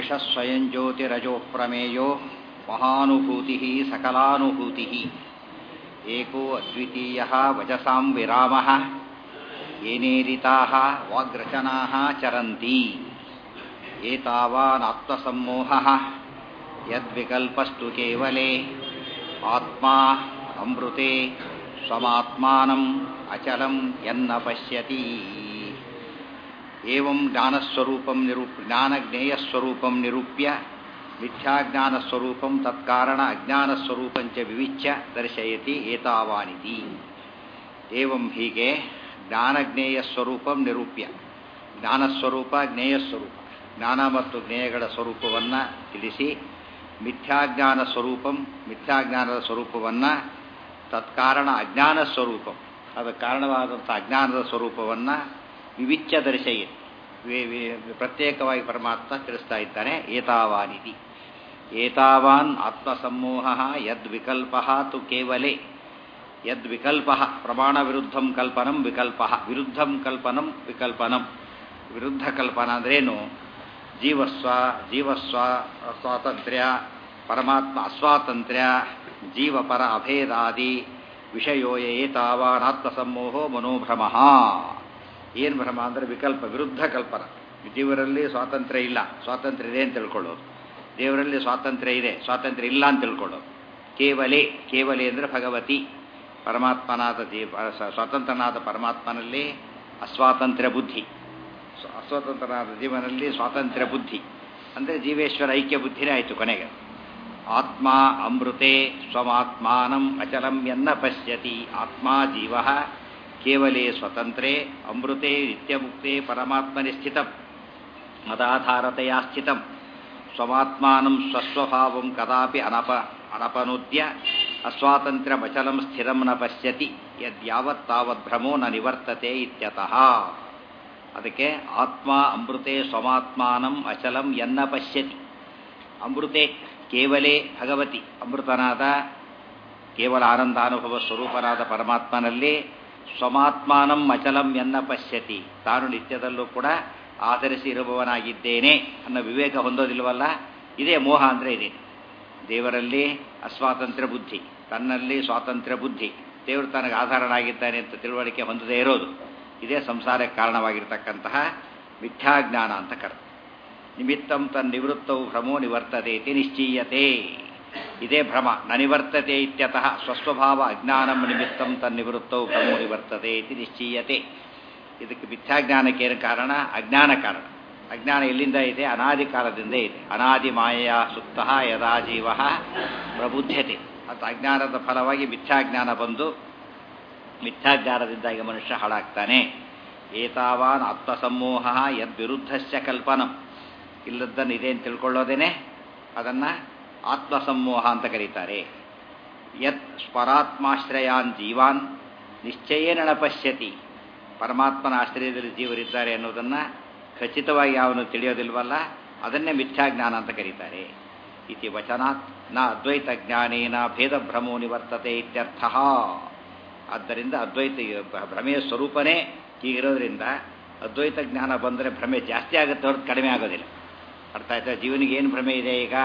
ಏಷ ಸ್ವಯಂ ಜ್ಯೋತಿರಜೋ ಪ್ರಮೇಯೋ ಮಹಾನುಭೂತಿ ಸಕಲಾನುಭೂತಿ ಏಕೋ ಅದ್ವಿತೀಯ ವಚಸಾಂ ವಿರಾಮ ಏನೇರಿತಾ ವಾಗ್ರಚನಾ ಚರಂತಿ ಏತಾವಾನಾತ್ಮಸಮ್ಮೋಹ ಯದ್ವಿಕಲ್ಪಸ್ತು ಕೇವಲೇ ಆತ್ಮಾ ಅಮೃತೆ ಸ್ವಮಾತ್ಮಾನಂ ಅಚಲಂ ಯನ್ನ ಪಶ್ಯತಿ ಏವಂ ಜ್ಞಾನಸ್ವರೂಪಂ ನಿರೂಪ್ ಜ್ಞಾನಜ್ಞೇಯಸ್ವರೂಪಂ ನಿರೂಪ್ಯ ಮಿಥ್ಯಾಜ್ಞಾನಸ್ವರೂಪಂ ತತ್ಕಾರಣ ಅಜ್ಞಾನಸ್ವರೂಪಂಚ ವಿವಿಚ್ಯ ದರ್ಶಯತಿ ಏತಾವಾನಿತಿ ಏವಂ ಹೀಗೆ ಜ್ಞಾನಜ್ಞೇಯ ಸ್ವರೂಪಂ ನಿರೂಪ್ಯ ಜ್ಞಾನಸ್ವರೂಪ ಜ್ಞೇಯಸ್ವರೂಪ ಜ್ಞಾನ ಮತ್ತು ಜ್ಞೇಯಗಳ ಸ್ವರೂಪವನ್ನು ತಿಳಿಸಿ ಮಿಥ್ಯಾಜ್ಞಾನ ಸ್ವರೂಪಂ ಮಿಥ್ಯಾಜ್ಞಾನದ ಸ್ವರೂಪವನ್ನು ತತ್ಕಾರಣ ಅಜ್ಞಾನ ಸ್ವರೂಪಂ ಅದಕ್ಕೆ ಕಾರಣವಾದಂಥ ಅಜ್ಞಾನದ ಸ್ವರೂಪವನ್ನು ವಿವಿಚ್ಯ ದರ್ಶಯಿ ಪ್ರತ್ಯೇಕವಾಗಿ ಪರಮಾತ್ಮ ತಿಳಿಸ್ತಾ ಇದ್ದಾನೆ ಏತಾವಾನಿತಿ ಏತಾವಾನ್ ಆತ್ಮಸಮೂಹ ಯದ್ವಿಕಲ್ಪ ತು ಕೇವಲೇ ಯದ್ವಿಕಲ್ಪ ಪ್ರಮಾಣ ವಿರುದ್ಧಂ ಕಲ್ಪನಂ ವಿಕಲ್ಪ ವಿರುದ್ಧಂ ಕಲ್ಪನಂ ವಿಕಲ್ಪನಂ ವಿರುದ್ಧ ಕಲ್ಪನ ಅಂದ್ರೇನು ಜೀವಸ್ವ ಜೀವಸ್ವ ಸ್ವಾತಂತ್ರ್ಯ ಪರಮಾತ್ಮ ಅಸ್ವಾತಂತ್ರ್ಯ ಜೀವಪರ ಅಭೇದಾದಿ ವಿಷಯೋ ಏತಾವಾನಾತ್ಮಸಮೂಹೋ ಮನೋಭ್ರಮ ಏನು ಭ್ರಮ ಅಂದರೆ ವಿಕಲ್ಪ ವಿರುದ್ಧ ಕಲ್ಪನ ಜೀವರಲ್ಲಿ ಸ್ವಾತಂತ್ರ್ಯ ಇಲ್ಲ ಸ್ವಾತಂತ್ರ್ಯ ಇದೆ ಅಂತ ತಿಳ್ಕೊಳ್ಳೋದು ದೇವರಲ್ಲಿ ಸ್ವಾತಂತ್ರ್ಯ ಇದೆ ಸ್ವಾತಂತ್ರ್ಯ ಇಲ್ಲ ಅಂತ ತಿಳ್ಕೊಳ್ಳೋದು ಕೇವಲೇ ಕೇವಲೇ ಅಂದರೆ ಭಗವತಿ ಪರಮಾತ್ಮನಾದ ಜೀವ ಸ್ವತಂತ್ರನಾದ ಪರಮಾತ್ಮನಲ್ಲಿ ಅಸ್ವಾತಂತ್ರ್ಯ ಬುದ್ಧಿ ಅಸ್ವತಂತ್ರನಾದ ಜೀವನಲ್ಲಿ ಸ್ವಾತಂತ್ರ್ಯ ಬುದ್ಧಿ ಅಂದರೆ ಜೀವೇಶ್ವರ ಐಕ್ಯ ಬುದ್ಧಿನೇ ಆಯಿತು ಕೊನೆಗೆ ಆತ್ಮ ಅಮೃತೆ ಸ್ವಮಾತ್ಮಾನಂ ಅಚಲಂ ಎನ್ನ ಪಶ್ಯತಿ ಆತ್ಮ ಜೀವ ಕೇವಲೇ ಸ್ವತಂತ್ರೇ ಅಮೃತೆ ನಿತ್ಯಮುಕ್ತೆ ಪರಮಾತ್ಮನಿ ಸ್ಥಿತಂ ಮದಾಧಾರತೆಯ ಸ್ಥಿತಂ ಸ್ವಮಾತ್ಮಾನಂ ಸ್ವಸ್ವಭಾವಂ ಕದಾಪಿ ಅನಪ ಅನಪನುದ್ಯ ಅಸ್ವಾತಂತ್ರ್ಯಮಚಲಂ ಸ್ಥಿರಂ ನ ಪಶ್ಯತಿ ಯದ್ಯಾವತ್ ತಾವತ್ ಭ್ರಮೋ ನ ನಿವರ್ತತೆ ಇತ್ಯತಃ ಅದಕ್ಕೆ ಆತ್ಮ ಅಮೃತೆ ಸ್ವಮಾತ್ಮಾನಂ ಅಚಲಂ ಎನ್ನ ಪಶ್ಯತಿ ಅಮೃತೆ ಕೇವಲೇ ಭಗವತಿ ಅಮೃತನಾದ ಕೇವಲ ಆನಂದಾನುಭವ ಸ್ವರೂಪನಾದ ಪರಮಾತ್ಮನಲ್ಲಿ ಸ್ವಮಾತ್ಮಾನಂ ಅಚಲಂ ಎನ್ನ ಪಶ್ಯತಿ ತಾನು ನಿತ್ಯದಲ್ಲೂ ಕೂಡ ಆಧರಿಸಿ ಇರುವವನಾಗಿದ್ದೇನೆ ಅನ್ನೋ ವಿವೇಕ ಹೊಂದೋದಿಲ್ವಲ್ಲ ಇದೇ ಮೋಹ ಅಂದರೆ ಇದೆ ದೇವರಲ್ಲಿ ಅಸ್ವಾತಂತ್ರ್ಯ ಬುದ್ಧಿ ತನ್ನಲ್ಲಿ ಸ್ವಾತಂತ್ರ್ಯ ಬುದ್ಧಿ ದೇವರು ತನಗೆ ಆಧಾರನಾಗಿದ್ದಾನೆ ಅಂತ ತಿಳುವಳಿಕೆ ಹೊಂದದೇ ಇರೋದು ಇದೇ ಸಂಸಾರಕ್ಕೆ ಕಾರಣವಾಗಿರ್ತಕ್ಕಂತಹ ಮಿಥ್ಯಾಜ್ಞಾನ ಅಂತ ಕರ ನಿಮಿತ್ತಂ ತನ್ ನಿವೃತ್ತವು ಭ್ರಮೋ ನಿವರ್ತತೆ ಇತಿ ನಿಶ್ಚೀಯತೆ ಇದೇ ಭ್ರಮ ನ ನಿವರ್ತತೆ ಇತ್ಯತಃ ಸ್ವಸ್ವಭಾವ ಅಜ್ಞಾನಂ ನಿಮಿತ್ತಂ ತನ್ನಿವೃತ್ತವು ಭ್ರಮೋ ನಿವರ್ತತೆ ಇತಿ ನಿಶ್ಚೀಯತೆ ಇದಕ್ಕೆ ಮಿಥ್ಯಾಜ್ಞಾನಕ್ಕೆ ಏನು ಕಾರಣ ಅಜ್ಞಾನ ಕಾರಣ ಅಜ್ಞಾನ ಎಲ್ಲಿಂದ ಇದೆ ಅನಾದಿ ಕಾಲದಿಂದ ಇದೆ ಅನಾದಿ ಮಾಯೆಯ ಸುತ್ತ ಯದಾ ಜೀವ ಪ್ರಬುದ್ಧತೆ ಮತ್ತು ಅಜ್ಞಾನದ ಫಲವಾಗಿ ಮಿಥ್ಯಾಜ್ಞಾನ ಬಂದು ಮಿಥ್ಯಾಜ್ಞಾನದಿಂದಾಗಿ ಮನುಷ್ಯ ಹಾಳಾಗ್ತಾನೆ ಏತಾವಾನ್ ಆತ್ಮಸಮೂಹ ಯದ್ವಿರುದ್ಧಸ್ಯ ಕಲ್ಪನಂ ಇಲ್ಲದ್ದನ್ನು ಇದೆ ಅಂತ ತಿಳ್ಕೊಳ್ಳೋದೇನೆ ಅದನ್ನು ಆತ್ಮಸಮೂಹ ಅಂತ ಕರೀತಾರೆ ಯತ್ ಸ್ವರಾತ್ಮಾಶ್ರಯಾನ್ ಜೀವಾನ್ ನಿಶ್ಚಯೇನ ಪಶ್ಯತಿ ಪರಮಾತ್ಮನ ಆಶ್ರಯದಲ್ಲಿ ಜೀವರಿದ್ದಾರೆ ಅನ್ನೋದನ್ನು ಖಚಿತವಾಗಿ ಅವನು ತಿಳಿಯೋದಿಲ್ವಲ್ಲ ಅದನ್ನೇ ಮಿಥ್ಯಾಜ್ಞಾನ ಅಂತ ಕರೀತಾರೆ ಇತಿ ವಚನಾತ್ ನ ಅದ್ವೈತ ಜ್ಞಾನೇನ ಭೇದ ಭ್ರಮೋ ನಿವರ್ತತೆ ಇತ್ಯರ್ಥ ಆದ್ದರಿಂದ ಅದ್ವೈತ ಭ್ರಮೆಯ ಸ್ವರೂಪನೇ ಹೀಗಿರೋದ್ರಿಂದ ಅದ್ವೈತ ಜ್ಞಾನ ಬಂದರೆ ಭ್ರಮೆ ಜಾಸ್ತಿ ಆಗುತ್ತೆ ಹೊರತು ಕಡಿಮೆ ಆಗೋದಿಲ್ಲ ಅರ್ಥ ಆಯ್ತಾ ಜೀವನಿಗೆ ಏನು ಭ್ರಮೆ ಇದೆ ಈಗ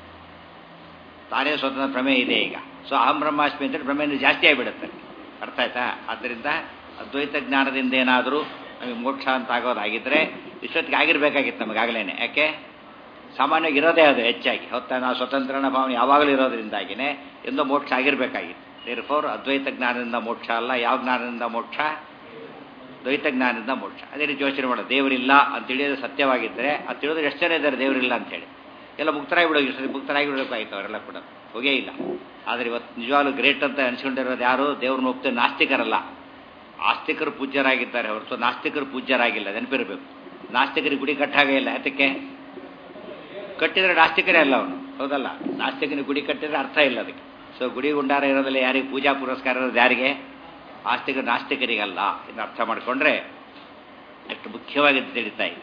ತಾನೇ ಸ್ವತಂತ್ರ ಭ್ರಮೆ ಇದೆ ಈಗ ಸೊ ಅಹಂ ಬ್ರಹ್ಮಾಸ್ಮಿ ಅಂತೇಳಿ ಭ್ರಮೆಯಿಂದ ಜಾಸ್ತಿ ಆಗಿಬಿಡುತ್ತೆ ಅರ್ಥ ಆಯ್ತಾ ಆದ್ದರಿಂದ ಅದ್ವೈತ ಜ್ಞಾನದಿಂದ ಏನಾದರೂ ನಮಗೆ ಮೋಕ್ಷ ಅಂತ ಆಗೋದಾಗಿದ್ದರೆ ಇಷ್ಟೊತ್ತಿಗೆ ಆಗಿರಬೇಕಾಗಿತ್ತು ನಮಗಾಗಲೇ ಯಾಕೆ ಸಾಮಾನ್ಯವಾಗಿ ಇರೋದೇ ಅದು ಹೆಚ್ಚಾಗಿ ಹೊತ್ತ ನಾವು ಸ್ವತಂತ್ರನ ಭಾವನೆ ಯಾವಾಗಲೂ ಇರೋದ್ರಿಂದಾಗಿಯೇ ಎಂದೋ ಮೋಕ್ಷ ಆಗಿರಬೇಕಾಗಿತ್ತು ದೇರ್ ಫೋರ್ ಅದ್ವೈತ ಜ್ಞಾನದಿಂದ ಮೋಕ್ಷ ಅಲ್ಲ ಯಾವ ಜ್ಞಾನದಿಂದ ಮೋಕ್ಷ ದ್ವೈತ ಜ್ಞಾನದಿಂದ ಮೋಕ್ಷ ಅದೇ ರೀತಿ ಯೋಚನೆ ಮಾಡೋದು ದೇವರಿಲ್ಲ ಅಂತ ತಿಳಿಯೋದು ಸತ್ಯವಾಗಿದ್ದರೆ ಅದು ತಿಳಿದ್ರೆ ಎಷ್ಟು ಜನ ಇದ್ದಾರೆ ದೇವರಿಲ್ಲ ಅಂತೇಳಿ ಎಲ್ಲ ಮುಕ್ತರಾಗಿ ಬಿಡೋಗಿ ಸರಿ ಮುಕ್ತರಾಗಿ ಬಿಡಬೇಕಾಗಿತ್ತು ಅವರೆಲ್ಲ ಕೂಡ ಹೋಗೇ ಇಲ್ಲ ಆದರೆ ಇವತ್ತು ನಿಜವಾಗ್ಲೂ ಗ್ರೇಟ್ ಅಂತ ಅನಿಸ್ಕೊಂಡಿರೋದು ಯಾರು ದೇವ್ರನ್ನ ಒಪ್ತೆ ನಾಸ್ತಿಕರಲ್ಲ ಆಸ್ತಿಕರು ಪೂಜ್ಯರಾಗಿದ್ದಾರೆ ಹೊರತು ನಾಸ್ತಿಕರು ಪೂಜ್ಯರಾಗಿಲ್ಲ ನೆನಪಿರಬೇಕು ನಾಸ್ತಿಕರಿಗೆ ಗುಡಿ ಕಟ್ಟಾಗೇ ಇಲ್ಲ ಯಾತಕ್ಕೆ ಕಟ್ಟಿದರೆ ನಾಸ್ತಿಕರೇ ಅಲ್ಲ ಅವನು ಹೌದಲ್ಲ ನಾಸ್ತಿಕನಿಗೆ ಗುಡಿ ಕಟ್ಟಿದ್ರೆ ಅರ್ಥ ಇಲ್ಲ ಅದಕ್ಕೆ ಸೊ ಗುಡಿ ಗುಂಡಾರ ಇರೋದಿಲ್ಲ ಯಾರಿಗೆ ಪೂಜಾ ಪುರಸ್ಕಾರ ಇರೋದು ಯಾರಿಗೆ ಆಸ್ತಿಕ ನಾಸ್ತಿಕರಿಗಲ್ಲ ಇನ್ನು ಅರ್ಥ ಮಾಡಿಕೊಂಡ್ರೆ ಎಷ್ಟು ಮುಖ್ಯವಾಗಿ ತಿಳಿತಾ ಇದೆ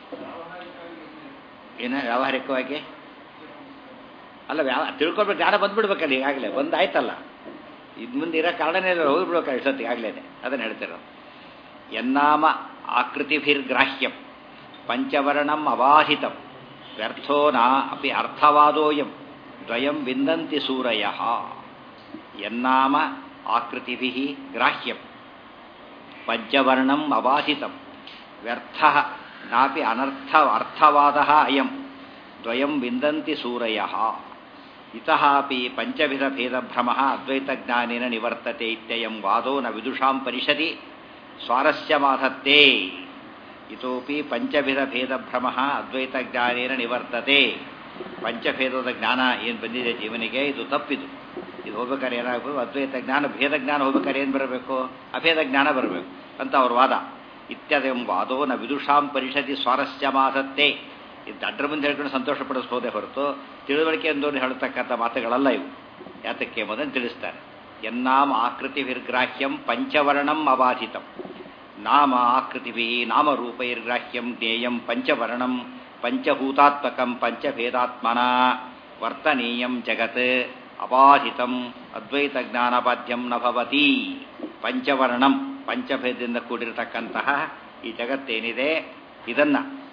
ಏನು ವ್ಯಾವಹಾರಿಕವಾಗಿ ಅಲ್ಲ ವ್ಯಾವ ತಿಳ್ಕೊಳ್ಬೇಕು ಜ್ಞಾನ ಬಂದ್ಬಿಡ್ಬೇಕಲ್ಲ ಈಗಾಗಲೇ ಬಂದಾಯ್ತಲ್ಲ ಇದು ಮುಂದೆ ಇರೋ ಕಾರಣನೇ ಇಲ್ಲ ಹೋಗ್ಬಿಡ್ಬೇಕು ಇಷ್ಟೊತ್ತಿಗೆ ಆಗಲೇ ಅದನ್ನು ಹೇಳ್ತಿರೋದು ಎನ್ನಾಮ ಆಕೃತಿಭಿರ್ಗ್ರಾಹ್ಯಂ ಪಂಚವರ್ಣಂ ಅವಾಹಿತಂ ವ್ಯರ್ಥೋ ನ ಅಪಿ ಅರ್ಥವಾದೋಯಂ ದ್ವಯಂ ವಿಂದಂತಿ ಸೂರಯ ಯನ್ನಾಮ ಆಕೃತಿಭಿ ಗ್ರಾಹ್ಯಂ ಪಂಚವರ್ಣಂ ಅಬಾಧಿತಂ ವ್ಯರ್ಥ ನಾಪಿ ಅನರ್ಥ ಅರ್ಥವಾದ ಅಯಂ ದ್ವಯಂ ವಿಂದಂತಿ ಸೂರಯ ಇತಃ ಅಪಿ ಪಂಚವಿಧ ಭೇದಭ್ರಮ ಅದ್ವೈತಜ್ಞಾನೇನ ನಿವರ್ತತೆ ಇತ್ಯಯಂ ವಾದೋ ನ ವಿದುಷಾಂ ಪರಿಷದಿ ಸ್ವಾರಸ್ಯಮಾಧತ್ತೆ ಇತೋಪಿ ಪಂಚವಿಧ ಭೇದಭ್ರಮ ಅದ್ವೈತಜ್ಞಾನೇನ ನಿವರ್ತತೆ ಪಂಚಭೇದದ ಜ್ಞಾನ ಏನು ಬಂದಿದೆ ಜೀವನಿಗೆ ಇದು ತಪ್ಪಿದು ಇದು ಹೋಗ್ಬೇಕಾದ್ರೆ ಏನಾಗಬೇಕು ಅದ್ವೈತ ಜ್ಞಾನ ಭೇದ ಜ್ಞಾನ ಹೋಗ್ಬೇಕಾದ್ರೆ ಏನು ಬರಬೇಕು ಅಭೇದ ಜ್ಞಾನ ಬರಬೇಕು ಅಂತ ಅವ್ರ ವಾದ ಇತ್ಯದಂ ವಾದೋ ನ ವಿದುಷಾಂ ಪರಿಷದಿ ಸ್ವಾರಸ್ಯಮಾಧತ್ತೆ ಇದು ಅಡ್ರ ಮುಂದೆ ಹೇಳ್ಕೊಂಡು ಸಂತೋಷ ಪಡಿಸ್ಬೋದೇ ಹೊರತು ತಿಳುವಳಿಕೆ ಎಂದೋರು ಹೇಳ್ತಕ್ಕಂಥ ಮಾತುಗಳಲ್ಲ ಇವು ಯಾತಕ್ಕೆ ಎಂಬುದನ್ನು ತಿಳಿಸ್ತಾರೆ ಎನ್ನಾಮ ಆಕೃತಿ ವಿರ್ಗ್ರಾಹ್ಯಂ ಪಂಚವರ್ಣಂ ಅಬಾಧಿತಂ ನಾಮ ಆಕೃತಿಭಿ ನಾಮರೂಪೈರ್ಗ್ರಾಹ್ಯಂ ಜ್ಞೇಯಂ ಪಂಚವರ್ಣಂ ಪಂಚಭೂತಾತ್ಮಕಂ ಪಂಚಭೇದಾತ್ಮನ ವರ್ತನೀಯಂ ಜಗತ್ ಅಬಾಧಿತಂ ಅದ್ವೈತ ಜ್ಞಾನಬಾಧ್ಯಂ ನ ಭವತಿ ಪಂಚವರ್ಣಂ ಪಂಚಭೇದದಿಂದ ಕೂಡಿರತಕ್ಕಂತಹ ಈ ಜಗತ್ತೇನಿದೆ ಇದನ್ನ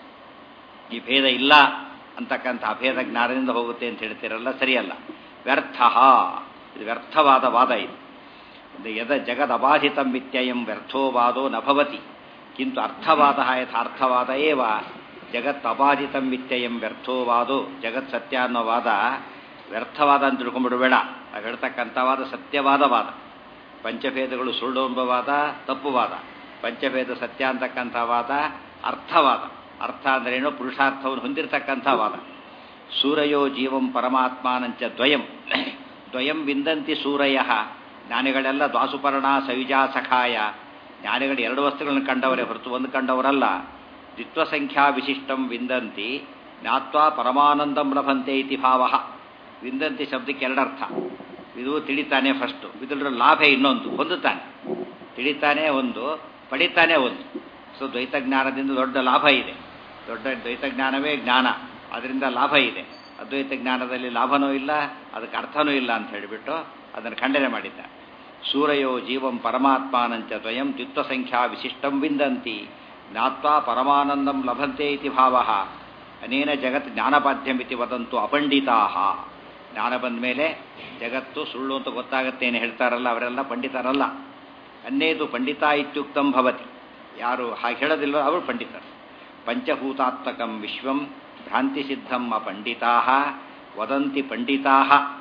ಈ ಭೇದ ಇಲ್ಲ ಅಂತಕ್ಕಂಥ ಅಭೇದ ಜ್ಞಾನದಿಂದ ಹೋಗುತ್ತೆ ಅಂತ ಹೇಳ್ತಿರಲ್ಲ ಸರಿಯಲ್ಲ ವ್ಯರ್ಥ ಇದು ವ್ಯರ್ಥವಾದ ವಾದ ಇದು ಯದ ಜಗದಬಾಧಿತಂ ಮಿತ್ಯಯಂ ವ್ಯರ್ಥೋ ವಾದೋ ನಭವತಿ ಕಿಂತು ಅರ್ಥವಾದ ಯಥಾರ್ಥವಾದ ಏವ ಜಗತ್ ಅಬಾಧಿತಂ ಮಿತ್ಯಯಂ ವ್ಯರ್ಥೋ ವಾದೋ ಜಗತ್ ಸತ್ಯ ಅನ್ನೋ ವಾದ ವ್ಯರ್ಥವಾದ ಅಂತ ತಿಳ್ಕೊಂಡ್ಬಿಡಬೇಡ ನಾವು ಹೇಳ್ತಕ್ಕಂಥ ವಾದ ಸತ್ಯವಾದ ವಾದ ಪಂಚಭೇದಗಳು ಸುಳ್ಳು ಎಂಬ ವಾದ ತಪ್ಪು ವಾದ ಪಂಚಭೇದ ಸತ್ಯ ಅಂತಕ್ಕಂಥ ವಾದ ಅರ್ಥವಾದ ಅರ್ಥ ಅಂದ್ರೇನು ಪುರುಷಾರ್ಥವನ್ನು ಹೊಂದಿರತಕ್ಕಂಥ ವಾದ ಸೂರಯೋ ಜೀವಂ ಪರಮಾತ್ಮಾನಂಚ ದ್ವಯಂ ದ್ವಯಂ ವಿಂದಂತಿ ಸೂರಯ ಜ್ಞಾನಿಗಳೆಲ್ಲ ದ್ವಾಸುಪರ್ಣ ಸಯುಜಾ ಸಖಾಯ ಜ್ಞಾನಿಗಳು ಎರಡು ವಸ್ತುಗಳನ್ನು ಕಂಡವರೇ ಹೊರತು ಒಂದು ಕಂಡವರಲ್ಲ ದ್ವಿತ್ವಸಂಖ್ಯಾ ವಿಶಿಷ್ಟಂ ವಿಂದಂತಿ ಜ್ಞಾತ್ವಾ ಪರಮಾನಂದಂ ಲಭಂತೆ ಇತಿ ಭಾವ ವಿಂದಂತಿ ಶಬ್ದಕ್ಕೆ ಎರಡರ್ಥ ಇದು ತಿಳಿತಾನೆ ಫಸ್ಟು ಇದರ ಲಾಭ ಇನ್ನೊಂದು ಹೊಂದುತ್ತಾನೆ ತಿಳಿತಾನೆ ಒಂದು ಪಡಿತಾನೆ ಒಂದು ಸೊ ದ್ವೈತ ಜ್ಞಾನದಿಂದ ದೊಡ್ಡ ಲಾಭ ಇದೆ ದೊಡ್ಡ ದ್ವೈತ ಜ್ಞಾನವೇ ಜ್ಞಾನ ಅದರಿಂದ ಲಾಭ ಇದೆ ಅದ್ವೈತ ಜ್ಞಾನದಲ್ಲಿ ಲಾಭನೂ ಇಲ್ಲ ಅದಕ್ಕೆ ಅರ್ಥನೂ ಇಲ್ಲ ಅಂತ ಹೇಳಿಬಿಟ್ಟು ಅದನ್ನು ಖಂಡನೆ ಮಾಡಿದ್ದ ಸೂರಯೋ ಜೀವಂ ಪರಮಾತ್ಮಾನಂಚ ದ್ವಯಂ ದ್ವಿತ್ವಸಂಖ್ಯಾ ವಿಶಿಷ್ಟಂ ವಿಂದಂತಿ ಜ್ಞಾತ್ವಾ ಪರಮಾನಂದಂ ಲಭಂತೆ ಇತಿ ಭಾವ ಅನೇನ ಜಗತ್ ಜ್ಞಾನಪಾಧ್ಯಮಿತಿ ವದಂತು ಅಪಂಡಿತಾ ಜ್ಞಾನ ಬಂದ ಮೇಲೆ ಜಗತ್ತು ಸುಳ್ಳು ಅಂತ ಗೊತ್ತಾಗತ್ತೇನು ಹೇಳ್ತಾರಲ್ಲ ಅವರೆಲ್ಲ ಪಂಡಿತರಲ್ಲ ಅನ್ನೇದು ಪಂಡಿತ ಇತ್ಯುಕ್ತಂ ಭವತಿ ಯಾರು ಹಾಗೆ ಹೇಳೋದಿಲ್ಲೋ ಅವರು ಪಂಡಿತರು ಪಂಚಭೂತಾತ್ಮಕಂ ವಿಶ್ವಂ ಭ್ರಾಂತಿಸಿದ್ಧಂ ಅಪಂಡಿತಾ ವದಂತಿ ಪಂಡಿತಾ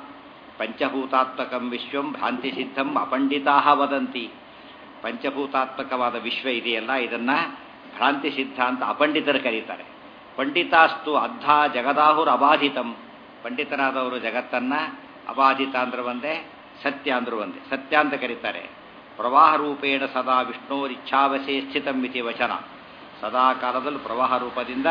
ಪಂಚಭೂತಾತ್ಮಕಂ ವಿಶ್ವಂ ಭ್ರಾಂತಿಸಿದ್ಧಂ ಅಪಂಡಿತಾ ವದಂತಿ ಪಂಚಭೂತಾತ್ಮಕವಾದ ವಿಶ್ವ ಇದೆಯಲ್ಲ ಇದನ್ನ ಭ್ರಾಂತಿ ಸಿದ್ಧ ಅಂತ ಅಪಂಡಿತರು ಕರೀತಾರೆ ಪಂಡಿತಾಸ್ತು ಅದ್ಧ ಜಗದಾಹುರ್ ಅಬಾಧಿತಂ ಪಂಡಿತರಾದವರು ಜಗತ್ತನ್ನ ಅಬಾಧಿತ ಅಂದ್ರೆ ಒಂದೇ ಸತ್ಯ ಅಂದ್ರು ಒಂದೇ ಸತ್ಯ ಅಂತ ಕರೀತಾರೆ ಪ್ರವಾಹ ರೂಪೇಣ ಸದಾ ವಿಷ್ಣೋರಿಚ್ಛಾವಶೇ ಸ್ಥಿತಂ ಇತಿ ವಚನ ಸದಾ ಕಾಲದಲ್ಲೂ ಪ್ರವಾಹ ರೂಪದಿಂದ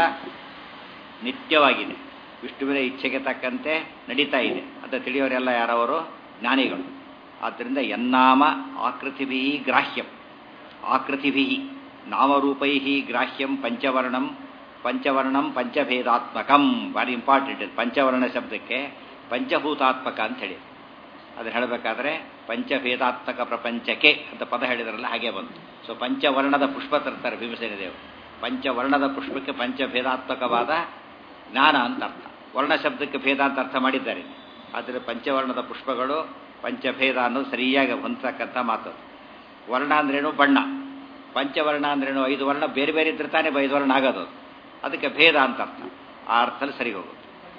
ನಿತ್ಯವಾಗಿದೆ ವಿಷ್ಣುವಿನ ಇಚ್ಛೆಗೆ ತಕ್ಕಂತೆ ನಡೀತಾ ಇದೆ ಅಂತ ತಿಳಿಯೋರೆಲ್ಲ ಯಾರವರು ಜ್ಞಾನಿಗಳು ಆದ್ದರಿಂದ ಯನ್ನಾಮ ಆಕೃತಿಭಿ ಗ್ರಾಹ್ಯಂ ಆಕೃತಿಭಿ ನಾಮರೂಪೈ ಗ್ರಾಹ್ಯಂ ಪಂಚವರ್ಣಂ ಪಂಚವರ್ಣಂ ಪಂಚಭೇದಾತ್ಮಕಂ ಭಾರಿ ಇಂಪಾರ್ಟೆಂಟ್ ಇದು ಪಂಚವರ್ಣ ಶಬ್ದಕ್ಕೆ ಪಂಚಭೂತಾತ್ಮಕ ಅಂತ ಹೇಳಿ ಅದು ಹೇಳಬೇಕಾದ್ರೆ ಪಂಚಭೇದಾತ್ಮಕ ಪ್ರಪಂಚಕ್ಕೆ ಅಂತ ಪದ ಹೇಳಿದ್ರಲ್ಲ ಹಾಗೆ ಬಂತು ಸೊ ಪಂಚವರ್ಣದ ಪುಷ್ಪ ತರ್ತಾರೆ ಭೀಮಸೇನ ದೇವರು ಪಂಚವರ್ಣದ ಪುಷ್ಪಕ್ಕೆ ಪಂಚಭೇದಾತ್ಮಕವಾದ ಜ್ಞಾನ ಅಂತ ಅರ್ಥ ವರ್ಣ ಶಬ್ದಕ್ಕೆ ಭೇದ ಅಂತ ಅರ್ಥ ಮಾಡಿದ್ದಾರೆ ಆದರೆ ಪಂಚವರ್ಣದ ಪುಷ್ಪಗಳು ಪಂಚಭೇದ ಅನ್ನೋದು ಸರಿಯಾಗಿ ಹೊಂದತಕ್ಕಂಥ ಮಾತು ವರ್ಣ ಅಂದ್ರೇನು ಬಣ್ಣ ಪಂಚವರ್ಣ ಅಂದ್ರೇನು ಐದು ವರ್ಣ ಬೇರೆ ಬೇರೆ ಇದ್ರೆ ತಾನೇ ಐದು ವರ್ಣ ಆಗೋದು ಅದಕ್ಕೆ ಭೇದ ಅಂತ ಅರ್ಥ ಆ ಅರ್ಥದಲ್ಲಿ ಸರಿ ಹೋಗುತ್ತೆ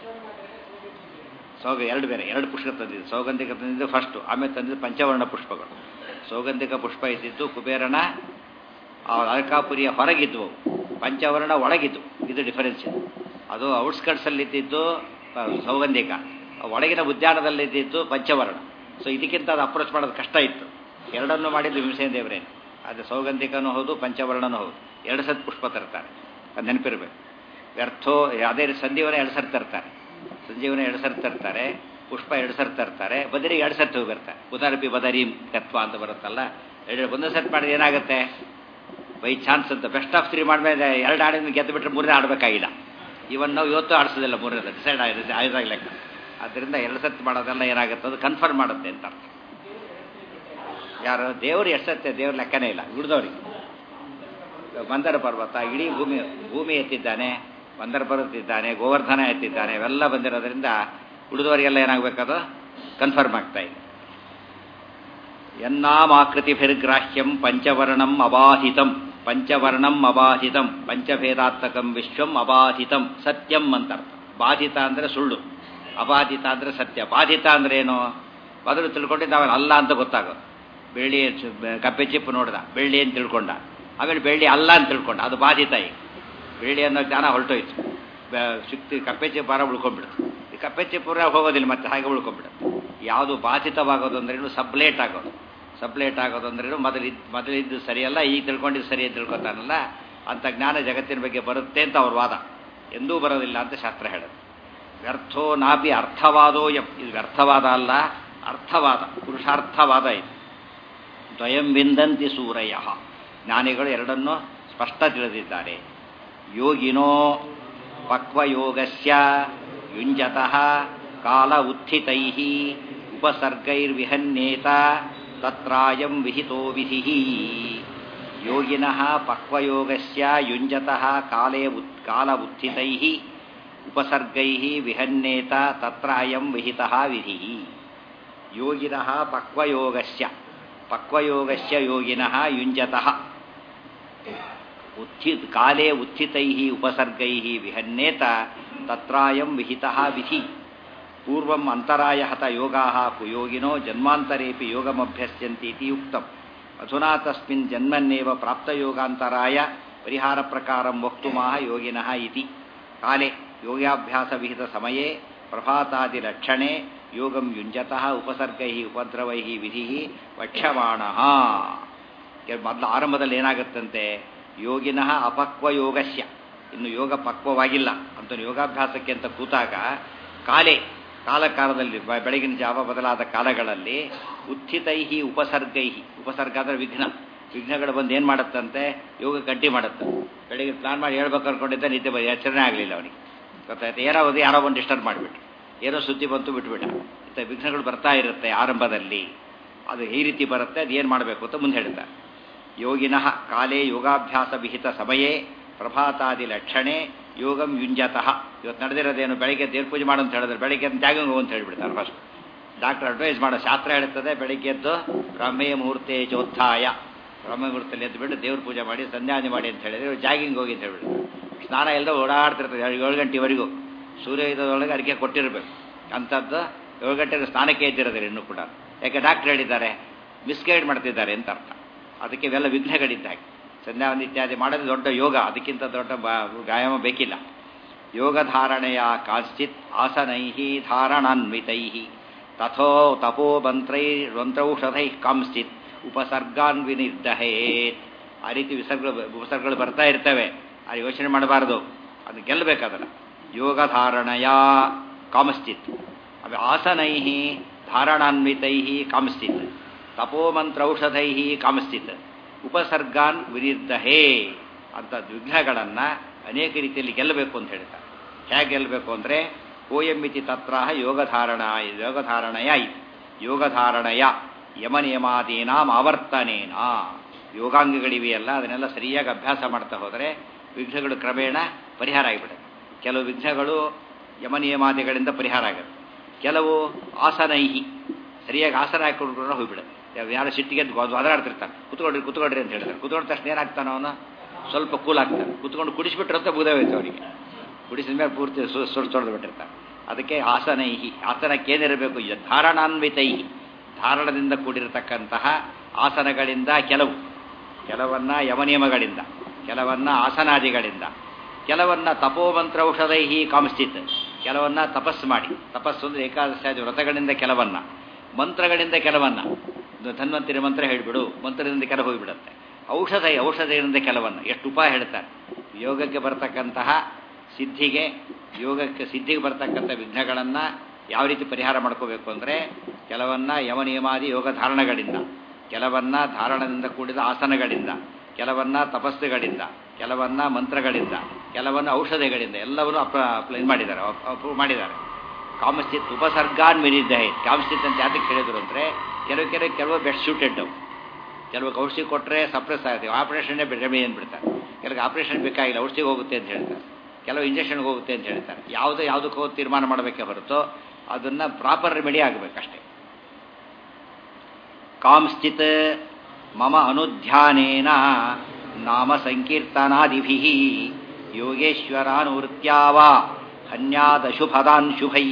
ಸೌಗ ಎರಡು ಬೇರೆ ಎರಡು ಪುಷ್ಪ ತಂದಿದ್ದು ಸೌಗಂಧಿಕ ತಂದಿದ್ದು ಫಸ್ಟು ಆಮೇಲೆ ತಂದಿದ್ದು ಪಂಚವರ್ಣ ಪುಷ್ಪಗಳು ಸೌಗಂಧಿಕ ಪುಷ್ಪ ಇದ್ದಿದ್ದು ಕುಬೇರನ ಅಲ್ಕಾಪುರಿಯ ಹೊರಗಿದ್ವು ಪಂಚವರ್ಣ ಒಳಗಿದ್ವು ಇದು ಡಿಫರೆನ್ಸ್ ಇದು ಅದು ಔಟ್ಸ್ಕಟ್ಸಲ್ಲಿ ಇದ್ದಿದ್ದು ಸೌಗಂಧಿಕ ಒಳಗಿನ ಉದ್ಯಾನದಲ್ಲಿದ್ದಿದ್ದು ಪಂಚವರ್ಣ ಸೊ ಇದಕ್ಕಿಂತ ಅದು ಅಪ್ರೋಚ್ ಮಾಡೋದು ಕಷ್ಟ ಇತ್ತು ಎರಡನ್ನು ಮಾಡಿದ್ದು ಭೀಮಸೇನ ದೇವರೇನು ಅದು ಸೌಗಂಧಿಕನೂ ಹೌದು ಪಂಚವರ್ಣನೂ ಹೌದು ಎರಡು ಸತ್ ಪುಷ್ಪ ತರ್ತಾರೆ ಅದು ನೆನಪಿರ್ಬೇಕು ವ್ಯರ್ಥೋ ಅದೇ ಸಂಜೀವನ ಎರಡು ಸರಿ ತರ್ತಾರೆ ಸಂಜೀವನ ಎರಡು ಸರಿ ತರ್ತಾರೆ ಪುಷ್ಪ ಎರಡು ಸರಿ ತರ್ತಾರೆ ಬದರಿಗೆ ಎರಡು ಸರ್ತಿ ಹೋಗಿರ್ತಾರೆ ಉದಾರಪಿ ಬದರಿ ತತ್ವ ಅಂತ ಬರುತ್ತಲ್ಲ ಎರಡು ಒಂದೇ ಸೆಟ್ ಮಾಡಿದ್ರೆ ಏನಾಗುತ್ತೆ ಬೈ ಚಾನ್ಸ್ ಅಂತ ಬೆಸ್ಟ್ ಆಫ್ ತ್ರೀ ಮಾಡಿದ್ಮೇಲೆ ಎರಡು ಆಡಿದ ಗೆದ್ದು ಬಿಟ್ಟರೆ ಮೂರನೇ ಆಡಬೇಕಾಗಿಲ್ಲ ಇವನ್ ನಾವು ಇವತ್ತು ಆಡಿಸೋದಿಲ್ಲ ಮೂರನೇದು ಡಿಸೈಡ್ ಆಗಿದೆ ಆಯ್ದಾಗ ಲೆಕ್ಕ ಆದ್ದರಿಂದ ಎರಡು ಸತಿ ಮಾಡೋದೆಲ್ಲ ಏನಾಗುತ್ತೆ ಅದು ಕನ್ಫರ್ಮ್ ಮಾಡುತ್ತೆ ಅಂತ ಅರ್ಥ ಯಾರು ದೇವರು ಎಷ್ಟು ಸತ್ಯ ದೇವ್ರ ಲೆಕ್ಕನೇ ಇಲ್ಲ ಉಳಿದವ್ರಿಗೆ ಮಂದರ ಪರ್ವತ ಇಡೀ ಭೂಮಿ ಭೂಮಿ ಎತ್ತಿದ್ದಾನೆ ಬಂದರ ಬರುತ್ತಿದ್ದಾನೆ ಗೋವರ್ಧನ ಎತ್ತಿದ್ದಾನೆ ಇವೆಲ್ಲ ಬಂದಿರೋದ್ರಿಂದ ಉಳಿದವರಿಗೆಲ್ಲ ಏನಾಗಬೇಕದು ಕನ್ಫರ್ಮ್ ಆಗ್ತಾ ಇದೆ ಯನ್ನಾಮಾಕೃತಿಭಿರ್ಗ್ರಾಹ್ಯಂ ಪಂಚವರ್ಣಂ ಅಬಾಧಿತಂ ಪಂಚವರ್ಣಂ ಅಬಾಧಿತಂ ಪಂಚಭೇದಾತ್ಮಕಂ ವಿಶ್ವಂ ಅಬಾಧಿತಂ ಸತ್ಯಂ ಅಂತ ಅರ್ಥ ಬಾಧಿತ ಅಂದರೆ ಸುಳ್ಳು ಅಬಾಧಿತ ಅಂದರೆ ಸತ್ಯ ಬಾಧಿತ ಅಂದ್ರೆ ಏನು ಮೊದಲು ತಿಳ್ಕೊಂಡಿದ್ದ ಅವನು ಅಲ್ಲ ಅಂತ ಗೊತ್ತಾಗೋದು ಬೆಳ್ಳಿ ಕಪ್ಪೆ ಚಿಪ್ಪು ನೋಡ್ದ ಬೆಳ್ಳಿ ಅಂತ ತಿಳ್ಕೊಂಡ ಆಮೇಲೆ ಬೆಳ್ಳಿ ಅಲ್ಲ ಅಂತ ತಿಳ್ಕೊಂಡ ಅದು ಬಾಧಿತ ಈಗ ಬೆಳ್ಳಿ ಅನ್ನೋ ಜ್ಞಾನ ಹೊರಟೋಯ್ತು ಶಕ್ತಿ ಕಪ್ಪೆ ಚಿಪ್ಪಾರ ಉಳ್ಕೊಂಡ್ಬಿಡುತ್ತೆ ಈ ಕಪ್ಪೆ ಚಿಪ್ಪುರ ಹೋಗೋದಿಲ್ಲ ಮತ್ತೆ ಹಾಗೆ ಉಳ್ಕೊಂಡ್ಬಿಡುತ್ತೆ ಯಾವುದು ಬಾಧಿತವಾಗೋದು ಅಂದ್ರೇನು ಸಬ್ಲೇಟ್ ಆಗೋದು ಸಬ್ಲೇಟ್ ಆಗೋದು ಅಂದ್ರೇನು ಮೊದಲಿದ್ದು ಮೊದಲಿದ್ದು ಸರಿಯಲ್ಲ ಈಗ ತಿಳ್ಕೊಂಡಿದ್ದು ಸರಿ ಅಂತ ತಿಳ್ಕೊತಾನಲ್ಲ ಅಂಥ ಜ್ಞಾನ ಜಗತ್ತಿನ ಬಗ್ಗೆ ಬರುತ್ತೆ ಅಂತ ಅವ್ರ ವಾದ ಎಂದೂ ಬರೋದಿಲ್ಲ ಅಂತ ಶಾಸ್ತ್ರ ಹೇಳುತ್ತೆ ವ್ಯರ್ಥೋ ನಾಪಿ ಅರ್ಥವಾದೋ ಎಂ ಇದು ವ್ಯರ್ಥವಾದ ಅಲ್ಲ ಅರ್ಥವಾದ ಪುರುಷಾರ್ಥವಾದ ಇದು ದ್ವಯಂ ವಿಂದಂತಿ ಸೂರಯ ಜ್ಞಾನಿಗಳು ಎರಡನ್ನೂ ಸ್ಪಷ್ಟ ತಿಳಿದಿದ್ದಾರೆ ಯೋಗಿನೋ ಪಕ್ವಯೋಗಸ್ಯ ಯುಂಜತಃ ಕಾಲ ಉತ್ಥಿತೈ ಉಪಸರ್ಗೈರ್ವಿಹನ್ಯೇತ ತತ್ರಾಯಂ ವಿಹಿತೋ ವಿಧಿ ಯೋಗಿನಃ ಪಕ್ವಯೋಗಸ್ಯ ಯುಂಜತಃ ಕಾಲೇ ಉತ್ ಕಾಲ ಉತ್ಥಿತೈ ಉಪಸರ್ಗೈ ವಿಹನ್ಯೇತ ತತ್ರ ಅಯಂ ವಿಹಿತಃ ವಿಧಿ ಯೋಗಿನಃ ಪಕ್ವಯೋಗಸ್ಯ ಪಕ್ವಯೋಗಸ್ಯ ಯೋಗಿನಃ ಯುಂಜತಃ ಉತ್ಥಿತ್ ಕಾಲೇ ಉತ್ಥಿತೈ ಉಪಸರ್ಗೈ ವಿಹನ್ಯೇತ ತತ್ರಾಯಂ ವಿಹಿತಃ ವಿಧಿ ಪೂರ್ವಂ ಅಂತರಾಯ ಹತ ಯೋಗಾ ಕುಯೋಗಿನೋ ಜನ್ಮಾಂತರೇಪಿ ಯೋಗಮಭ್ಯಸ್ಯಂತಿ ಇತಿ ಉಕ್ತಂ ಅಧುನಾ ತಸ್ಮಿನ್ ಜನ್ಮನ್ನೇವ ಪ್ರಾಪ್ತಯೋಗಾಂತರಾಯ ಪರಿಹಾರ ಪ್ರಕಾರಂ ವಕ್ತುಮಾಹ ಯೋಗಿನಃ ಇತಿ ಕಾಲೇ ಯೋಗಾಭ್ಯಾಸ ವಿಹಿತ ಸಮಯೇ ಪ್ರಭಾತಾದಿಲಕ್ಷಣೆ ಯೋಗಂ ಯುಂಜತಃ ಉಪಸರ್ಗೈ ಉಪದ್ರವೈ ವಿಧಿ ವಕ್ಷ್ಯಮಾಣಃ ಮೊದಲು ಆರಂಭದಲ್ಲಿ ಏನಾಗುತ್ತಂತೆ ಯೋಗಿನಃ ಅಪಕ್ವಯೋಗಸ್ಯ ಇನ್ನು ಯೋಗ ಪಕ್ವವಾಗಿಲ್ಲ ಅಂತ ಯೋಗಾಭ್ಯಾಸಕ್ಕೆ ಅಂತ ಕೂತಾಗ ಕಾಲೇ ಕಾಲಕಾಲದಲ್ಲಿ ಬೆಳಗಿನ ಜಾವ ಬದಲಾದ ಕಾಲಗಳಲ್ಲಿ ಉತ್ಥಿತೈಹಿ ಉಪಸರ್ಗೈಹಿ ಉಪಸರ್ಗ ಅಂದರೆ ವಿಘ್ನ ವಿಘ್ನಗಳು ಬಂದು ಏನು ಮಾಡುತ್ತಂತೆ ಯೋಗ ಗಟ್ಟಿ ಮಾಡುತ್ತೆ ಬೆಳಿಗ್ಗೆ ಪ್ಲಾನ್ ಮಾಡಿ ಹೇಳ್ಬೇಕು ಅನ್ಕೊಂಡಿದ್ದ ನಿದ್ದೆ ಬ ಎಚ್ಚರಣೆ ಆಗಲಿಲ್ಲ ಅವನಿಗೆ ಗೊತ್ತಾಯ್ತು ಏನೋ ಒಂದು ಯಾರೋ ಒಂದು ಡಿಸ್ಟರ್ಬ್ ಮಾಡಿಬಿಟ್ಟು ಏನೋ ಸುದ್ದಿ ಬಂತು ಬಿಟ್ಬಿಟ್ಟ ಇಂಥ ವಿಘ್ನಗಳು ಬರ್ತಾ ಇರುತ್ತೆ ಆರಂಭದಲ್ಲಿ ಅದು ಈ ರೀತಿ ಬರುತ್ತೆ ಅದು ಏನು ಮಾಡಬೇಕು ಅಂತ ಮುಂದೆ ಹೇಳ್ತಾರೆ ಯೋಗಿನಃ ಕಾಲೇ ಯೋಗಾಭ್ಯಾಸ ವಿಹಿತ ಸಮಯೇ ಪ್ರಭಾತಾದಿ ಲಕ್ಷಣೆ ಯೋಗಂ ಯುಂಜತಃ ಇವತ್ತು ನಡೆದಿರೋದೇನು ಬೆಳಿಗ್ಗೆ ದೇವ್ರ ಪೂಜೆ ಮಾಡು ಅಂತ ಹೇಳಿದ್ರೆ ಬೆಳಿಗ್ಗೆ ಜಾಗಿಂಗ್ ಹೋಗು ಅಂತ ಹೇಳಿಬಿಡ್ತಾರೆ ಫಸ್ಟ್ ಡಾಕ್ಟರ್ ಅಡ್ವೈಸ್ ಮಾಡೋ ಶಾಸ್ತ್ರ ಹೇಳ್ತದೆ ಬೆಳಿಗ್ಗೆ ಎದ್ದು ಬ್ರಹ್ಮೇ ಮುಹೂರ್ತೆ ಚೋತ್ಥಾಯ ಬ್ರಹ್ಮ ಮುಹೂರ್ತಲ್ಲಿ ಎದ್ದು ಬಿಟ್ಟು ದೇವ್ರ ಪೂಜೆ ಮಾಡಿ ಸಂಧ್ಯಾನೆ ಮಾಡಿ ಅಂತ ಹೇಳಿದ್ರೆ ಜಾಗಿಂಗ್ ಹೋಗಿ ಅಂತ ಹೇಳ್ಬಿಡ್ತಾರೆ ಸ್ನಾನ ಇಲ್ಲದೆ ಓಡಾಡ್ತಿರ್ತದೆ ಏಳು ಗಂಟೆವರೆಗೂ ಸೂರ್ಯೋದಯದೊಳಗೆ ಅಡಿಕೆ ಕೊಟ್ಟಿರಬೇಕು ಅಂಥದ್ದು ಏಳು ಗಂಟೆಗೆ ಸ್ನಾನಕ್ಕೆ ಎದ್ದಿರೋದಿಲ್ಲ ಇನ್ನೂ ಕೂಡ ಯಾಕೆ ಡಾಕ್ಟರ್ ಹೇಳಿದ್ದಾರೆ ಮಿಸ್ಗೈಡ್ ಮಾಡ್ತಿದ್ದಾರೆ ಅಂತ ಅರ್ಥ ಅದಕ್ಕೆ ಇವೆಲ್ಲ ವಿಘ್ನಗಳಿದ್ದಾಗ ಸಂಧ್ಯಾವಂದ ಇತ್ಯಾದಿ ಮಾಡೋದು ದೊಡ್ಡ ಯೋಗ ಅದಕ್ಕಿಂತ ದೊಡ್ಡ ವ್ಯಾಯಾಮ ಬೇಕಿಲ್ಲ ಯೋಗಧಾರಣೆಯ ಕಾಶ್ಚಿತ್ ಆಸನೈ ಧಾರಣಾನ್ವಿತೈ ತಥೋ ತಪೋ ಮಂತ್ರೈ ಮಂತ್ರೌಷಧೈ ಕಾಂಶ್ಚಿತ್ ಉಪಸರ್ಗಾನ್ ವಿನಿರ್ದಹೇತ್ ಆ ರೀತಿ ವಿಸರ್ಗ ಉಪಸರ್ಗಗಳು ಬರ್ತಾ ಇರ್ತವೆ ಆ ಯೋಚನೆ ಮಾಡಬಾರ್ದು ಅದು ಗೆಲ್ಲಬೇಕದನ್ನು ಯೋಗಧಾರಣೆಯ ಕಾಮಶ್ಚಿತ್ ಅವು ಆಸನೈ ಧಾರಣಾನ್ವಿತೈ ಕಾಮಶ್ಚಿತ್ ತಪೋಮಂತ್ರೌಷಧೈ ಕಾಮಶ್ಚಿತ್ ಉಪಸರ್ಗಾನ್ ವಿನಿರ್ದಹೇ ಅಂತ ವಿಘ್ನಗಳನ್ನು ಅನೇಕ ರೀತಿಯಲ್ಲಿ ಗೆಲ್ಲಬೇಕು ಅಂತ ಹೇಳ್ತಾರೆ ಹೇಗೆ ಗೆಲ್ಲಬೇಕು ಅಂದರೆ ಕೋಯಂಬಿತಿ ತತ್ರ ಯೋಗಧಾರಣ ಯೋಗಧಾರಣಯ ಯೋಗಧಾರಣಯ ಯಮನಿಯಮಾದೀನಾಂ ಆವರ್ತನೇನ ಯೋಗಾಂಗಗಳಿವೆಯಲ್ಲ ಅದನ್ನೆಲ್ಲ ಸರಿಯಾಗಿ ಅಭ್ಯಾಸ ಮಾಡ್ತಾ ಹೋದರೆ ವಿಘ್ನಗಳು ಕ್ರಮೇಣ ಪರಿಹಾರ ಆಗಿಬಿಡುತ್ತೆ ಕೆಲವು ವಿಘ್ನಗಳು ಯಮನಿಯಮಾದಿಗಳಿಂದ ಪರಿಹಾರ ಆಗುತ್ತೆ ಕೆಲವು ಆಸನೈಹಿ ಸರಿಯಾಗಿ ಆಸನ ಹಾಕೊಂಡು ಹೋಗ್ಬಿಡುತ್ತೆ ಯಾರು ಸಿಟ್ಟಿಗೆ ಒದರಾಡ್ತಿರ್ತಾನೆ ಕುತ್ಕೊಳ್ರಿ ಕುತ್ಕೊಳ್ರಿ ಅಂತ ಹೇಳ್ತಾರೆ ಕುತ್ಕೊಂಡ ತಕ್ಷಣ ಏನಾಗ್ತಾನೆ ಅವನು ಸ್ವಲ್ಪ ಕೂಲ್ ಆಗ್ತಾನೆ ಕುತ್ಕೊಂಡು ಕುಡಿಸ್ಬಿಟ್ರೆ ಅಂತ ಬುಧವೈತೆ ಅವನಿಗೆ ಕುಡಿಸಿದ ಮೇಲೆ ಪೂರ್ತಿ ಸುಟ್ಟು ತೊಳೆದು ಬಿಟ್ಟಿರ್ತಾನೆ ಅದಕ್ಕೆ ಆಸನೈಹಿ ಆಸನಕ್ಕೆ ಏನಿರಬೇಕು ಧಾರಣಾನ್ವಿತೈಹಿ ಧಾರಣದಿಂದ ಕೂಡಿರತಕ್ಕಂತಹ ಆಸನಗಳಿಂದ ಕೆಲವು ಕೆಲವನ್ನ ಯಮನಿಯಮಗಳಿಂದ ಕೆಲವನ್ನ ಆಸನಾದಿಗಳಿಂದ ಕೆಲವನ್ನ ತಪೋಮಂತ್ರ ಔಷಧೈಹಿ ಕಾಮಶ್ಚಿತ್ ಕೆಲವನ್ನ ತಪಸ್ಸು ಮಾಡಿ ತಪಸ್ಸು ಅಂದರೆ ಏಕಾದಶಾದಿ ವ್ರತಗಳಿಂದ ಕೆಲವನ್ನ ಮಂತ್ರಗಳಿಂದ ಕೆಲವನ್ನ ಧನ್ವಂತರಿ ಮಂತ್ರ ಹೇಳಿಬಿಡು ಮಂತ್ರದಿಂದ ಕೆಲ ಹೋಗಿಬಿಡುತ್ತೆ ಔಷಧ ಔಷಧಿಗಳಿಂದ ಕೆಲವನ್ನ ಎಷ್ಟು ಉಪಾಯ ಹೇಳ್ತಾರೆ ಯೋಗಕ್ಕೆ ಬರ್ತಕ್ಕಂತಹ ಸಿದ್ಧಿಗೆ ಯೋಗಕ್ಕೆ ಸಿದ್ಧಿಗೆ ಬರ್ತಕ್ಕಂಥ ವಿಘ್ನಗಳನ್ನು ಯಾವ ರೀತಿ ಪರಿಹಾರ ಮಾಡ್ಕೋಬೇಕು ಅಂದರೆ ಕೆಲವನ್ನ ಯಮನಿಯಮಾದಿ ಯೋಗ ಧಾರಣಗಳಿಂದ ಕೆಲವನ್ನ ಧಾರಣದಿಂದ ಕೂಡಿದ ಆಸನಗಳಿಂದ ಕೆಲವನ್ನ ತಪಸ್ಸುಗಳಿಂದ ಕೆಲವನ್ನ ಮಂತ್ರಗಳಿಂದ ಕೆಲವನ್ನ ಔಷಧಿಗಳಿಂದ ಎಲ್ಲವನ್ನು ಅಪ್ರ ಅಪ್ಲೈ ಮಾಡಿದ್ದಾರೆ ಅಪ್ರೂವ್ ಮಾಡಿದ್ದಾರೆ ಕಾಮಶ್ಚಿತ್ ಉಪಸರ್ಗಾನ್ ಮಿನಿದ್ದೆ ಕಾಮಶ್ಚಿತ್ ಅಂತ ಯಾತಕ್ಕೆ ಹೇಳಿದ್ರು ಅಂದರೆ ಕೆಲವು ಕೆಲವು ಕೆಲವು ಬೆಸ್ಟ್ ಸೂಟೆಡ್ ಕೆಲವು ಔಷಧಿ ಕೊಟ್ಟರೆ ಸಪ್ರೆಸ್ ಆಗುತ್ತೆ ಆಪರೇಷನ್ನೇ ರೆಮಿ ಅಂದ್ಬಿಡ್ತಾರೆ ಕೆಲವು ಆಪರೇಷನ್ ಬೇಕಾಗಿಲ್ಲ ಔಷಧಿಗೆ ಹೋಗುತ್ತೆ ಅಂತ ಹೇಳ್ತಾರೆ ಕೆಲವು ಇಂಜೆಕ್ಷನ್ಗೆ ಹೋಗುತ್ತೆ ಅಂತ ಹೇಳ್ತಾರೆ ಯಾವುದು ಯಾವುದಕ್ಕೆ ಹೋಗಿ ತೀರ್ಮಾನ ಮಾಡಬೇಕೇ ಹೊರತು ಅದನ್ನು ಪ್ರಾಪರ್ ರೆಮಿಡಿ ಆಗಬೇಕಷ್ಟೇ ಕಾಂಶ್ಚಿತ್ ಮಮ ಅನುಧ್ಯಾನೇನ ನಾಮ ಸಂಕೀರ್ತನಾದಿಭಿ ಯೋಗೇಶ್ವರಾನುವೃತ್ಯಾವ ಹನ್ಯಾದಶುಭದಾನ್ ಶುಭೈ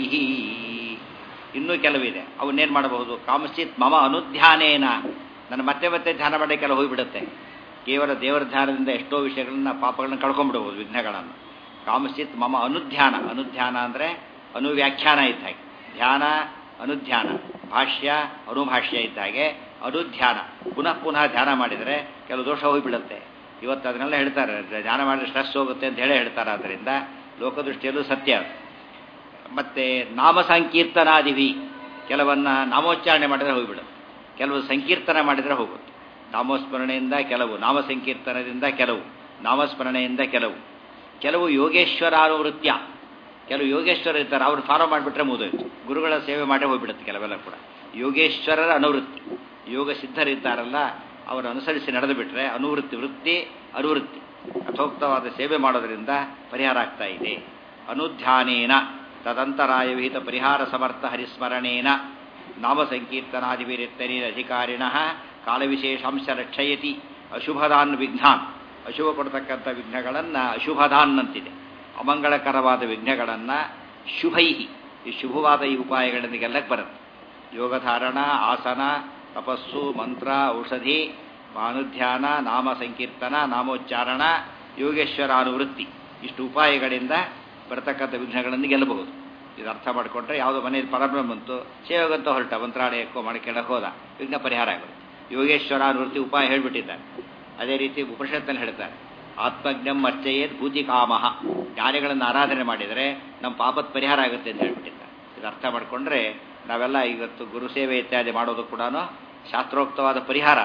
ಇನ್ನೂ ಕೆಲವಿದೆ ಅವನ್ನೇನು ಮಾಡಬಹುದು ಕಾಮಶ್ಚಿತ್ ಮಮ ಅನುಧ್ಯಾನೇನ ನನ್ನ ಮತ್ತೆ ಮತ್ತೆ ಧ್ಯಾನ ಮಾಡೋಕ್ಕೆಲ್ಲ ಹೋಗಿಬಿಡುತ್ತೆ ಕೇವಲ ದೇವರ ಧ್ಯಾನದಿಂದ ಎಷ್ಟೋ ವಿಷಯಗಳನ್ನ ಪಾಪಗಳನ್ನ ಕಳ್ಕೊಂಡ್ಬಿಡ್ಬೋದು ವಿಘ್ನಗಳನ್ನು ಕಾಮಶ್ಚಿತ್ ಮಮ ಅನುಧ್ಯಾನ ಅನುಧ್ಯಾನ ಅಂದರೆ ಅನುವ್ಯಾಖ್ಯಾನ ಇದ್ದ ಹಾಗೆ ಧ್ಯಾನ ಅನುಧ್ಯಾನ ಭಾಷ್ಯ ಅನುಭಾಷ್ಯ ಇದ್ದ ಹಾಗೆ ಅನುಧ್ಯಾನ ಪುನಃ ಪುನಃ ಧ್ಯಾನ ಮಾಡಿದರೆ ಕೆಲವು ದೋಷ ಹೋಗಿಬಿಡುತ್ತೆ ಇವತ್ತು ಅದನ್ನೆಲ್ಲ ಹೇಳ್ತಾರೆ ಧ್ಯಾನ ಮಾಡಿದ್ರೆ ಸ್ಟ್ರೆಸ್ ಹೋಗುತ್ತೆ ಅಂತ ಹೇಳೇ ಹೇಳ್ತಾರೆ ಆದ್ದರಿಂದ ಲೋಕದೃಷ್ಟಿಯಲ್ಲೂ ಸತ್ಯ ಅದು ಮತ್ತೆ ನಾಮ ಸಂಕೀರ್ತನಾದಿವಿ ಕೆಲವನ್ನ ನಾಮೋಚ್ಚಾರಣೆ ಮಾಡಿದರೆ ಹೋಗಿಬಿಡುತ್ತೆ ಕೆಲವು ಸಂಕೀರ್ತನ ಮಾಡಿದರೆ ಹೋಗುತ್ತೆ ನಾಮಸ್ಮರಣೆಯಿಂದ ಕೆಲವು ನಾಮ ಸಂಕೀರ್ತನದಿಂದ ಕೆಲವು ನಾಮಸ್ಮರಣೆಯಿಂದ ಕೆಲವು ಕೆಲವು ಯೋಗೇಶ್ವರಾನುವೃತ್ಯ ಕೆಲವು ಯೋಗೇಶ್ವರ ಇರ್ತಾರೆ ಅವ್ರು ಫಾಲೋ ಮಾಡಿಬಿಟ್ರೆ ಮುಗಿದೋಯ್ತು ಗುರುಗಳ ಸೇವೆ ಮಾಡೇ ಹೋಗ್ಬಿಡುತ್ತೆ ಕೆಲವೆಲ್ಲ ಕೂಡ ಯೋಗೇಶ್ವರರ ಅನುವೃತ್ತಿ ಯೋಗ ಸಿದ್ಧರಿದ್ದಾರಲ್ಲ ಅವರು ಅನುಸರಿಸಿ ನಡೆದು ಬಿಟ್ರೆ ಅನುವೃತ್ತಿ ವೃತ್ತಿ ಅನುವೃತ್ತಿ ಅಥೋಕ್ತವಾದ ಸೇವೆ ಮಾಡೋದರಿಂದ ಪರಿಹಾರ ಆಗ್ತಾ ಇದೆ ಅನುಧ್ಯಾನೇನ ತದಂತರಾಯ ವಿಹಿತ ಪರಿಹಾರ ಸಮರ್ಥ ಹರಿಸ್ಮರಣೇನ ನಾಮ ಸಂಕೀರ್ತನಾದಿವಿರಿತ್ತರೀರ ಅಧಿಕಾರಿಣ ಕಾಲವಿಶೇಷಾಂಶ ರಕ್ಷಯತಿ ಅಶುಭದಾನ್ ವಿಘ್ನಾನ್ ಅಶುಭ ಕೊಡ್ತಕ್ಕಂಥ ವಿಘ್ನಗಳನ್ನು ಅಶುಭದಾನ್ ಅಂತಿದೆ ಅಮಂಗಳಕರವಾದ ವಿಘ್ನಗಳನ್ನು ಶುಭೈಹಿ ಈ ಶುಭವಾದ ಈ ಉಪಾಯಗಳಿಂದ ಗೆಲ್ಲಕ್ಕೆ ಬರುತ್ತೆ ಯೋಗಧಾರಣ ಆಸನ ತಪಸ್ಸು ಮಂತ್ರ ಔಷಧಿ ಅನುಧ್ಯಾನ ನಾಮ ಸಂಕೀರ್ತನ ನಾಮೋಚ್ಚಾರಣ ಯೋಗೇಶ್ವರಾನುವೃತ್ತಿ ಇಷ್ಟು ಉಪಾಯಗಳಿಂದ ಬರತಕ್ಕಂಥ ವಿಘ್ನಗಳನ್ನು ಗೆಲ್ಲಬಹುದು ಇದು ಅರ್ಥ ಮಾಡಿಕೊಂಡ್ರೆ ಯಾವುದೋ ಮನೆಯಲ್ಲಿ ಪರಬ್ರಹ್ಮ ಬಂತು ಸೇವಗಂತ ಹೊರಟ ಮಂತ್ರಾಲಯಕ್ಕೋ ಮಾಡ್ಕೊಳ್ಳೋಕೆ ಹೋದ ವಿಘ್ನ ಪರಿಹಾರ ಆಗುತ್ತೆ ಯೋಗೇಶ್ವರಾನುವೃತ್ತಿ ಉಪಾಯ ಹೇಳಿಬಿಟ್ಟಿದ್ದಾರೆ ಅದೇ ರೀತಿ ಉಪನಿಷತ್ತಲ್ಲಿ ಹೇಳ್ತಾರೆ ಆತ್ಮಜ್ಞಂ ಅರ್ಚಯೇತ್ ಭೂತಿ ಕಾಮಹ ಜ್ಞಾನಿಗಳನ್ನು ಆರಾಧನೆ ಮಾಡಿದರೆ ನಮ್ಮ ಪಾಪದ ಪರಿಹಾರ ಆಗುತ್ತೆ ಅಂತ ಹೇಳ್ಬಿಟ್ಟಿದ್ದಾರೆ ಇದು ಅರ್ಥ ಮಾಡಿಕೊಂಡ್ರೆ ನಾವೆಲ್ಲ ಇವತ್ತು ಗುರುಸೇವೆ ಇತ್ಯಾದಿ ಮಾಡೋದು ಕೂಡ ಶಾಸ್ತ್ರೋಕ್ತವಾದ ಪರಿಹಾರ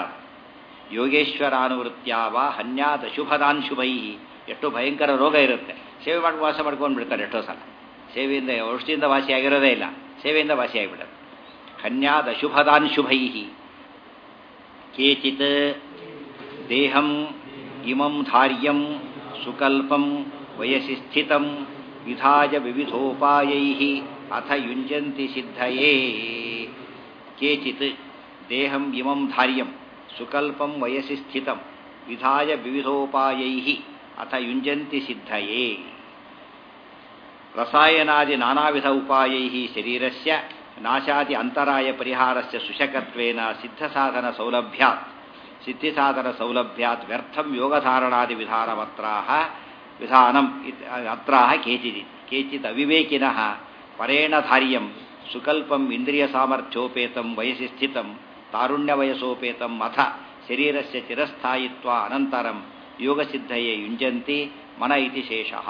ಯೋಗೇಶ್ವರಾನುವೃತ್ಯಾವ ಹನ್ಯಾದ ಶುಭದಾನ್ ಶುಭೈ ಎಷ್ಟು ಭಯಂಕರ ರೋಗ ಇರುತ್ತೆ ಸೇವೆ ಮಾಡಿ ವಾಸ ಮಾಡ್ಕೊಂಡು ಬಿಡ್ತಾರೆ ಎಷ್ಟೋ ಸಲ ಸೇವೆಯಿಂದ ಔಷಧಿಯಿಂದ ವಾಸಿಯಾಗಿರೋದೇ ಇಲ್ಲ ಸೇವೆಯಿಂದ ವಾಸಿಯಾಗಿಬಿಡುತ್ತೆ ಹನ್ಯಾದ ಶುಭದಾನ್ ಶುಭೈ ಕೇಚಿತ್ ದೇಹಂ ಇಮಂ ಧಾರ್ಯಂ ಸುಕಲ್ಪಂ ವಯಸಿ ಸ್ಥಿತಂ ವಿಧಾಯ ವಿವಿಧೋಪಾಯೈ ಅಥ ಯುಂಜಂತಿ ಸಿದ್ಧಯೇ ಕೇಚಿತ್ ದೇಹಂ ಇಮಂ ಧಾರ್ಯಂ ಸುಕಲ್ಪಂ ವಯಸಿ ಸ್ಥಿತಂ ವಿಧಾಯ ವಿವಿಧೋಪಾಯೈ ಅಥ ಯುಂಜಂತಿ ಸಿದ್ಧಯೇ ರಸಾಯನಾದಿ ನಾನಾವಿಧ ಉಪಾಯೈ ಶರೀರಸ್ಯ ನಾಶಾದಿ ಅಂತರಾಯ ಪರಿಹಾರಸ್ಯ ಸುಶಕತ್ವೇನ ಸಿದ್ಧಸಾಧನ ಸೌಲಭ್ಯಾತ್ ಸಿದ್ಧಿಸಾಧನ ಸೌಲಭ್ಯಾತ್ ವ್ಯರ್ಥಂ ಯೋಗಧಾರಣಾದಿ ವಿಧಾನಮತ್ರಾಹ ವಿಧಾನಂ ಅತ್ರಾಹ ಕೇಚಿದಿ ಕೇಚಿತ್ ಅವಿವೇಕಿನಃ ಪರೇಣ ಧಾರ್ಯಂ ಸುಕಲ್ಪಂ ಇಂದ್ರಿಯ ಸಾಮರ್ಥ್ಯೋಪೇತಂ ವಯಸ್ಸಿ ಸ್ಥಿತಂ ತಾರುಣ್ಯವಯಸೋಪೇತಂ ಅಥ ಶರೀರಸ್ಯ ಚಿರಸ್ಥಾಯಿತ್ವ ಅನಂತರಂ ಯೋಗಸಿದ್ಧಯೇ ಯುಂಜಂತಿ ಮನ ಇತಿ ಶೇಷಃ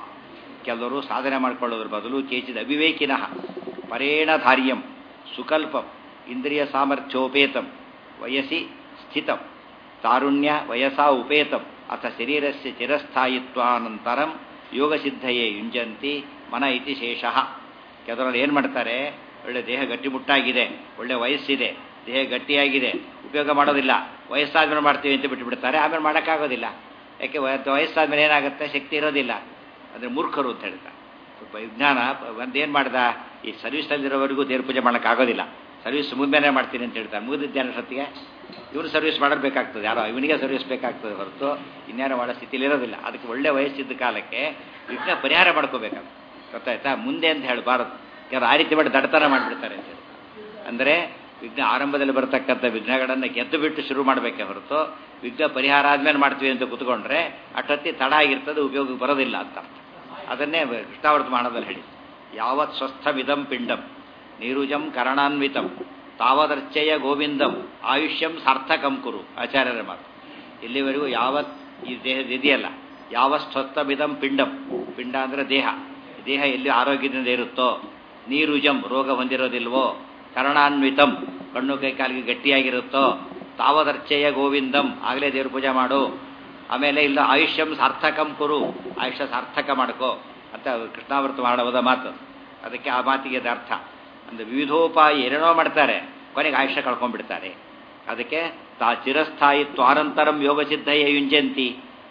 ಕೆಲವರು ಸಾಧನೆ ಮಾಡಿಕೊಳ್ಳೋದ್ರ ಬದಲು ಕೇಚಿದ ಅವಿವೇಕಿನಃ ಪರೇಣ ಧಾರ್ಯಂ ಸುಕಲ್ಪಂ ಇಂದ್ರಿಯ ಸಾಮರ್ಥ್ಯೋಪೇತಂ ವಯಸ್ಸಿ ಸ್ಥಿತಂ ತಾರುಣ್ಯ ವಯಸಾ ಉಪೇತಂ ಅಥ ಶರೀರಸ್ಯ ಚಿರಸ್ಥಾಯಿತ್ವಾನಂತರಂ ಯೋಗಸಿದ್ಧಯೇ ಯುಂಜಂತಿ ಮನ ಇತಿ ಶೇಷಃ ಕೆಲವರು ಏನು ಮಾಡ್ತಾರೆ ಒಳ್ಳೆ ದೇಹ ಗಟ್ಟಿಮುಟ್ಟಾಗಿದೆ ಒಳ್ಳೆ ವಯಸ್ಸಿದೆ ದೇಹ ಗಟ್ಟಿಯಾಗಿದೆ ಉಪಯೋಗ ಮಾಡೋದಿಲ್ಲ ವಯಸ್ಸಾದ್ಮೇಲೆ ಮಾಡ್ತೀವಿ ಅಂತ ಬಿಟ್ಟುಬಿಡ್ತಾರೆ ಆಮೇಲೆ ಮಾಡೋಕ್ಕಾಗೋದಿಲ್ಲ ಯಾಕೆ ವಯಸ್ಸಾದ್ಮೇಲೆ ಏನಾಗುತ್ತೆ ಶಕ್ತಿ ಇರೋದಿಲ್ಲ ಅಂದರೆ ಮೂರ್ಖರು ಅಂತ ಹೇಳ್ತಾರೆ ಸ್ವಲ್ಪ ವಿಜ್ಞಾನ ಒಂದೇನು ಮಾಡ್ದ ಈ ಸರ್ವಿಸಲ್ಲಿರೋವರೆಗೂ ದೇವ್ರ ಪೂಜೆ ಮಾಡೋಕ್ಕಾಗೋದಿಲ್ಲ ಸರ್ವಿಸ್ ಮುಗಿದ್ಮೇಲೆ ಮಾಡ್ತೀನಿ ಅಂತ ಹೇಳ್ತಾರೆ ಮುಗಿದಿದ್ದೇನೆ ಸತ್ತಿಗೆ ಇವನು ಸರ್ವಿಸ್ ಮಾಡಬೇಕಾಗ್ತದೆ ಯಾರೋ ಇವನಿಗೆ ಸರ್ವಿಸ್ ಬೇಕಾಗ್ತದೆ ಹೊರತು ಇನ್ಯಾರೋ ಮಾಡೋ ಸ್ಥಿತಿಲಿ ಇರೋದಿಲ್ಲ ಅದಕ್ಕೆ ಒಳ್ಳೆ ವಯಸ್ಸಿದ್ದ ಕಾಲಕ್ಕೆ ವಿಘ್ನ ಪರಿಹಾರ ಮಾಡ್ಕೋಬೇಕಾಗ್ತದೆ ಗೊತ್ತಾಯ್ತಾ ಮುಂದೆ ಅಂತ ಹೇಳಬಾರದು ಯಾರು ಆ ರೀತಿ ಮಾಡಿ ದಡ್ತನ ಮಾಡಿಬಿಡ್ತಾರೆ ಅಂತ ಹೇಳ್ತಾರೆ ಅಂದರೆ ವಿಘ್ನ ಆರಂಭದಲ್ಲಿ ಬರತಕ್ಕಂಥ ವಿಘ್ನಗಳನ್ನು ಗೆದ್ದು ಬಿಟ್ಟು ಶುರು ಮಾಡಬೇಕೇ ಹೊರತು ವಿಘ್ನ ಪರಿಹಾರ ಆದ್ಮೇಲೆ ಮಾಡ್ತೀವಿ ಅಂತ ಕೂತ್ಕೊಂಡ್ರೆ ಅಷ್ಟೊತ್ತಿ ತಡ ಆಗಿರ್ತದೆ ಉಪಯೋಗಕ್ಕೆ ಬರೋದಿಲ್ಲ ಅಂತ ಅರ್ಥ ಅದನ್ನೇ ಕೃಷ್ಣಾವೃತ ಮಾಡದಲ್ಲಿ ಹೇಳಿ ಯಾವತ್ ಸ್ವಸ್ಥವಿದಂ ಪಿಂಡಂ ನೀರುಜಂ ಕರಣಾನ್ವಿತಂ ತಾವದರ್ಚಯ ಗೋವಿಂದಂ ಆಯುಷ್ಯಂ ಸಾರ್ಥಕಂ ಕುರು ಆಚಾರ್ಯರ ಮಾತು ಇಲ್ಲಿವರೆಗೂ ಯಾವತ್ ಈ ದೇಹದ ಇದೆಯಲ್ಲ ಯಾವ ಸ್ವಸ್ಥವಿದಂ ಪಿಂಡಂ ಪಿಂಡ ಅಂದರೆ ದೇಹ ದೇಹ ಎಲ್ಲಿ ಆರೋಗ್ಯದಿಂದ ಇರುತ್ತೋ ನೀರುಜಂ ರೋಗ ಹೊಂದಿರೋದಿಲ್ವೋ ಕರಣಾನ್ವಿತಂ ಕಣ್ಣು ಕೈ ಕಾಲಿಗೆ ಗಟ್ಟಿಯಾಗಿರುತ್ತೋ ತಾವದರ್ಚಯ ಗೋವಿಂದಂ ಆಗಲೇ ದೇವ್ರ ಪೂಜೆ ಮಾಡು ಆಮೇಲೆ ಇಲ್ಲ ಆಯುಷ್ಯಂ ಸಾರ್ಥಕಂ ಕುರು ಆಯುಷ್ಯ ಸಾರ್ಥಕ ಮಾಡ್ಕೋ ಅಂತ ಕೃಷ್ಣಾವೃತ ಮಾಡುವುದ ಮಾತು ಅದಕ್ಕೆ ಆ ಮಾತಿಗೆ ಅದು ಅರ್ಥ ಅಂದರೆ ವಿವಿಧೋಪಾಯ ಏನೇನೋ ಮಾಡ್ತಾರೆ ಕೊನೆಗೆ ಆಯುಷ್ಯ ಕಳ್ಕೊಂಡ್ಬಿಡ್ತಾರೆ ಅದಕ್ಕೆ ತಾ ಚಿರಸ್ಥಾಯಿತ್ವ ಅನಂತರಂ ಯೋಗ ಸಿದ್ಧಯೇ ಯುಂಜಂತಿ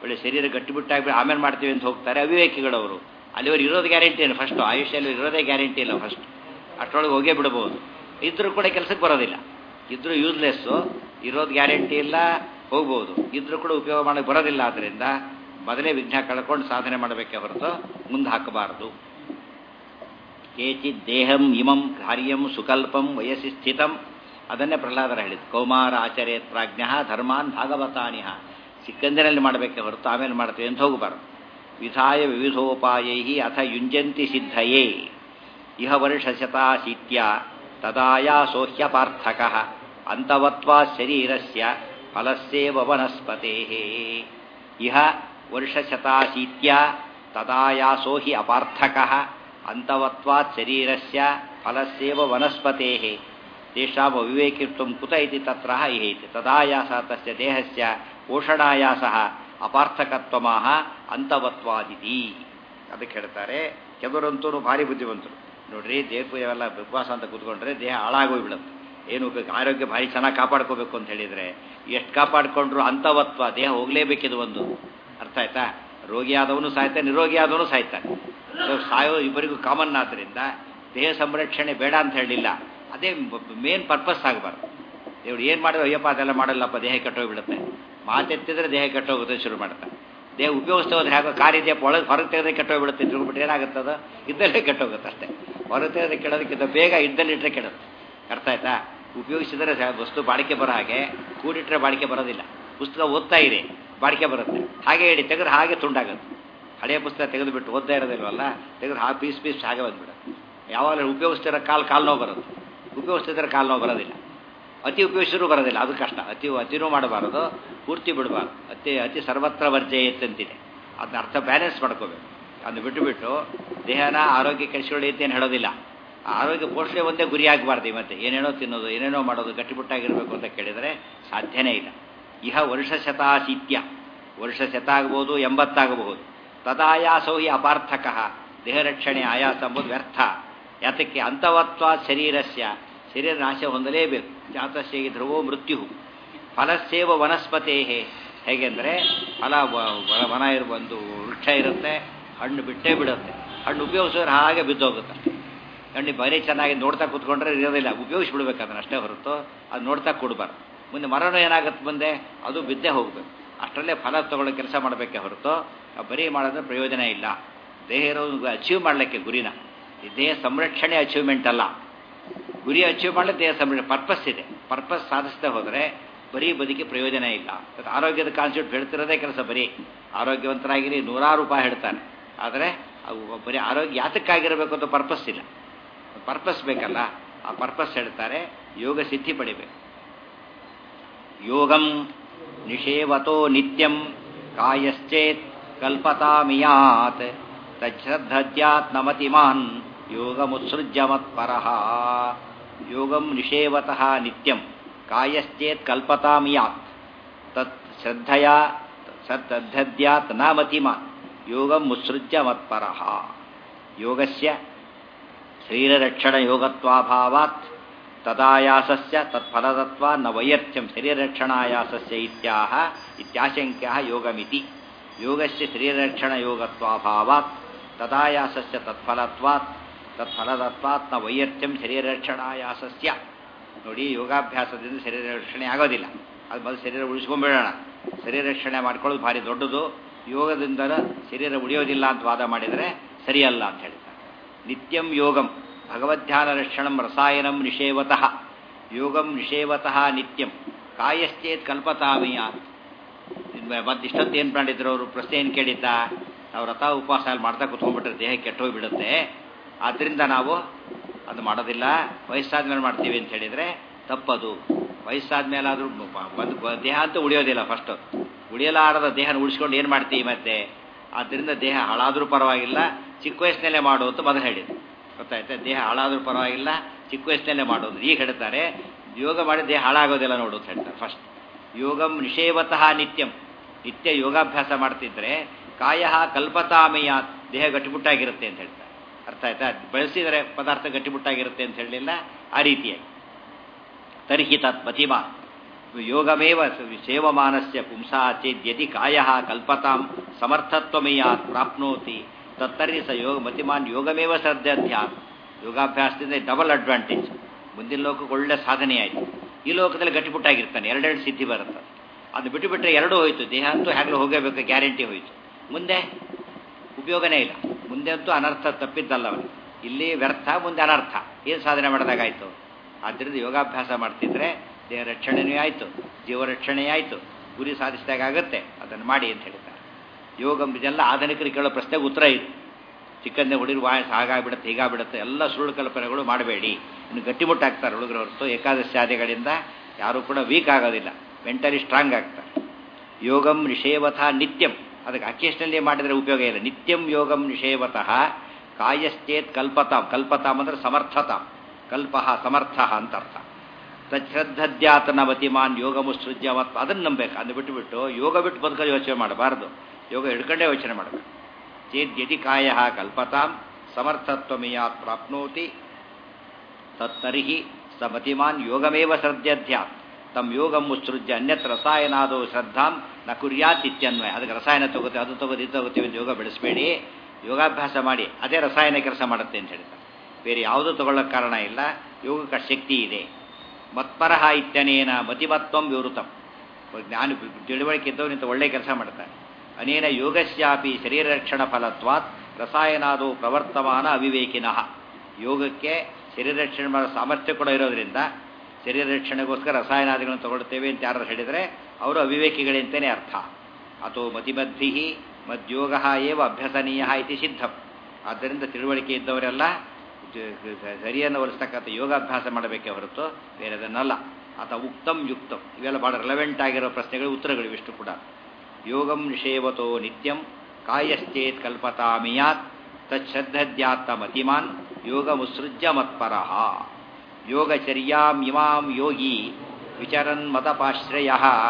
ಒಳ್ಳೆ ಶರೀರ ಗಟ್ಟಿಬಿಟ್ಟಾಗಿ ಆಮೇಲೆ ಮಾಡ್ತೀವಿ ಅಂತ ಹೋಗ್ತಾರೆ ಅವಿವೇಕಿಗಳವರು ಅಲ್ಲಿವರೆಗೆ ಇರೋದು ಗ್ಯಾರಂಟಿ ಏನು ಫಸ್ಟು ಆಯುಷ್ಯಲ್ಲಿ ಇರೋದೇ ಗ್ಯಾರಂಟಿ ಇಲ್ಲ ಫಸ್ಟ್ ಅಷ್ಟರೊಳಗೆ ಹೋಗೇ ಬಿಡ್ಬೋದು ಇದ್ರೂ ಕೂಡ ಕೆಲಸಕ್ಕೆ ಬರೋದಿಲ್ಲ ಇದ್ರೂ ಯೂಸ್ಲೆಸ್ಸು ಇರೋದು ಗ್ಯಾರಂಟಿ ಇಲ್ಲ ಹೋಗ್ಬೋದು ಇದ್ರೂ ಕೂಡ ಉಪಯೋಗ ಮಾಡೋಕ್ಕೆ ಬರೋದಿಲ್ಲ ಆದ್ದರಿಂದ ಮೊದಲೇ ವಿಘ್ನ ಕಳ್ಕೊಂಡು ಸಾಧನೆ ಮಾಡಬೇಕೇ ಹೊರತು ಮುಂದೆ ಹಾಕಬಾರದು ಕೇಚಿತ್ ದೇಹಂ ಇಮಂ ಕಾರ್ಯಂ ಸುಕಲ್ಪಂ ವಯಸ್ಸಿ ಸ್ಥಿತಂ ಅದನ್ನೇ ಪ್ರಹ್ಲಾದರ ಹೇಳಿದ್ದು ಕೌಮಾರ ಆಚರೇತ್ ಪ್ರಾಜ್ಞ ಧರ್ಮಾನ್ ಭಾಗವತಾನಿಹ ಸಿಕ್ಕಂದಿನಲ್ಲಿ ಮಾಡಬೇಕೆ ಹೊರತು ಆಮೇಲೆ ಮಾಡ್ತೀವಿ ಅಂತ ಹೋಗಬಾರದು ವಿಧಾಯ ವಿವಿಧೋಪಾಯೈ ಅಥ ಯುಂಜಂತಿ ಸಿದ್ಧಯೇ ಇಹ ವರ್ಷಶತಾಶೀತ್ಯ ತದಾಯಾಸೋಹ್ಯಪಾರ್ಥಕ ಅಂತವತ್ವಾ ಶರೀರಸ್ಯ ಫಲಸ್ಯೇವ ವನಸ್ಪತೆ ಇಹ ವರ್ಷಶತಾಶೀತ್ಯ ತದಾಯಾಸೋ ಹಿ ಅಪಾರ್ಥಕ ಅಂತವತ್ವಾತ್ ಶರೀರಸ್ಯ ಫಲಸ್ಯೇವ ವನಸ್ಪತೆ ತೇಷಾಂ ಅವಿವೇಕಿತ್ವಂ ಕುತ ಇತಿ ತತ್ರ ಇಹೇತಿ ತದಾಯಾಸ ತಸ್ಯ ದೇಹಸ್ಯ ಪೋಷಣಾಯಾಸ ಅಪಾರ್ಥಕತ್ವಮಾಹ ಅಂತವತ್ವಾದಿತಿ ಅದಕ್ಕೆ ಹೇಳ್ತಾರೆ ಕೆಲವರಂತೂ ಭಾರಿ ಬುದ್ಧಿವಂತರು ನೋಡ್ರಿ ದೇಹಕ್ಕೂ ಇವೆಲ್ಲ ಉಪವಾಸ ಅಂತ ಕೂತ್ಕೊಂಡ್ರೆ ದೇಹ ಹಾಳಾಗೋಗ್ಬಿಡುತ್ತೆ ಏನು ಬೇಕು ಆರೋಗ್ಯ ಭಾರಿ ಚೆನ್ನಾಗಿ ಕಾಪಾಡ್ಕೋಬೇಕು ಅಂತ ಹೇಳಿದರೆ ಎಷ್ಟು ಕಾಪಾಡಿಕೊಂಡ್ರು ಅಂತವತ್ವ ದೇಹ ಹೋಗಲೇಬೇಕಿದು ಒಂದು ಅರ್ಥ ಆಯ್ತಾ ರೋಗಿ ಆದವನು ಸಾಯ್ತಾನೆ ನಿರೋಗಿ ಆದವನು ಸಾಯ್ತಾನೆ ಸೊ ಸಾಯೋ ಇಬ್ಬರಿಗೂ ಕಾಮನ್ ಆದ್ದರಿಂದ ದೇಹ ಸಂರಕ್ಷಣೆ ಬೇಡ ಅಂತ ಹೇಳಿಲ್ಲ ಅದೇ ಮೇನ್ ಪರ್ಪಸ್ ಆಗಬಾರ್ದು ದೇವ್ರು ಏನು ಮಾಡಿದ್ರು ಅಯ್ಯಪ್ಪ ಅದೆಲ್ಲ ಮಾಡಲ್ಲಪ್ಪ ದೇಹ ಕೆಟ್ಟೋಗ್ಬಿಡುತ್ತೆ ಮಾತೆತ್ತಿದ್ರೆ ದೇಹ ಕೆಟ್ಟೋಗುತ್ತೆ ಶುರು ಮಾಡ್ತಾರೆ ದೇಹ ಉಪಯೋಗಿಸ್ತಾ ಹೋದ್ರೆ ಹೇಗೋ ಕಾರ್ ಇದೆಯಪ್ಪ ಒಳಗೆ ಹೊರಗೆ ತೆಗೆದ್ರೆ ಕೆಟ್ಟೋಗ್ಬಿಡುತ್ತೆ ತಿಳ್ಬಿಟ್ರೆ ಏನಾಗುತ್ತದ ಇದ್ದಲ್ಲೇ ಕೆಟ್ಟೋಗುತ್ತೆ ಅಷ್ಟೇ ಹೊರಗೆ ತೆಗೆದ್ರೆ ಕೆಡೋದಕ್ಕಿಂತ ಬೇಗ ಇದ್ದಲ್ಲಿಟ್ಟರೆ ಕೆಡುತ್ತೆ ಅರ್ಥ ಆಯ್ತಾ ಉಪಯೋಗಿಸಿದರೆ ವಸ್ತು ಬಾಳಿಕೆ ಬರೋ ಹಾಗೆ ಕೂಡಿಟ್ರೆ ಬಾಳಿಕೆ ಬರೋದಿಲ್ಲ ಪುಸ್ತಕ ಓದ್ತಾ ಇರಿ ಬಾಳಿಕೆ ಬರುತ್ತೆ ಹಾಗೆ ಹೇಳಿ ತೆಗೆದ್ರೆ ಹಾಗೆ ತುಂಡಾಗುತ್ತೆ ಹಳೆಯ ಪುಸ್ತಕ ತೆಗೆದುಬಿಟ್ಟು ಓದ್ತಾ ಇರೋದಿಲ್ವಲ್ಲ ತೆಗೆದ್ರೆ ಹಾ ಪೀಸ್ ಪೀಸ್ ಹಾಗೆ ಬಂದ್ಬಿಡುತ್ತೆ ಯಾವಾಗ ಉಪಯೋಗಿಸ್ತಿರೋ ಕಾಲು ಕಾಲು ನೋವು ಬರುತ್ತೆ ಉಪಯೋಗಿಸ್ತಿದ್ರೆ ಕಾಲು ನೋವು ಬರೋದಿಲ್ಲ ಅತಿ ಉಪಯೋಗಿಸಿದ್ರು ಬರೋದಿಲ್ಲ ಅದು ಕಷ್ಟ ಅತಿ ಅತಿನೂ ಮಾಡಬಾರದು ಪೂರ್ತಿ ಬಿಡಬಾರ್ದು ಅತಿ ಅತಿ ಸರ್ವತ್ರ ವರ್ಜೆ ಎತ್ತಂತಿದೆ ಅದನ್ನ ಅರ್ಥ ಬ್ಯಾಲೆನ್ಸ್ ಮಾಡ್ಕೋಬೇಕು ಅದನ್ನ ಬಿಟ್ಟು ಬಿಟ್ಟು ದೇಹನ ಆರೋಗ್ಯ ಕೆಡಿಸ್ಕೊಳ್ಳಿ ಅಂತೇನು ಹೇಳೋದಿಲ್ಲ ಆ ಆರೋಗ್ಯ ಪೋಷಣೆ ಒಂದೇ ಗುರಿ ಆಗಬಾರ್ದು ಮತ್ತೆ ಏನೇನೋ ತಿನ್ನೋದು ಏನೇನೋ ಮಾಡೋದು ಗಟ್ಟಿಮುಟ್ಟಾಗಿರ್ಬೇಕು ಅಂತ ಕೇಳಿದರೆ ಸಾಧ್ಯನೇ ಇಲ್ಲ ಇಹ ವರ್ಷಶತಾಶೀತ್ಯ ವರ್ಷ ಶತ ಆಗ್ಬೋದು ಎಂಬತ್ತಾಗಬಹುದು ತದಾಯಾಸೋ ಹಿ ಅಪಾರ್ಥಕ ದೇಹ ರಕ್ಷಣೆ ಆಯಾಸ ಎಂಬುದು ವ್ಯರ್ಥ ಯಾತಕ್ಕೆ ಅಂತವತ್ವ ಶರೀರಸ್ಯ ಶರೀರ ನಾಶ ಹೊಂದಲೇಬೇಕು ಜಾತಸ್ಯ ಧ್ರುವೋ ಮೃತ್ಯು ಫಲಸ್ಸೇವ ವನಸ್ಪತೆ ಹೇಗೆಂದರೆ ಫಲ ವನ ಇರುವ ಒಂದು ವೃಕ್ಷ ಇರುತ್ತೆ ಹಣ್ಣು ಬಿಟ್ಟೇ ಬಿಡುತ್ತೆ ಹಣ್ಣು ಉಪಯೋಗಿಸಿದ್ರೆ ಹಾಗೆ ಬಿದ್ದೋಗುತ್ತೆ ಹಣ್ಣು ಬರೀ ಚೆನ್ನಾಗಿ ನೋಡ್ತಾ ಕೂತ್ಕೊಂಡ್ರೆ ಇರೋದಿಲ್ಲ ಉಪಯೋಗಿಸ್ಬಿಡ್ಬೇಕು ಅದನ್ನು ಅಷ್ಟೇ ಹೊರತು ಅದು ನೋಡ್ತಾ ಕೊಡಬಾರ್ದು ಮುಂದೆ ಮರನೂ ಏನಾಗುತ್ತೆ ಮುಂದೆ ಅದು ಬಿದ್ದೇ ಹೋಗ್ಬೇಕು ಅಷ್ಟರಲ್ಲೇ ಫಲ ತಗೊಳ್ಳೋ ಕೆಲಸ ಮಾಡಬೇಕೆ ಹೊರತು ಬರೀ ಮಾಡೋದ್ರೆ ಪ್ರಯೋಜನ ಇಲ್ಲ ದೇಹ ಇರೋದು ಅಚೀವ್ ಮಾಡಲಿಕ್ಕೆ ಗುರಿನ ಈ ದೇಹ ಸಂರಕ್ಷಣೆ ಅಚೀವ್ಮೆಂಟ್ ಅಲ್ಲ ಗುರಿ ಅಚೀವ್ ಮಾಡಲಿ ದೇಹ ಸಂರಕ್ಷಣೆ ಪರ್ಪಸ್ ಇದೆ ಪರ್ಪಸ್ ಸಾಧಿಸದೆ ಹೋದರೆ ಬರೀ ಬದುಕಿ ಪ್ರಯೋಜನ ಇಲ್ಲ ಆರೋಗ್ಯದ ಕಾನ್ಸೆಪ್ಟ್ ಹೇಳ್ತಿರೋದೇ ಕೆಲಸ ಬರೀ ಆರೋಗ್ಯವಂತರಾಗಿರಿ ನೂರಾರು ರೂಪಾಯಿ ಹೇಳ್ತಾರೆ ಆದರೆ ಅವು ಬರೀ ಆರೋಗ್ಯ ಯಾತಕ್ಕಾಗಿರಬೇಕು ಅಂತ ಪರ್ಪಸ್ ಇಲ್ಲ ಪರ್ಪಸ್ ಬೇಕಲ್ಲ ಆ ಪರ್ಪಸ್ ಹೇಳ್ತಾರೆ ಯೋಗ ಸಿದ್ಧಿ ಪಡಿಬೇಕು ಯೋಗಂ ನಿಷೇವತೋ ನಿತ್ಯಂ ಕಾಯಶ್ಚೇತ್ ಕಲ್ಪತಾಮಿಯಾತ್ ತಚ್ಛ್ರದ್ಧಜ್ಯಾತ್ ನಮತಿಮಾನ್ ಯೋಗಮುತ್ಸೃಜ್ಯ ಮತ್ಪರಃ ಯೋಗಂ ನಿಷೇವತಃ ನಿತ್ಯಂ ಕಾಯಶ್ಚೇತ್ ಕಲ್ಪತಾಮಿಯಾತ್ ತತ್ ಶ್ರದ್ಧಯಾ ಸತ್ತದ್ಧದ್ಯಾತ್ ನ ಮತಿಮಾನ್ ಯೋಗಂ ಮುತ್ಸೃಜ್ಯ ಮತ್ಪರಃ ಯೋಗಸ್ಯ ಶರೀರರಕ್ಷಣಯೋಗತ್ವಾಭಾವಾತ್ ತದಾಯಾಸಸ್ಯ ತತ್ಫಲದತ್ವ ನ ವೈಯರ್ಥ್ಯಂ ಶರೀರರಕ್ಷಣಾಯಾಸಸ್ಯ ಇತ್ಯಾಹ ಇತ್ಯಾಶಂಕ್ಯ ಯೋಗಮಿತಿ ಯೋಗಸ್ಯ ಶರೀರರಕ್ಷಣಯೋಗತ್ವಾಭಾವಾತ್ ತದಾಯಾಸಸ್ಯ ತತ್ಫಲತ್ವಾತ್ ತತ್ಫಲದತ್ವಾತ್ ನ ವೈಯರ್ಥ್ಯಂ ಶರೀರರಕ್ಷಣಾಯಾಸಸ್ಯ ನೋಡಿ ಯೋಗಾಭ್ಯಾಸದಿಂದ ಶರೀರ ರಕ್ಷಣೆ ಆಗೋದಿಲ್ಲ ಅದು ಮೊದಲು ಶರೀರ ಉಳಿಸ್ಕೊಂಡ್ಬಿಡೋಣ ಶರೀರ ರಕ್ಷಣೆ ಮಾಡ್ಕೊಳ್ಳೋದು ಭಾರಿ ದೊಡ್ಡದು ಯೋಗದಿಂದ ಶರೀರ ಉಳಿಯೋದಿಲ್ಲ ಅಂತ ವಾದ ಮಾಡಿದರೆ ಸರಿಯಲ್ಲ ಅಂತ ಹೇಳ್ತಾರೆ ನಿತ್ಯಂ ಯೋಗಂ ಭಗವದ್ಧ್ಯಾನ ರಕ್ಷಣಂ ರಸಾಯನಂ ನಿಷೇವತಃ ಯೋಗಂ ನಿಷೇವತಃ ನಿತ್ಯಂ ಕಾಯಶ್ಚೇತ್ ಕಲ್ಪತಾಮಿಯಾತ್ ಮತ್ತೆ ಇಷ್ಟೊತ್ತು ಏನು ಮಾಡಿದ್ರು ಅವರು ಪ್ರಶ್ನೆ ಏನು ಕೇಳಿದ್ದ ನಾವು ರಥ ಉಪವಾಸ ಅಲ್ಲಿ ಮಾಡ್ತಾ ಕುತ್ಕೊಂಡ್ಬಿಟ್ರೆ ದೇಹ ಕೆಟ್ಟೋಗ್ಬಿಡುತ್ತೆ ಆದ್ದರಿಂದ ನಾವು ಅದು ಮಾಡೋದಿಲ್ಲ ವಯಸ್ಸಾದ್ಮೇಲೆ ಮಾಡ್ತೀವಿ ಅಂತ ಹೇಳಿದರೆ ತಪ್ಪದು ವಯಸ್ಸಾದ್ಮೇಲಾದರೂ ಒಂದು ದೇಹ ಅಂತೂ ಉಳಿಯೋದಿಲ್ಲ ಫಸ್ಟು ಉಳಿಯಲಾರದ ದೇಹನ ಉಳಿಸ್ಕೊಂಡು ಏನು ಮಾಡ್ತೀವಿ ಮತ್ತೆ ಆದ್ದರಿಂದ ದೇಹ ಹಾಳಾದರೂ ಪರವಾಗಿಲ್ಲ ಚಿಕ್ಕ ವಯಸ್ಸಿನಲ್ಲೇ ಮಾಡು ಅಂತ ಮೊದಲು ಹೇಳಿದ್ರು ಗೊತ್ತಾಯ್ತಾ ದೇಹ ಹಾಳಾದರೂ ಪರವಾಗಿಲ್ಲ ಚಿಕ್ಕ ವಯಸ್ಸಿನಲ್ಲೇ ಮಾಡೋದು ಈಗ ಹೇಳ್ತಾರೆ ಯೋಗ ಮಾಡಿ ದೇಹ ಹಾಳಾಗೋದಿಲ್ಲ ನೋಡು ಅಂತ ಹೇಳ್ತಾರೆ ಫಸ್ಟ್ ಯೋಗಂ ನಿಷೇವತಃ ನಿತ್ಯಂ ನಿತ್ಯ ಯೋಗಾಭ್ಯಾಸ ಮಾಡ್ತಿದ್ರೆ ಕಾಯ ಕಲ್ಪತಾಮೆಯ ದೇಹ ಗಟ್ಟಿಮುಟ್ಟಾಗಿರುತ್ತೆ ಅಂತ ಹೇಳ್ತಾರೆ ಅರ್ಥ ಆಯ್ತಾ ಬೆಳೆಸಿದರೆ ಪದಾರ್ಥ ಗಟ್ಟಿಮುಟ್ಟಾಗಿರುತ್ತೆ ಅಂತ ಹೇಳಲಿಲ್ಲ ಆ ರೀತಿಯಾಗಿ ತರ್ಹಿ ತತ್ ಮತಿಮ ಯೋಗಮೇವ ಸೇವಮಾನಸ್ಯ ಪುಂಸಾ ಚೇದ್ಯದಿ ಕಾಯ ಕಲ್ಪತಾಂ ಸಮರ್ಥತ್ವಮೇಯಾತ್ ಪ್ರಾಪ್ನೋತಿ ತತ್ತರ್ಯ ಸ ಯೋಗ ಮತಿಮಾನ್ ಯೋಗಮೇವ ಶ್ರದ್ಧಾಧ್ಯಾನ ಯೋಗಾಭ್ಯಾಸದಿಂದ ಡಬಲ್ ಅಡ್ವಾಂಟೇಜ್ ಮುಂದಿನ ಲೋಕಕ್ಕೆ ಒಳ್ಳೆ ಸಾಧನೆ ಆಯಿತು ಈ ಲೋಕದಲ್ಲಿ ಗಟ್ಟಿಪುಟ್ಟಾಗಿರ್ತಾನೆ ಎರಡೆರಡು ಸಿದ್ಧಿ ಬರುತ್ತೆ ಅದು ಬಿಟ್ಟು ಬಿಟ್ಟರೆ ಎರಡೂ ಹೋಯಿತು ದೇಹ ಅಂತೂ ಹೇಗಲೂ ಹೋಗಬೇಕು ಗ್ಯಾರಂಟಿ ಹೋಯಿತು ಮುಂದೆ ಉಪಯೋಗನೇ ಇಲ್ಲ ಮುಂದೆ ಅಂತೂ ಅನರ್ಥ ತಪ್ಪಿದ್ದಲ್ಲ ಅವನು ಇಲ್ಲಿ ವ್ಯರ್ಥ ಮುಂದೆ ಅನರ್ಥ ಏನು ಸಾಧನೆ ಮಾಡಿದಾಗಾಯಿತು ಆದ್ದರಿಂದ ಯೋಗಾಭ್ಯಾಸ ಮಾಡ್ತಿದ್ರೆ ದೇಹ ರಕ್ಷಣೆಯೂ ಆಯಿತು ಜೀವ ರಕ್ಷಣೆ ಆಯಿತು ಗುರಿ ಸಾಧಿಸಿದಾಗತ್ತೆ ಅದನ್ನು ಮಾಡಿ ಅಂತ ಹೇಳ್ತಾರೆ ಯೋಗ ಇದೆಲ್ಲ ಆಧುನಿಕರಿಗೆ ಕೇಳೋ ಪ್ರಶ್ನೆಗೆ ಉತ್ತರ ಇದು ಚಿಕ್ಕಂದೇ ಹುಡುಗರು ವಾಯಸ್ ಹಾಗಾಗ್ಬಿಡುತ್ತೆ ಹೀಗಾಗ್ಬಿಡುತ್ತೆ ಎಲ್ಲ ಸುಳ್ಳು ಕಲ್ಪನೆಗಳು ಮಾಡಬೇಡಿ ಇನ್ನು ಗಟ್ಟಿಮುಟ್ಟಾಗ್ತಾರೆ ಹುಡುಗರು ಹೊರತು ಏಕಾದಶಿ ಆದಿಗಳಿಂದ ಯಾರೂ ಕೂಡ ವೀಕ್ ಆಗೋದಿಲ್ಲ ಮೆಂಟಲಿ ಸ್ಟ್ರಾಂಗ್ ಆಗ್ತಾರೆ ಯೋಗಂ ನಿಷೇವಥ ನಿತ್ಯಂ ಅದಕ್ಕೆ ಅಕೇಶನಲ್ಲಿ ಮಾಡಿದರೆ ಉಪಯೋಗ ಇಲ್ಲ ನಿತ್ಯಂ ಯೋಗಂ ನಿಷೇವತಃ ಕಾಯಶ್ಚೇತ್ ಕಲ್ಪತಾಂ ಕಲ್ಪತಾಂ ಅಂದರೆ ಸಮರ್ಥತಾಂ ಕಲ್ಪ ಸಮರ್ಥ ಅಂತ ಅರ್ಥ ತಚ್ಶ್ರದ್ಧದ್ಯಾತನ ಮತಿಮಾನ್ ಯೋಗ ಮುತ್ಸೃಜ್ಯ ಮತ್ತು ಅದನ್ನು ನಂಬೇಕು ಅದನ್ನು ಬಿಟ್ಟುಬಿಟ್ಟು ಯೋಗ ಬಿಟ್ಟು ಬದುಕಲು ಯೋಚನೆ ಮಾಡಬಾರ್ದು ಯೋಗ ಹಿಡ್ಕೊಂಡೇ ಯೋಚನೆ ಮಾಡಬೇಕು ಚೇದ್ಯತಿ ಕಾಯ ಕಲ್ಪತಾಂ ಸಮರ್ಥತ್ವಮಿಯಾತ್ ಪ್ರಾಪ್ನೋತಿ ತತ್ತರ್ಹಿ ಸ ಮತಿಮಾನ್ ಯೋಗಮೇವ ಶ್ರದ್ಧಾತ್ ತಮ್ಮ ಯೋಗ ಮುತ್ಸೃಜ್ಯ ಅನ್ಯತ್ರ ರಸಾಯನಾದೋ ಶ್ರದ್ಧಾಂ ನ ಕುರ್ಯಾತ್ ಇತ್ಯನ್ವಯ ಅದಕ್ಕೆ ರಸಾಯನ ತಗೋತೀವಿ ಅದು ತಗೋದು ಇದು ತಗೋತೀವಿ ಅಂತ ಯೋಗ ಬೆಳೆಸಬೇಡಿ ಯೋಗಾಭ್ಯಾಸ ಮಾಡಿ ಅದೇ ರಸಾಯನ ಕೆಲಸ ಮಾಡುತ್ತೆ ಅಂತ ಹೇಳ್ತಾರೆ ಬೇರೆ ಯಾವುದೂ ತಗೊಳ್ಳೋಕೆ ಕಾರಣ ಇಲ್ಲ ಯೋಗಕ್ಕೆ ಶಕ್ತಿ ಇದೆ ಮತ್ಪರಹ ಇತ್ಯನೇನ ಮತಿಮತ್ವಂ ವಿವೃತಂ ಜ್ಞಾನ ತಿಳುವಳಿಕೆ ಇದ್ದವನಿಂದ ಒಳ್ಳೆ ಕೆಲಸ ಮಾಡ್ತಾನೆ ಅನೇನ ಯೋಗಸ್ಯಾಪಿ ಶರೀರ ರಕ್ಷಣ ಫಲತ್ವಾತ್ ರಸಾಯನಾದೋ ಪ್ರವರ್ತಮಾನ ಅವಿವೇಕಿನಃ ಯೋಗಕ್ಕೆ ಶರೀರ ರಕ್ಷಣೆ ಮಾಡೋ ಸಾಮರ್ಥ್ಯ ಕೂಡ ಇರೋದ್ರಿಂದ ಶರೀರ ರಕ್ಷಣೆಗೋಸ್ಕರ ರಸಾಯನಾದಿಗಳನ್ನು ತಗೊಳ್ತೇವೆ ಅಂತ ಯಾರು ಹೇಳಿದರೆ ಅವರು ಅವಿವೇಕಿಗಳೇ ಅಂತಲೇ ಅರ್ಥ ಅಥೋ ಮತಿಮದ್ಭಿ ಮದ್ಯೋಗ ಏವ ಅಭ್ಯಸನೀಯ ಇತಿ ಸಿದ್ಧಂ ಆದ್ದರಿಂದ ತಿಳುವಳಿಕೆ ಇದ್ದವರೆಲ್ಲ ಸರಿಯನ್ನು ಒಲಿಸ್ತಕ್ಕಂಥ ಯೋಗಾಭ್ಯಾಸ ಮಾಡಬೇಕೇ ಹೊರತು ಬೇರೆದನ್ನಲ್ಲ ಅಥವಾ ಉಕ್ತಂ ಯುಕ್ತಂ ಇವೆಲ್ಲ ಭಾಳ ರೆಲೆವೆಂಟ್ ಆಗಿರೋ ಪ್ರಶ್ನೆಗಳು ಉತ್ತರಗಳು ಇವಿಷ್ಟು ಕೂಡ ಯೋಗಂ ನಿಷೇವತೋ ನಿತ್ಯಂ ಕಾಯಶ್ಚೇತ್ ಕಲ್ಪತಾಮಿಯಾತ್ ತಚ್ಛದ್ಧಾತ್ತ ಮತಿಮಾನ್ ಯೋಗ ಮುತ್ಸೃಜ್ಯ ಮತ್ಪರಃ ಯೋಗಚರ್ಯಾಂ ಇಮಾಂ ಯೋಗಿ ವಿಚರನ್ ಮತಪಾಶ್ರಯ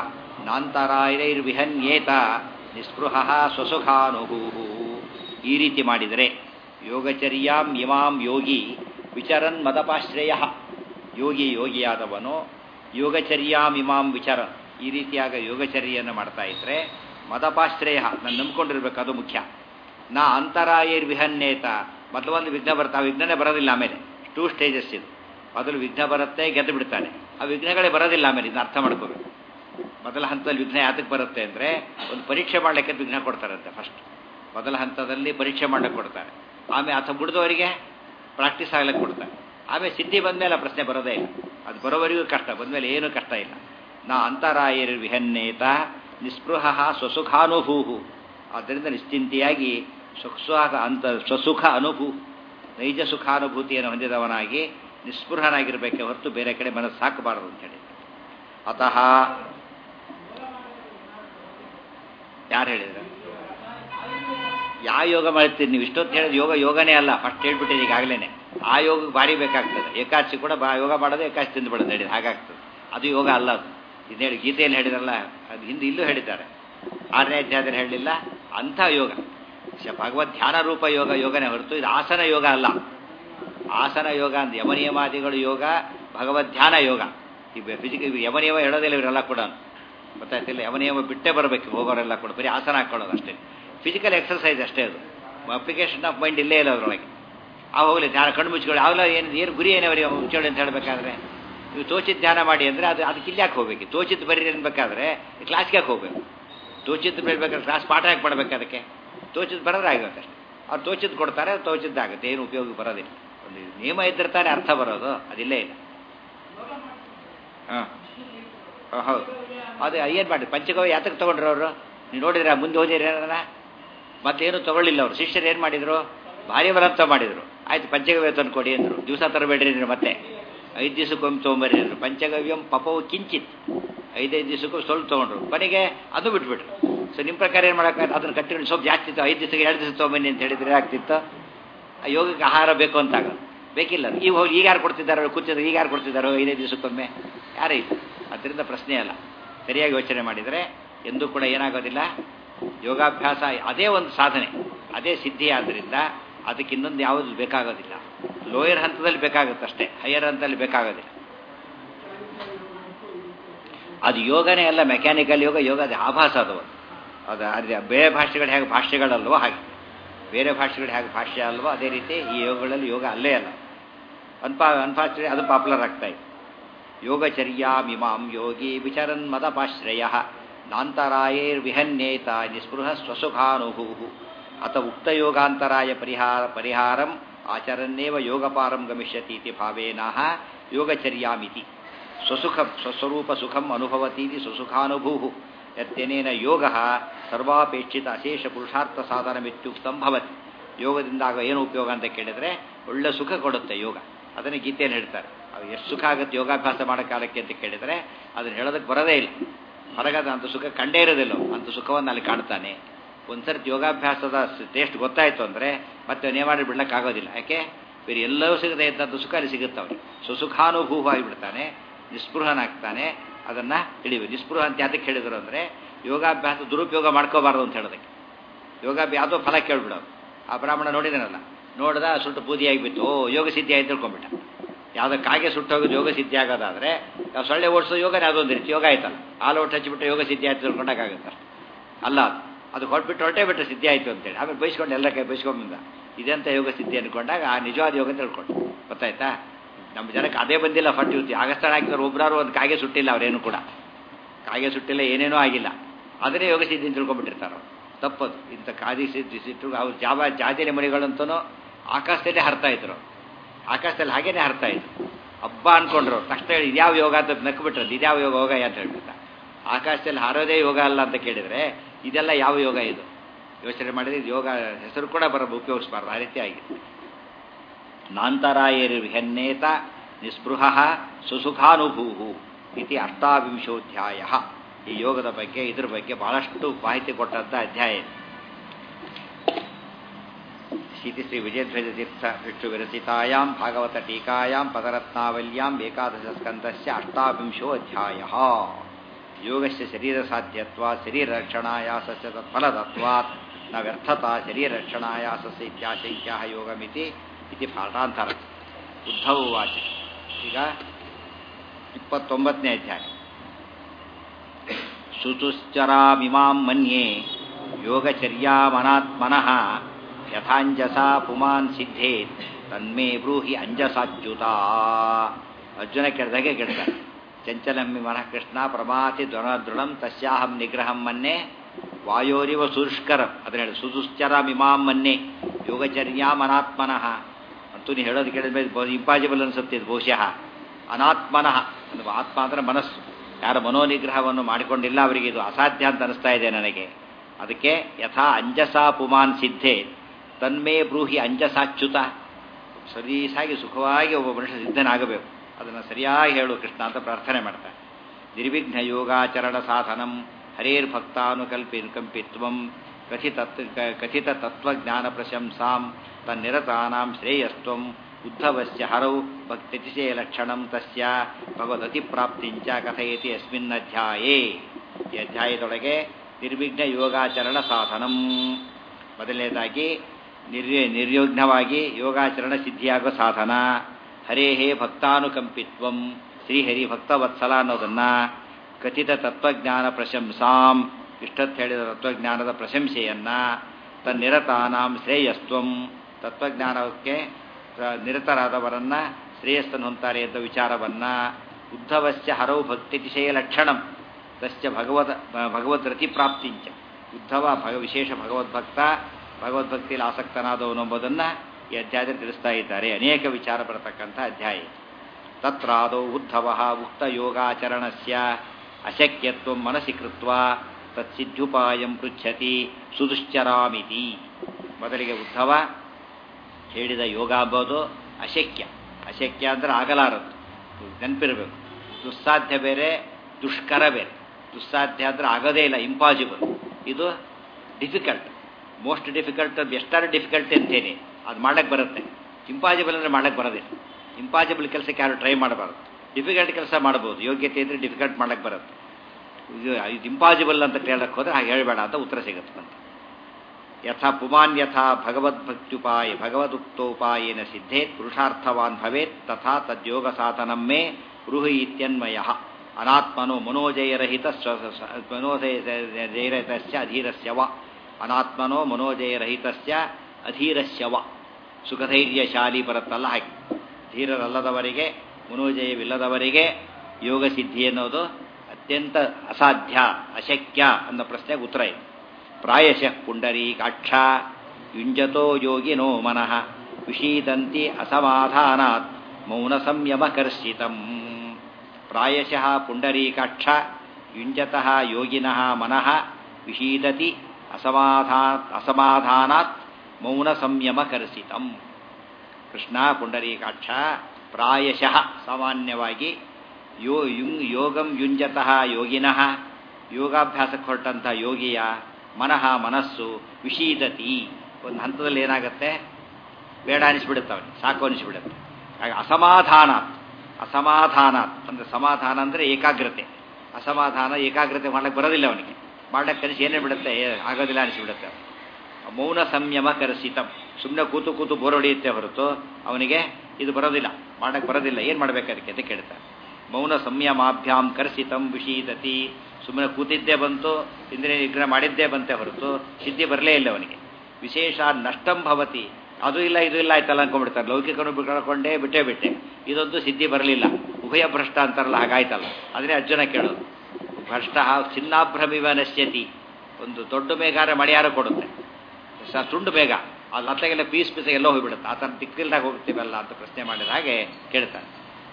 ನಾಂತರಾಯೈರ್ವಿಹನ್ಯೇತ ನಿಸ್ಪೃಹ ಸ್ವಸುಖಾನುಭೂ ಈ ರೀತಿ ಮಾಡಿದರೆ ಯೋಗಚರ್ಯಾಂ ಇಮಾಂ ಯೋಗಿ ವಿಚರನ್ ಮದಪಾಶ್ರಯ ಯೋಗಿ ಯೋಗಿಯಾದವನು ಯೋಗಚರ್ಯಾಂ ಇಮಾಂ ವಿಚರನ್ ಈ ರೀತಿಯಾಗ ಯೋಗಚರ್ಯನ್ನು ಮಾಡ್ತಾ ಇದ್ರೆ ಮದಪಾಶ್ರಯ ನಾನು ನಂಬ್ಕೊಂಡಿರ್ಬೇಕು ಅದು ಮುಖ್ಯ ನಾ ಅಂತರಾಯರ್ ವಿಹನ್ನೇತ ಮೊದಲು ಒಂದು ವಿಘ್ನ ಬರ್ತಾ ಆ ವಿಘ್ನನೇ ಬರೋದಿಲ್ಲ ಆಮೇಲೆ ಟೂ ಸ್ಟೇಜಸ್ ಇದು ಮೊದಲು ವಿಘ್ನ ಬರುತ್ತೆ ಗೆದ್ದು ಬಿಡ್ತಾನೆ ಆ ವಿಘ್ನಗಳೇ ಬರೋದಿಲ್ಲ ಆಮೇಲೆ ಇದನ್ನ ಅರ್ಥ ಮಾಡ್ಕೋಬೇಕು ಮೊದಲ ಹಂತದಲ್ಲಿ ವಿಘ್ನ ಯಾತಕ್ಕೆ ಬರುತ್ತೆ ಅಂದರೆ ಒಂದು ಪರೀಕ್ಷೆ ಮಾಡಲಿಕ್ಕೆ ವಿಘ್ನ ಕೊಡ್ತಾರಂತೆ ಫಸ್ಟ್ ಮೊದಲ ಹಂತದಲ್ಲಿ ಪರೀಕ್ಷೆ ಮಾಡಕ್ಕೆ ಕೊಡ್ತಾರೆ ಆಮೇಲೆ ಅಥವಾ ಬಿಡಿದವರಿಗೆ ಪ್ರಾಕ್ಟೀಸ್ ಆಗ್ಲಿಕ್ಕೆ ಕೊಡ್ತಾರೆ ಆಮೇಲೆ ಸಿದ್ಧಿ ಬಂದಮೇಲೆ ಆ ಪ್ರಶ್ನೆ ಬರೋದೇ ಇಲ್ಲ ಅದು ಬರೋವರೆಗೂ ಕಷ್ಟ ಬಂದಮೇಲೆ ಏನೂ ಕಷ್ಟ ಇಲ್ಲ ನಾ ಅಂತರಾಯರ್ ವಿಹನ್ನೇತ ನಿಸ್ಪೃಹ ಸ್ವಸುಖಾನುಭೂಹು ಆದ್ದರಿಂದ ನಿಶ್ಚಿಂತೆಯಾಗಿ ಸುಖ ಅಂತ ಸ್ವಸುಖ ಅನುಭೂ ನೈಜ ಸುಖಾನುಭೂತಿಯನ್ನು ಹೊಂದಿದವನಾಗಿ ನಿಸ್ಪೃಹನಾಗಿರಬೇಕೆ ಹೊರತು ಬೇರೆ ಕಡೆ ಮನಸ್ಸು ಸಾಕಬಾರದು ಅಂತೇಳಿ ಅತಃ ಯಾರು ಹೇಳಿದ್ರು ಯಾವ ಯೋಗ ಮಾಡ್ತೀರಿ ನೀವು ಇಷ್ಟೊತ್ತು ಹೇಳಿದ ಯೋಗ ಯೋಗನೇ ಅಲ್ಲ ಫಸ್ಟ್ ಹೇಳ್ಬಿಟ್ಟಿದೆ ಈಗಾಗಲೇ ಆ ಯೋಗಕ್ಕೆ ಭಾರಿ ಬೇಕಾಗ್ತದೆ ಏಕಾದಶಿ ಕೂಡ ಬಾ ಯೋಗ ಮಾಡೋದು ಏಕಾದಶಿ ತಿಂದುಬಿಡೋದು ಹೇಳಿದ ಹಾಗಾಗ್ತದೆ ಅದು ಯೋಗ ಅಲ್ಲ ಅದು ಇದು ಹೇಳಿ ಗೀತೆಯಲ್ಲಿ ಹೇಳಿದ್ರಲ್ಲ ಅದು ಹಿಂದೆ ಇಲ್ಲೂ ಹೇಳಿದ್ದಾರೆ ಆರನೇ ಅಧ್ಯಾಯದಲ್ಲಿ ಹೇಳಲಿಲ್ಲ ಅಂಥ ಯೋಗ ಭಗವದ್ ಧ್ಯಾನ ರೂಪ ಯೋಗ ಯೋಗನೇ ಹೊರತು ಇದು ಆಸನ ಯೋಗ ಅಲ್ಲ ಆಸನ ಯೋಗ ಅಂತ ಯಮನಿಯಮಾದಿಗಳು ಯೋಗ ಭಗವದ್ ಧ್ಯಾನ ಯೋಗ ಈ ಫಿಸಿಕ್ ಯಮನಿಯಮ ಹೇಳೋದಿಲ್ಲ ಇವರೆಲ್ಲ ಕೂಡ ಗೊತ್ತಾಯ್ತಿಲ್ಲ ಯಮನಿಯಮ ಬಿಟ್ಟೇ ಬರಬೇಕು ಹೋಗೋರೆಲ್ಲ ಕೂಡ ಬರೀ ಆಸನ ಹಾಕೊಳ್ಳೋದು ಅಷ್ಟೇ ಫಿಸಿಕಲ್ ಎಕ್ಸರ್ಸೈಸ್ ಅಷ್ಟೇ ಅದು ಅಪ್ಲಿಕೇಶನ್ ಆಫ್ ಮೈಂಡ್ ಇಲ್ಲೇ ಇಲ್ಲ ಅದರೊಳಗೆ ಆ ಹೋಗಲಿ ಧ್ಯಾನ ಕಣ್ಣು ಮುಚ್ಕೊಳ್ಳಿ ಆಗಲ ಏನು ಏನು ಗುರಿ ಏನವರಿಗೆ ಮುಚ್ಚೋಳಿ ಅಂತ ಹೇಳಬೇಕಾದ್ರೆ ನೀವು ತೋಚಿದ ಧ್ಯಾನ ಮಾಡಿ ಅಂದರೆ ಅದು ಅದಕ್ಕೆ ಇಲ್ಲಾಕೆ ಹೋಗ್ಬೇಕು ತೋಚಿದ್ದು ಬರೀ ಅನ್ಬೇಕಾದ್ರೆ ಕ್ಲಾಸ್ಗೆ ಯಾಕೆ ಹೋಗ್ಬೇಕು ತೋಚಿದ್ದು ಬರಬೇಕಾದ್ರೆ ಕ್ಲಾಸ್ ಪಾಠ ಯಾಕೆ ಮಾಡ್ಬೇಕು ಅದಕ್ಕೆ ತೋಚಿದ್ದು ಬರೋದ್ರೆ ಆಗುತ್ತೆ ಅಷ್ಟೇ ಅವ್ರು ತೋಚಿದ್ದು ಕೊಡ್ತಾರೆ ತೋಚಿದ್ದಾಗುತ್ತೆ ಏನು ಉಪಯೋಗ ಬರೋದಿಲ್ಲ ಒಂದು ನಿಯಮ ಇದ್ದರೆ ತಾನೇ ಅರ್ಥ ಬರೋದು ಅದಿಲ್ಲೇ ಇಲ್ಲ ಹಾಂ ಹೌದು ಅದು ಏನು ಮಾಡಿ ಪಂಚಗವ್ಯ ಯಾತಕ್ಕೆ ತೊಗೊಂಡ್ರು ಅವರು ನೀವು ನೋಡಿದ್ರೆ ಮುಂದೆ ಹೋದಿರ ಮತ್ತೇನು ತೊಗೊಳ್ಳಿಲ್ಲ ಅವರು ಶಿಷ್ಯರು ಏನು ಮಾಡಿದರು ಭಾರಿ ಬಲಂತ ಮಾಡಿದರು ಆಯ್ತು ಪಂಚಗವ್ಯ ತಂದು ಕೊಡಿ ಅಂದರು ದಿವಸ ತರಬೇಡ್ರಿ ಅಂದರು ಮತ್ತೆ ಐದು ದಿವಸಕ್ಕೊಮ್ಮೆ ತೊಗೊಂಬರ್ರಿ ಅಂದರು ಪಂಚಗವ್ಯಂ ಪಪವು ಕಿಂಚಿತ್ ಐದೈದು ದಿವಸಕ್ಕೂ ಸ್ವಲ್ಪ ತೊಗೊಂಡ್ರು ಕೊನೆಗೆ ಅದು ಬಿಟ್ಬಿಟ್ರು ಸೊ ನಿಮ್ಮ ಪ್ರಕಾರ ಏನು ಮಾಡೋಕೆ ಅದನ್ನು ಕಂಟಿನ್ಯೂ ಸ್ವಲ್ಪ ಜಾಸ್ತಿ ಇತ್ತು ಐದು ದಿವಸಕ್ಕೆ ಎರಡು ದಿವಸ ತೊಗೊಂಬನ್ನಿ ಅಂತ ಹೇಳಿದ್ರೆ ಆಗ್ತಿತ್ತು ಆ ಯೋಗಕ್ಕೆ ಆಹಾರ ಬೇಕು ಅಂತ ಆಗೋದು ಬೇಕಿಲ್ಲ ಈಗ ಹೋಗಿ ಈಗ ಯಾರು ಕೊಡ್ತಿದ್ದಾರೋ ಕೂತಿದ್ರು ಈಗ ಯಾರು ಕೊಡ್ತಿದ್ದಾರೋ ಐದೈದು ದಿವಸಕ್ಕೊಮ್ಮೆ ಯಾರೇ ಇಲ್ಲ ಅದರಿಂದ ಪ್ರಶ್ನೆ ಅಲ್ಲ ಸರಿಯಾಗಿ ಯೋಚನೆ ಮಾಡಿದರೆ ಎಂದೂ ಕೂಡ ಏನಾಗೋದಿಲ್ಲ ಯೋಗಾಭ್ಯಾಸ ಅದೇ ಒಂದು ಸಾಧನೆ ಅದೇ ಸಿದ್ಧಿ ಆದ್ದರಿಂದ ಅದಕ್ಕೆ ಇನ್ನೊಂದು ಯಾವುದು ಬೇಕಾಗೋದಿಲ್ಲ ಲೋಯರ್ ಹಂತದಲ್ಲಿ ಬೇಕಾಗುತ್ತೆ ಅಷ್ಟೇ ಹೈಯರ್ ಹಂತದಲ್ಲಿ ಬೇಕಾಗೋದಿಲ್ಲ ಅದು ಯೋಗನೇ ಅಲ್ಲ ಮೆಕ್ಯಾನಿಕಲ್ ಯೋಗ ಯೋಗ ಅದು ಆಭಾಸ ಅದು ಅದು ಅದೇ ಬೇರೆ ಭಾಷೆಗಳು ಹೇಗೆ ಭಾಷೆಗಳಲ್ವೋ ಹಾಗೆ ಬೇರೆ ಭಾಷೆಗಳು ಹೇಗೆ ಭಾಷೆ ಅಲ್ವೋ ಅದೇ ರೀತಿ ಈ ಯೋಗಗಳಲ್ಲಿ ಯೋಗ ಅಲ್ಲೇ ಅಲ್ಲ ಅನ್ಪಾ ಅನ್ಫಾರ್ಚುನೇಟ್ ಅದು ಪಾಪ್ಯುಲರ್ ಆಗ್ತಾ ಇದೆ ಯೋಗಚರ್ಯಾಮಿಮಾಂ ಯೋಗಿ ವಿಚರನ್ ಮದಪಾಶ್ರಯ ನಾಂತರಾಯೇರ್ ವಿಹನ್ಯೇತ ನಿಸ್ಪೃಹ ಸ್ವಸುಖಾನುಭೂ ಅತ ಉಕ್ತಯೋಗಾಂತರಾಯ ಪರಿಹಾರ ಪರಿಹಾರಂ ಆಚರನ್ನೇವ ಯೋಗಪಾರಂ ಗಮಿಷ್ಯತಿ ಇತಿ ಭಾವೇನಃ ಯೋಗಚರ್ಯಾಮಿತಿ ಸ್ವಸುಖ ಸ್ವಸ್ವರೂಪ ಸುಖಂ ಅನುಭವತೀತಿ ಸ್ವಸುಖಾನುಭೂ ಯತ್ಯನೇನ ಯೋಗ ಸರ್ವಾಪೇಕ್ಷಿತ ಅಶೇಷ ಪುರುಷಾರ್ಥ ಸಾಧನಮಿತ್ಯುಕ್ತಂ ಭವತಿ ಯೋಗದಿಂದಾಗ ಏನು ಉಪಯೋಗ ಅಂತ ಕೇಳಿದರೆ ಒಳ್ಳೆ ಸುಖ ಕೊಡುತ್ತೆ ಯೋಗ ಅದನ್ನು ಗೀತೆಯಲ್ಲಿ ಹೇಳ್ತಾರೆ ಅದು ಎಷ್ಟು ಸುಖ ಆಗುತ್ತೆ ಯೋಗಾಭ್ಯಾಸ ಮಾಡೋ ಕಾಲಕ್ಕೆ ಅಂತ ಕೇಳಿದರೆ ಅದನ್ನು ಹೇಳೋದಕ್ಕೆ ಬರೋದೇ ಇಲ್ಲ ಹೊರಗದ ಅಂತ ಸುಖ ಕಂಡೇ ಇರೋದಿಲ್ಲ ಅಂತ ಸುಖವನ್ನು ಅಲ್ಲಿ ಕಾಣ್ತಾನೆ ಒಂದ್ಸರ್ತಿ ಯೋಗಾಭ್ಯಾಸದ ಟೇಸ್ಟ್ ಗೊತ್ತಾಯಿತು ಅಂದರೆ ಮತ್ತೆ ಅವನೇ ಮಾಡಿ ಬಿಡ್ಲಿಕ್ಕಾಗೋದಿಲ್ಲ ಯಾಕೆ ಬೇರೆ ಎಲ್ಲವೂ ಸಿಗದೆ ಇದ್ದಂಥ ಸುಖ ಅಲ್ಲಿ ಸಿಗುತ್ತೆ ಅವನಿಗೆ ಸುಸುಖಾನುಭೂವ ಆಗಿಬಿಡ್ತಾನೆ ನಿಸ್ಪೃಹನಾಗ್ತಾನೆ ಅದನ್ನು ತಿಳಿವಿ ನಿಸ್ಪೃಹ ಅಂತ ಯಾತಕ್ಕೆ ಹೇಳಿದ್ರು ಅಂದರೆ ಯೋಗಾಭ್ಯಾಸ ದುರುಪಯೋಗ ಮಾಡ್ಕೋಬಾರ್ದು ಅಂತ ಹೇಳೋದಕ್ಕೆ ಯೋಗಾಭ್ಯಾಸ ಯಾವುದೋ ಫಲ ಕೇಳ್ಬಿಡೋದು ಆ ಬ್ರಾಹ್ಮಣ ನೋಡಿದನಲ್ಲ ನೋಡ್ದ ಸುಟ್ಟು ಬೂದಿಯಾಗಿ ಬಿತ್ತು ಓ ಯೋಗ ಸಿದ್ಧಿ ಆಯ್ತು ತಿಳ್ಕೊಂಬಿಟ್ಟ ಯಾವುದೋ ಕಾಗೆ ಸುಟ್ಟು ಹೋಗೋದು ಯೋಗ ಸಿದ್ಧಿ ಆಗೋದಾದರೆ ನಾವು ಸೊಳ್ಳೆ ಓಡಿಸೋ ಯೋಗನೇ ಅದೊಂದು ರೀತಿ ಯೋಗ ಆಯ್ತಲ್ಲ ಹಾಲು ಒಟ್ಟು ಹಚ್ಚಿಬಿಟ್ಟು ಯೋಗ ಸಿದ್ಧಿ ಆಯ್ತು ತಿಳ್ಕೊಂಡಾಗುತ್ತೆ ಅಲ್ಲ ಅದು ಅದು ಕೊಟ್ಬಿಟ್ಟು ಹೊರಟೇ ಬಿಟ್ಟು ಸಿದ್ಧಿ ಆಯಿತು ಅಂತೇಳಿ ಆಮೇಲೆ ಬೈಸ್ಕೊಂಡು ಎಲ್ಲ ಕೈ ಬೈಸ್ಕೊಂಬಂದ ಇದೆಂತ ಯೋಗ ಸಿದ್ಧಿ ಅಂದ್ಕೊಂಡಾಗ ಆ ನಿಜವಾದ ಯೋಗ ತಿಳ್ಕೊಂಡು ಗೊತ್ತಾಯ್ತಾ ನಮ್ಮ ಜನಕ್ಕೆ ಅದೇ ಬಂದಿಲ್ಲ ಫಟ್ ಇರ್ತಿ ಆಗಸ್ತಾಳ ಹಾಕಿದ್ರು ಒಬ್ಬರಾರು ಒಂದು ಕಾಗೆ ಸುಟ್ಟಿಲ್ಲ ಅವರೇನು ಕೂಡ ಕಾಗೆ ಸುಟ್ಟಿಲ್ಲ ಏನೇನೂ ಆಗಿಲ್ಲ ಅದನ್ನೇ ಯೋಗ ಸಿದ್ಧಿ ಅಂತ ತಿಳ್ಕೊಂಡ್ಬಿಟ್ಟಿರ್ತಾರೆ ಅವ್ರು ತಪ್ಪದು ಇಂಥ ಕಾದಿ ಸಿದ್ಧಿ ಸಿಟ್ಟು ಅವ್ರು ಜಾವ ಜಾತಿನ ಮರಿಗಳಂತೂ ಆಕಾಶದಲ್ಲೇ ಹರ್ತಾ ಇದ್ರು ಆಕಾಶದಲ್ಲಿ ಹಾಗೇನೆ ಹರ್ತಾ ಇದ್ರು ಹಬ್ಬ ಅನ್ಕೊಂಡ್ರು ತಕ್ಷಣ ಹೇಳಿ ಇದ್ಯಾವ ಯೋಗ ಅಂತ ನಕ್ಬಿಟ್ರು ಇದ್ಯಾವ ಯೋಗ ಹೋಗ ಅಂತ ಹೇಳ್ಬಿಟ್ಟ ಆಕಾಶದಲ್ಲಿ ಹಾರೋದೇ ಯೋಗ ಅಲ್ಲ ಅಂತ ಕೇಳಿದರೆ ಇದೆಲ್ಲ ಯಾವ ಯೋಗ ಇದು ಯೋಚನೆ ಮಾಡಿದ್ರೆ ಇದು ಯೋಗ ಹೆಸರು ಕೂಡ ಬರ ಉಪಯೋಗಿಸಬಾರ್ದು ಆ ರೀತಿ ಆಗಿದೆ ನಾಂತರಾಯರಿ ವಿಹನ್ನೇತ ನಿಸ್ಪೃಹ ಸುಸುಖಾನುಭೂ ಇತಿ ಅಷ್ಟಾವಿಂಶೋಧ್ಯಾಯ ಈ ಯೋಗದ ಬಗ್ಗೆ ಇದ್ರ ಬಗ್ಗೆ ಬಹಳಷ್ಟು ಮಾಹಿತಿ ಕೊಟ್ಟಂಥ ಅಧ್ಯಾಯ ಇದೆ ಶ್ರೀತಿ ಶ್ರೀ ವಿಜಯಧ್ವಜ ತೀರ್ಥ ಭಿಕ್ಷು ವಿರಚಿತಾಯಾಂ ಭಾಗವತ ಟೀಕಾಯಾಂ ಪದರತ್ನಾವಲ್ಯಾಂ ಏಕಾದಶ ಸ್ಕಂದಸ್ಯ ಅಷ್ಟಾವಿಂಶೋ ಅಧ್ಯಾಯ ಯೋಗಸ್ಯ ಶರೀರ ಸಾಧ್ಯತ್ವ ಶರೀರ ರಕ್ಷಣಾಯಾಸಸ್ಯ ತತ್ಫಲದತ್ವಾತ್ ನ ವ್ಯರ್ಥತಾ ಶರೀರ ರಕ್ಷಣಾಯಾಸಸ್ಯ ಇತ್ಯಾಶಂಕ್ಯಾ ಯೋಗಮಿತಿ ಇತಿ ಪಾಠಾಂತರ ಉದ್ಧವ ವಾಚ ಈಗ ಇಪ್ಪತ್ತೊಂಬತ್ತನೇ ಅಧ್ಯಾಯ ಶುಚುಶ್ಚರಾಮಿಮಾಂ ಮನ್ಯೆ ಯೋಗಚರ್ಯಾಮನಾತ್ಮನಃ ಯಥಾಂಜಸಾ ಪುಮಾನ್ ಸಿದ್ಧೇತ್ ತನ್ಮೇ ಬ್ರೂಹಿ ಅಂಜಸಾಚ್ಯುತ ಅರ್ಜುನ ಕೆಡ್ದಾಗೆ ಕೆಡ್ತಾರೆ ಚಂಚಲಮ್ಮಿ ಮನಃ ಕೃಷ್ಣ ಪ್ರಮಾತಿ ದ್ವನದೃಢಂ ತಸ್ಯಾಹಂ ನಿಗ್ರಹಂ ಮನ್ನೆ ವಾಯೋರಿವ ಸುಷ್ಕರಂ ಅದನ್ನ ಹೇಳಿ ಸುದುಶ್ಚರಮಿಮಾಂ ಮನ್ನೆ ಯೋಗಚರ್ಯಾಮನಾತ್ಮನಃ ಅಂತೂ ನೀವು ಹೇಳೋದು ಕೇಳಿದ ಮೇಲೆ ಇಂಪಾಸಿಬಲ್ ಅನಿಸುತ್ತೆ ಇದು ಬಹುಶಃ ಅನಾತ್ಮನಃ ಅದು ಆತ್ಮ ಅಂದರೆ ಮನಸ್ಸು ಯಾರ ಮನೋನಿಗ್ರಹವನ್ನು ಮಾಡಿಕೊಂಡಿಲ್ಲ ಅವರಿಗೆ ಇದು ಅಸಾಧ್ಯ ಅಂತ ಅನಿಸ್ತಾ ಇದೆ ನನಗೆ ಅದಕ್ಕೆ ಯಥಾ ಅಂಜಸಾ ಪುಮಾನ್ ಸಿದ್ಧೆ ತನ್ಮೇ ಬ್ರೂಹಿ ಅಂಜಸಾಚ್ಯುತ ಸರೀಸಾಗಿ ಸುಖವಾಗಿ ಒಬ್ಬ ಮನುಷ್ಯ ಸಿದ್ಧನಾಗಬೇಕು ಅದನ್ನು ಸರಿಯಾಗಿ ಹೇಳು ಕೃಷ್ಣ ಅಂತ ಪ್ರಾರ್ಥನೆ ಮಾಡ್ತಾರೆ ನಿರ್ವಿಘ್ನ ಯೋಗಾಚರಣ ಸಾಧನಂ ಹರೇರ್ಭಕ್ತಾನುಕಲ್ಪಿ ಕಂಪಿತ್ವಂ ಕಥಿತ ಕಥಿತ ತತ್ವಜ್ಞಾನ ಪ್ರಶಂಸಾಂ ತನ್ನಿರತಾನಾಂ ಶ್ರೇಯಸ್ತ್ವಂ ಉದ್ಧವಸ್ಯ ಹರೌ ಭಕ್ತಿತಿಶಯ ಲಕ್ಷಣಂ ತಸ್ಯ ಭಗವದತಿ ಪ್ರಾಪ್ತಿಂಚ ಕಥಯತಿ ಅಸ್ಮಿನ್ ಅಧ್ಯಾಯೇ ಈ ಅಧ್ಯಾಯದೊಳಗೆ ನಿರ್ವಿಘ್ನ ಯೋಗಾಚರಣ ಸಾಧನಂ ಮೊದಲನೇದಾಗಿ ನಿರ್ಯ ನಿರ್ವಿಘ್ನವಾಗಿ ಯೋಗಾಚರಣ ಸಿದ್ಧಿಯಾಗೋ ಸಾಧನ ಹರೇ ಹೇ ಭಕ್ತಾನುಕಂಪಿತ್ವಂ ಶ್ರೀಹರಿ ಭಕ್ತವತ್ಸಲ ಅನ್ನೋದನ್ನ ಕಥಿತ ತತ್ವಜ್ಞಾನ ಪ್ರಶಂಸಾಂ ಇಷ್ಟತ್ತು ಹೇಳಿದ ತತ್ವಜ್ಞಾನದ ಪ್ರಶಂಸೆಯನ್ನ ತನ್ನಿರತಾನಾಂ ಶ್ರೇಯಸ್ತ್ವಂ ತತ್ವಜ್ಞಾನಕ್ಕೆ ನಿರತರಾದವರನ್ನ ಶ್ರೇಯಸ್ಸನ್ನು ಹೊಂತಾರೆ ಎಂದ ವಿಚಾರವನ್ನ ಉದ್ಧವಸ್ಯ ಹರೌ ಭಕ್ತಿತಿಶಯ ಲಕ್ಷಣಂ ತಸ್ಯ ಭಗವದ್ ಭಗವದ್ ರತಿ ಪ್ರಾಪ್ತಿಂಚ ಉದ್ಧವ ಭಗ ವಿಶೇಷ ಭಗವದ್ಭಕ್ತ ಭಗವದ್ಭಕ್ತಿಯಲ್ಲಿ ಆಸಕ್ತನಾದವನು ಎಂಬುದನ್ನು ಈ ಅಧ್ಯಾಯದಲ್ಲಿ ತಿಳಿಸ್ತಾ ಇದ್ದಾರೆ ಅನೇಕ ವಿಚಾರ ಬರತಕ್ಕಂಥ ಅಧ್ಯಾಯ ತತ್ರಾದೌ ಉದ್ಧವ ಉಕ್ತ ಯೋಗಾಚರಣಸ್ಯ ಅಶಕ್ಯತ್ವ ಮನಸಿ ಕೃತ್ವ ತತ್ಸಿದ್ಧುಪಾಯಂ ಪೃಚ್ಛತಿ ಸುದುಶ್ಚರಾಮಿತಿ ಮೊದಲಿಗೆ ಉದ್ಧವ ಹೇಳಿದ ಯೋಗ ಅಂಬೋದು ಅಶಕ್ಯ ಅಶಕ್ಯ ಅಂದರೆ ಆಗಲಾರದು ನೆನಪಿರಬೇಕು ದುಸ್ಸಾಧ್ಯ ಬೇರೆ ದುಷ್ಕರ ಬೇರೆ ದುಸ್ಸಾಧ್ಯ ಅಂದರೆ ಆಗೋದೇ ಇಲ್ಲ ಇಂಪಾಸಿಬಲ್ ಇದು ಡಿಫಿಕಲ್ಟ್ ಮೋಸ್ಟ್ ಡಿಫಿಕಲ್ಟ್ ಅದು ಎಷ್ಟಾರು ಡಿಫಿಕಲ್ಟ್ ಅಂತೇನೆ ಅದು ಮಾಡಕ್ಕೆ ಬರುತ್ತೆ ಇಂಪಾಸಿಬಲ್ ಅಂದರೆ ಮಾಡಕ್ಕೆ ಬರೋದಿಲ್ಲ ಇಂಪಾಸಿಬಲ್ ಕೆಲಸಕ್ಕೆ ಯಾರು ಟ್ರೈ ಮಾಡಬಾರ್ದು ಡಿಫಿಕಲ್ಟ್ ಕೆಲಸ ಮಾಡ್ಬೋದು ಯೋಗ್ಯತೆ ಇದ್ದರೆ ಡಿಫಿಕಲ್ಟ್ ಮಾಡಕ್ಕೆ ಬರುತ್ತೆ ಇದು ಇದು ಇಂಪಾಸಿಬಲ್ ಅಂತ ಕೇಳಕ್ಕೆ ಹೋದರೆ ಹಾಗೆ ಹೇಳಬೇಡ ಅಂತ ಉತ್ತರ ಸಿಗುತ್ತೆ ಅಂತ ಯಥಾ ಪುಮಾನ್ ಯಥಾ ಭಗವದ್ಭಕ್ತ್ಯುಪಾಯ ಭಗವದುಕ್ತೋಪಾಯೇನ ಸಿದ್ಧೇತ್ ಪುರುಷಾರ್ಥವಾನ್ ಭವೇತ್ ತಥಾ ತದ್ಯೋಗ ಸಾಧನಮ್ಮೇ ಗೃಹಿ ಇತ್ಯನ್ವಯ ಅನಾತ್ಮನೋ ಮನೋಜಯರಹಿತ ಸ್ವ ಮನೋಜಯರಹಿತಸ್ಯ ಅಧೀರಸ್ಯವ ಅನಾತ್ಮನೋ ಮನೋಜಯರಹಿತಸ್ಯ ಅಧೀರಸ್ಯವ ಸುಖಧೈರ್ಯಶಾಲಿ ಬರುತ್ತಲ್ಲ ಹಾಗೆ ಧೀರರಲ್ಲದವರಿಗೆ ಮನೋಜಯವಿಲ್ಲದವರಿಗೆ ಯೋಗ ಸಿದ್ಧಿ ಅನ್ನೋದು ಅತ್ಯಂತ ಅಸಾಧ್ಯ ಅಶಕ್ಯ ಅನ್ನೋ ಪ್ರಶ್ನೆಗೆ ಉತ್ತರ ಇದೆ ಪ್ರಾಯಶಃ ಪುಂಡರೀಕಾಕ್ಷ ಯುಂಜತೋ ಯೋಗಿನೋ ಮನಃ ವಿಷೀದಂತಿ ಅಸಮಾಧಾನಾತ್ ಮೌನ ಸಂಯಮಕರ್ಷಿತಂ ಪ್ರಾಯಶಃ ಪುಂಡರೀಕಾಕ್ಷ ಯುಂಜತಃ ಯೋಗಿನಃ ಮನಃ ವಿಷೀದತಿ ಅಸಮಾಧಾ ಅಸಮಾಧಾನಾತ್ ಮೌನ ಸಂಯಮಕರ್ಷಿತಂ ಕೃಷ್ಣ ಪುಂಡರೀಕಾಕ್ಷ ಪ್ರಾಯಶಃ ಸಾಮಾನ್ಯವಾಗಿ ಯೋ ಯುಂಗ್ ಯೋಗಂ ಯುಂಜತಃ ಯೋಗಿನಃ ಯೋಗಾಭ್ಯಾಸಕ್ಕೆ ಹೊರಟಂಥ ಯೋಗಿಯ ಮನಃ ಮನಸ್ಸು ವಿಷೀದತಿ ಒಂದು ಹಂತದಲ್ಲಿ ಏನಾಗುತ್ತೆ ಬೇಡ ಅನಿಸ್ಬಿಡುತ್ತೆ ಅವನಿಗೆ ಸಾಕು ಅನಿಸ್ಬಿಡುತ್ತೆ ಹಾಗೆ ಅಸಮಾಧಾನ ಅಸಮಾಧಾನ ಅಂದರೆ ಸಮಾಧಾನ ಅಂದರೆ ಏಕಾಗ್ರತೆ ಅಸಮಾಧಾನ ಏಕಾಗ್ರತೆ ಮಾಡಕ್ಕೆ ಬರೋದಿಲ್ಲ ಅವನಿಗೆ ಮಾಡಕ್ಕೆ ಕಲಿಸಿ ಏನೇ ಬಿಡುತ್ತೆ ಆಗೋದಿಲ್ಲ ಅನಿಸ್ಬಿಡುತ್ತೆ ಮೌನ ಸಂಯಮ ಕರೆಸಿತಂ ಸುಮ್ಮನೆ ಕೂತು ಕೂತು ಬೋರ್ ಹೊಡೆಯುತ್ತೆ ಹೊರತು ಅವನಿಗೆ ಇದು ಬರೋದಿಲ್ಲ ಮಾಡಕ್ಕೆ ಬರೋದಿಲ್ಲ ಏನು ಮಾಡ್ಬೇಕು ಅದಕ್ಕೆ ಅಂತ ಕೇಳ್ತಾರೆ ಮೌನ ಸಂಯಮಾಭ್ಯಾಂ ಕರ್ಸಿತಂ ವಿಷೀದತಿ ಸುಮ್ಮನೆ ಕೂತಿದ್ದೇ ಬಂತು ಇಂದ್ರಿಯ ನಿಗ್ರಹ ಮಾಡಿದ್ದೇ ಬಂತೆ ಹೊರತು ಸಿದ್ಧಿ ಬರಲೇ ಇಲ್ಲ ಅವನಿಗೆ ವಿಶೇಷ ನಷ್ಟಂ ಭವತಿ ಅದು ಇಲ್ಲ ಇದು ಇಲ್ಲ ಆಯ್ತಲ್ಲ ಅನ್ಕೊಂಡ್ಬಿಡ್ತಾರೆ ಲೌಕಿಕನು ಬಿಟ್ಕೊಂಡೇ ಬಿಟ್ಟೇ ಬಿಟ್ಟೆ ಇದೊಂದು ಸಿದ್ಧಿ ಬರಲಿಲ್ಲ ಉಭಯ ಭ್ರಷ್ಟ ಅಂತಾರಲ್ಲ ಹಾಗಾಯ್ತಲ್ಲ ಆದರೆ ಅರ್ಜುನ ಕೇಳೋದು ಭ್ರಷ್ಟ ಚಿನ್ನಾಭ್ರಮಿವ ನಶ್ಯತಿ ಒಂದು ದೊಡ್ಡ ಮೇಘಾರ ಮಳೆಯಾರ ಕೊಡುತ್ತೆ ಸ ತುಂಡು ಬೇಗ ಆ ಲತೆಗೆಲ್ಲ ಪೀಸ್ ಪೀಸ್ ಎಲ್ಲೋ ಹೋಗ್ಬಿಡುತ್ತೆ ಆ ಥರ ದಿಕ್ಕಿಲ್ದಾಗ ಹೋಗ್ತೀವಲ್ಲ ಅಂತ ಪ್ರಶ್ನೆ ಮಾಡಿದ ಹಾಗೆ ಕೇಳ್ತಾರೆ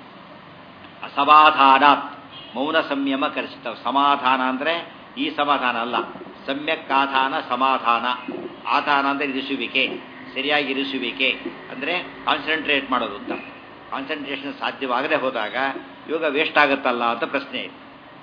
ಅಸಮಾಧಾನಾತ್ ಮೌನ ಸಂಯಮ ಕರೆಸಿತ ಸಮಾಧಾನ ಅಂದರೆ ಈ ಸಮಾಧಾನ ಅಲ್ಲ ಸಮ್ಯಕ್ ಆಧಾನ ಸಮಾಧಾನ ಆಧಾನ ಅಂದರೆ ಇರಿಸುವಿಕೆ ಸರಿಯಾಗಿ ಇರಿಸುವಿಕೆ ಅಂದರೆ ಕಾನ್ಸಂಟ್ರೇಟ್ ಮಾಡೋದು ಅಂತ ಕಾನ್ಸಂಟ್ರೇಷನ್ ಸಾಧ್ಯವಾಗದೆ ಹೋದಾಗ ಯೋಗ ವೇಸ್ಟ್ ಆಗುತ್ತಲ್ಲ ಅಂತ ಪ್ರಶ್ನೆ ಇದೆ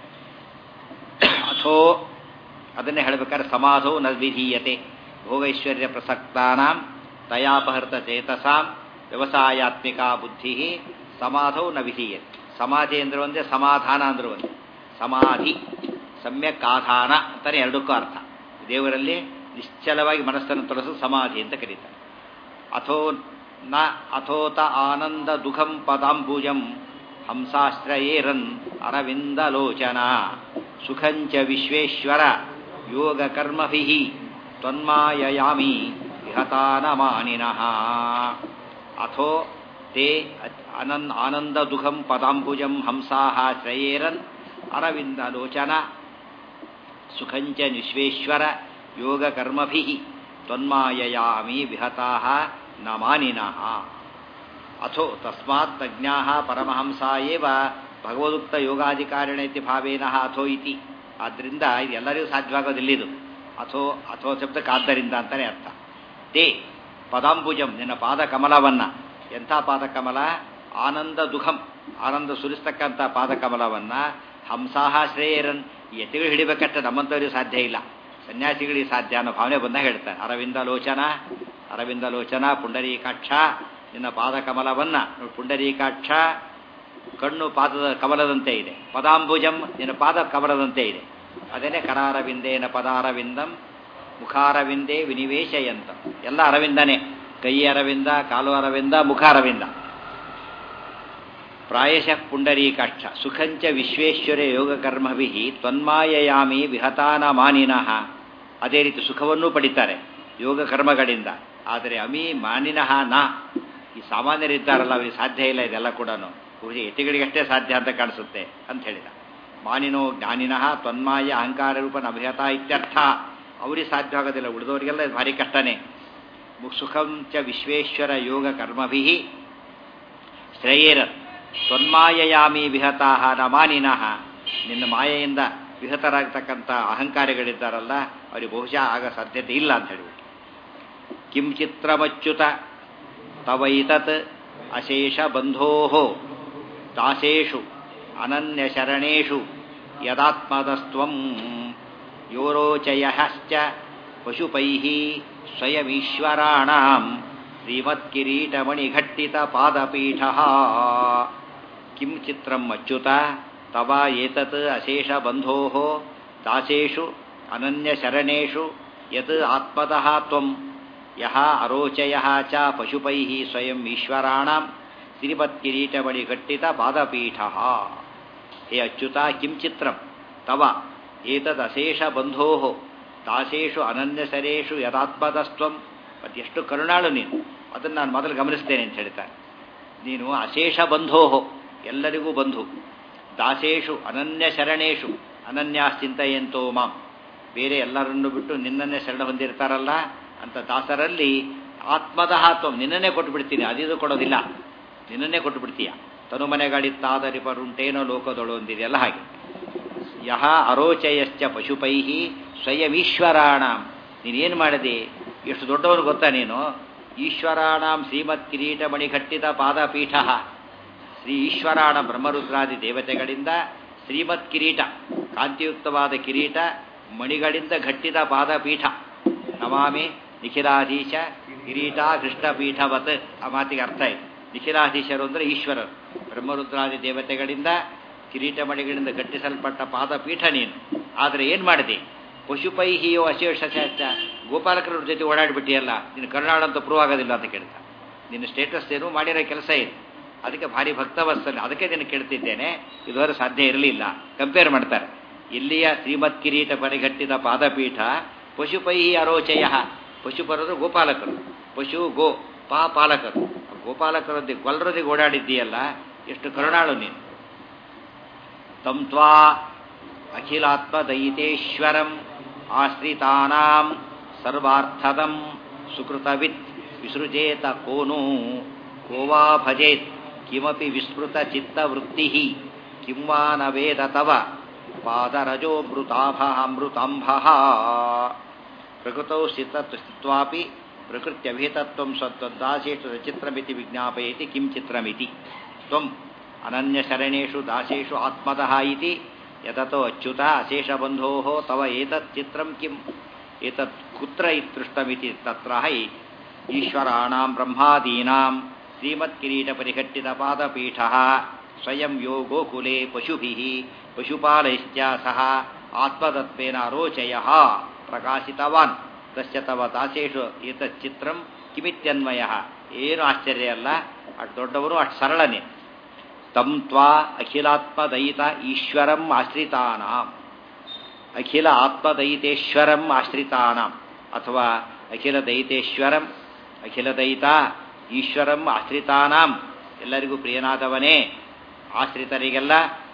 ಅಥೋ ಅದನ್ನೇ ಹೇಳಬೇಕಾದ್ರೆ ಸಮಾಧೋ ನ ವಿಧೀಯತೆ ಭೋಗೈಶ್ವರ್ಯ ಪ್ರಸಕ್ತಾನಾಂ ತಯಾಪಹೃತ ಚೇತಸಾಂ ವ್ಯವಸಾಯಾತ್ಮಿಕ ಬುದ್ಧಿ ಸಮಾಧೌ ನ ವಿಧೀಯತೆ ಸಮಾಧಿ ಅಂದ್ರೆ ಒಂದೇ ಸಮಾಧಾನ ಅಂದ್ರೆ ಒಂದೇ ಸಮಾಧಿ ಸಮ್ಯಕ್ ಆಧಾನ ಅಂತಾನೆ ಎರಡಕ್ಕೂ ಅರ್ಥ ದೇವರಲ್ಲಿ ನಿಶ್ಚಲವಾಗಿ ಮನಸ್ಸನ್ನು ತೊಡಸೋದು ಸಮಾಧಿ ಅಂತ ಕರೀತಾರೆ ಅಥೋ ನ ಅಥೋತ ಆನಂದ ದುಃಖಂ ಪದಾಂಬುಜಂ ಹಂಸಾಶ್ರಯೇರನ್ ಅರವಿಂದಲೋಚನ ಸುಖಂಚ ವಿಶ್ವೇಶ್ವರ ಯೋಗ ಕರ್ಮಭಿ ತ್ವನ್ಮಾಯಯಾಮಿ ವಿಹತಾನಮಾನಿನಃ ಅಥೋ ತೇ ಅನನ್ ಆನಂದ ದುಃಖಂ ಪದಾಂಬುಜಂ ಹಂಸಾಹ ಶ್ರಯೇರನ್ ಅರವಿಂದಲೋಚನ ಸುಖಂಚ ವಿಶ್ವೇಶ್ವರ ಯೋಗ ಕರ್ಮಭಿ ತ್ವನ್ಮಾಯಯಾಮಿ ವಿಹತಾಹ ನ ಮಾನಿನಃ ಅಥೋ ತಸ್ಮಾತ್ ಪ್ರಜ್ಞಾ ಪರಮಹಂಸ ಏವ ಭಗವದುಕ್ತ ಯೋಗಾಧಿಕಾರಿಣೈತಿ ಭಾವೇನಃ ಅಥೋ ಇತಿ ಆದ್ದರಿಂದ ಇದು ಎಲ್ಲರಿಗೂ ಸಾಧ್ಯವಾಗೋದಿಲ್ಲಿದು ಅಥೋ ಅಥೋ ಶಬ್ದಕ್ಕೆ ಆದ್ದರಿಂದ ಅಂತಾನೆ ಅರ್ಥ ತೇ ಪದಾಂಬುಜಂ ನಿನ್ನ ಪಾದ ಕಮಲವನ್ನ ಎಂಥ ಪಾದಕಮಲ ಆನಂದ ದುಃಖಂ ಆನಂದ ಸುರಿಸ್ತಕ್ಕಂಥ ಪಾದಕಮಲವನ್ನ ಹಂಸಾಹ ಶ್ರೇಯರನ್ ಯತಿಗಳು ಹಿಡಿಬೇಕಷ್ಟ ನಮ್ಮಂಥವ್ರಿಗೆ ಸಾಧ್ಯ ಇಲ್ಲ ಸನ್ಯಾಸಿಗಳಿಗೆ ಸಾಧ್ಯ ಅನ್ನೋ ಭಾವನೆ ಬಂದಾಗ ಹೇಳ್ತಾರೆ ಅರವಿಂದ ಲೋಚನ ಅರವಿಂದ ಲೋಚನ ಪುಂಡರೀಕಾಕ್ಷ ನಿನ್ನ ಪಾದಕಮಲವನ್ನ ಪುಂಡರೀಕಾಕ್ಷ ಕಣ್ಣು ಪಾದದ ಕಮಲದಂತೆ ಇದೆ ಪದಾಂಬುಜಂ ನಿನ್ನ ಪಾದ ಕಮಲದಂತೆ ಇದೆ ಅದೇನೆ ಕರಾರವಿಂದೇನ ಪದಾರವಿಂದಂ ಮುಖಾರವಿಂದೇ ವಿನಿವೇಶಯಂತ ಎಲ್ಲ ಅರವಿಂದನೇ ಕೈ ಅರವಿಂದ ಕಾಲು ಅರವಿಂದ ಮುಖ ಅರವಿಂದ ಪ್ರಾಯಶಃ ಪುಂಡರೀಕಾಕ್ಷ ಸುಖಂಚ ವಿಶ್ವೇಶ್ವರ ಯೋಗಕರ್ಮಭಿ ತ್ವನ್ಮಾಯಯಾಮಿ ವಿಹತಾನ ಮಾನಿನಃ ಅದೇ ರೀತಿ ಸುಖವನ್ನೂ ಪಡಿತಾರೆ ಯೋಗ ಕರ್ಮಗಳಿಂದ ಆದರೆ ಅಮಿ ಮಾನಿನಃ ನಾ ಈ ಸಾಮಾನ್ಯರಿದ್ದಾರಲ್ಲ ಅವರಿಗೆ ಸಾಧ್ಯ ಇಲ್ಲ ಇದೆಲ್ಲ ಕೂಡ ಯತಿಗಳಿಗಷ್ಟೇ ಸಾಧ್ಯ ಅಂತ ಕಾಣಿಸುತ್ತೆ ಅಂತ ಹೇಳಿದ ಮಾನಿನೋ ಜ್ಞಾನಿನಃ ತ್ವನ್ಮಾಯ ಅಹಂಕಾರ ರೂಪನ ಅಭಿಹತ ಇತ್ಯರ್ಥ ಅವರಿಗೆ ಸಾಧ್ಯ ಆಗೋದಿಲ್ಲ ಉಳಿದವರಿಗೆಲ್ಲ ಇದು ಭಾರಿ ಕಷ್ಟನೇ ಸುಖಂ ಚ ವಿಶ್ವೇಶ್ವರ ಯೋಗ ಕರ್ಮಭಿ ಶ್ರೇಯೇರ ತ್ವನ್ಮಾಯಯಾಮಿ ವಿಹತಾಹ ನ ಮಾನಿನಃ ನಿನ್ನ ಮಾಯೆಯಿಂದ ವಿಹತರಾಗತಕ್ಕಂಥ ಅಹಂಕಾರಿಗಳಿದ್ದಾರಲ್ಲ ಅವರಿಗೆ ಬಹುಶಃ ಆಗ ಸಾಧ್ಯತೆ ಇಲ್ಲ ಅಂತ ಹೇಳ್ಬಿಟ್ಟು ಕಿಂ ಚಿತ್ರಮಚ್ಯುತ ತವೈತತ್ ಅಶೇಷ ಬಂಧೋ ದಾಸೇಷು ಅನನ್ಯಶರಣೇಷು ಯದಾತ್ಮದಸ್ತ್ವಂ ಯೋರೋಚಯಶ್ಚ ಪಶುಪೈ ಸ್ವಯಮೀಶ್ವರಾಣಾಂ ಶ್ರೀಮತ್ಕಿರೀಟಮಣಿಘಟ್ಟಿತ ಪಾದಪೀಠ ಕಿಂ ಚಿತ್ರಂ ಅಚ್ಯುತ ತವ ಏತತ್ ಅಶೇಷ ಬಂಧೋ ದಾಸೇಷು ಅನನ್ಯಶರಣೇಷು ಯತ್ ಆತ್ಮತಃ ತ್ವಂ ಯಹ ಅರೋಚಯ ಚ ಪಶುಪೈ ಸ್ವಯಂ ಈಶ್ವರಾಣಾಂ ಶ್ರೀಮತ್ಕಿರೀಟಮಣಿಘಟ್ಟಿತ ಪಾದಪೀಠ ಹೇ ಅಚ್ಯುತ ಕಿಂ ಚಿತ್ರಂ ತವ ಏತದಶೇಷ ಬಂಧೋ ದಾಸೇಷು ಅನನ್ಯಸರೇಷು ಯದಾತ್ಮದಸ್ತ್ವಂ ಮತ್ತು ಎಷ್ಟು ಕರುಣಾಳು ನೀನು ಅದನ್ನು ನಾನು ಮೊದಲು ಗಮನಿಸ್ತೇನೆ ಅಂತ ಹೇಳ್ತಾರೆ ನೀನು ಅಶೇಷ ಬಂಧೋಹೋ ಎಲ್ಲರಿಗೂ ಬಂಧು ದಾಸೇಷು ಅನನ್ಯ ಶರಣೇಶು ಅನನ್ಯಾಶ್ಚಿಂತೆಯಂತೋ ಮಾಂ ಬೇರೆ ಎಲ್ಲರನ್ನು ಬಿಟ್ಟು ನಿನ್ನನ್ನೇ ಶರಣ ಹೊಂದಿರ್ತಾರಲ್ಲ ಅಂತ ದಾಸರಲ್ಲಿ ಆತ್ಮದ ತ್ವಂ ನಿನ್ನನ್ನೇ ಕೊಟ್ಟು ಬಿಡ್ತೀನಿ ಅದಿದು ಕೊಡೋದಿಲ್ಲ ನಿನ್ನನ್ನೇ ಕೊಟ್ಟು ಬಿಡ್ತೀಯ ತನುಮನೆಗಳಿತ್ತಾದರಿಪರುಂಟೇನೋ ಲೋಕದೊಳು ಅಂದಿದೆಯಲ್ಲ ಹಾಗೆ ಯಹ ಅರೋಚಯಶ್ಚ ಪಶುಪೈ ಸ್ವಯಮೀಶ್ವರಾಣಾಂ ನೀನೇನು ಮಾಡಿದೆ ಎಷ್ಟು ದೊಡ್ಡವನು ಗೊತ್ತಾ ನೀನು ಈಶ್ವರಾಣಾಂ ಶ್ರೀಮತ್ ಕಿರೀಟ ಮಣಿಘಟ್ಟಿತ ಪಾದಪೀಠ ಶ್ರೀ ಈಶ್ವರಾಣ ಬ್ರಹ್ಮರುದ್ರಾದಿ ದೇವತೆಗಳಿಂದ ಶ್ರೀಮತ್ ಕಿರೀಟ ಕಾಂತಿಯುಕ್ತವಾದ ಕಿರೀಟ ಮಣಿಗಳಿಂದ ಘಟ್ಟಿದ ಪಾದಪೀಠ ನಮಾಮಿ ನಿಖಿಲಾಧೀಶ ಕಿರೀಟ ಕೃಷ್ಣಪೀಠವತ್ ಆ ಮಾತಿಗೆ ಅರ್ಥ ಇದೆ ನಿಖಿಲಾಧೀಶರು ಅಂದರೆ ಈಶ್ವರರು ಬ್ರಹ್ಮರುದ್ರಾದಿ ದೇವತೆಗಳಿಂದ ಕಿರೀಟ ಮಣಿಗಳಿಂದ ಗಟ್ಟಿಸಲ್ಪಟ್ಟ ಪಾದಪೀಠ ನೀನು ಆದರೆ ಏನು ಮಾಡಿದೆ ಪಶುಪೈಹಿಯೋ ಅಶೇಷ ಗೋಪಾಲಕರ ಜೊತೆ ಓಡಾಡಿಬಿಟ್ಟಿಯಲ್ಲ ನೀನು ಕರುನಾಡು ಅಂತ ಪ್ರೂವ್ ಆಗೋದಿಲ್ಲ ಅಂತ ಕೇಳ್ತಾ ನಿನ್ನ ಸ್ಟೇಟಸ್ ಏನು ಮಾಡಿರೋ ಕೆಲಸ ಏನು ಅದಕ್ಕೆ ಭಾರಿ ಭಕ್ತವಸ್ತಲ್ಲಿ ಅದಕ್ಕೆ ನಿನ್ನ ಕೇಳ್ತಿದ್ದೇನೆ ಇದುವರೆ ಸಾಧ್ಯ ಇರಲಿಲ್ಲ ಕಂಪೇರ್ ಮಾಡ್ತಾರೆ ಇಲ್ಲಿಯ ಶ್ರೀಮತ್ ಕಿರೀಟ ಪರಿಗಟ್ಟಿದ ಪಾದಪೀಠ ಪಶುಪೈಹಿ ಅರೋಚಯ ಪಶುಪರರು ಗೋಪಾಲಕರು ಪಶು ಗೋ ಪಾ ಪಾಲಕರು ಗೋಪಾಲಕರೊಂದಿಗೆ ಗೊಲ್ಲರೊಂದಿಗೆ ಓಡಾಡಿದ್ದೀಯಲ್ಲ ಎಷ್ಟು ಕರುಣಾಳು ನೀನು ತಂ ತ್ವಾ ಅಖಿಲಾತ್ಮದಯಿತೇಶ್ವರಂ ಆಶ್ರಿತಾನಾಂ ಸರ್ವಾರ್ಥದಂ ಸುಕೃತವಿತ್ ವಿಸೃಜೇತ ಕೋನು ಕೋವಾ ಭಜೇತ್ ಕಿಮಪಿ ವಿಸ್ಮೃತ ಚಿತ್ತವೃತ್ತಿ ಕಿಂ ವಾ ನ ವೇದ ತವ ಪಾದರಜೋಮೃತಾಭ ಅಮೃತಾಂಭ ಪ್ರಕೃತೌ ಸ್ಥಿತ್ವಾಪಿ ಪ್ರಕೃತ್ಯಭಿತತ್ವಂ ಸತ್ವದಾಸೇಷು ಚಿತ್ರಮಿತಿ ವಿಜ್ಞಾಪಯತಿ ಕಿಂ ಚಿತ್ರಮಿತಿ ತ್ವಂ ಅನನ್ಯಶರಣೇಷು ದಾಸೇಷು ಆತ್ಮತಃ ಇತಿ ಯತತೋ ಅಚ್ಯುತ ಅಶೇಷಬಂಧೋ ತವ ಏತತ್ ಚಿತ್ರಂ ಕಿಂ ಏತತ್ ಕುತ್ರ ಇತ್ಪೃಷ್ಟಮಿತಿ ತತ್ರ ಹೈ ಈಶ್ವರಾಣಾಂ ಬ್ರಹ್ಮಾದೀನಾಂ ಶ್ರೀಮತ್ಕಿರೀಟಪರಿಘಟ್ಟಿತ ಪಾದಪೀಠ ಸ್ವಯಂ ಯೋ ಗೋಕುಲೆ ಪಶುಭಿಃ ಪಶುಪಾಲೈಶ್ಚ ಸಹ ಆತ್ಮತತ್ವೇನ ರೋಚಯ ಪ್ರಕಾಶಿತವಾನ್ ತಸ್ಯ ತವ ದಾಸೇಷು ಏತತ್ ಚಿತ್ರಂ ಕಿಮಿತ್ಯನ್ವಯ ಏನು ಆಶ್ಚರ್ಯ ಅಲ್ಲ ಅಷ್ಟು ದೊಡ್ಡವರು ಅಷ್ಟು ಸರಳನೇ ತಂ ತ್ವಾ ಅಖಿಲಾತ್ಮದಯಿತ ಈಶ್ವರಂ ಆಶ್ರಿತಾನಾಂ ಅಖಿಲ ಆತ್ಮದಯಿತೇಶ್ವರಂ ಆಶ್ರಿತಾನಾಂ ಅಥವಾ ಅಖಿಲ ದಯಿತೇಶ್ವರಂ ಅಖಿಲ ದಯಿತ ಈಶ್ವರಂ ಆಶ್ರಿತಾನಾಂ ಎಲ್ಲರಿಗೂ ಪ್ರಿಯನಾದವನೇ ಆಶ್ರಿತರಿಗೆಲ್ಲ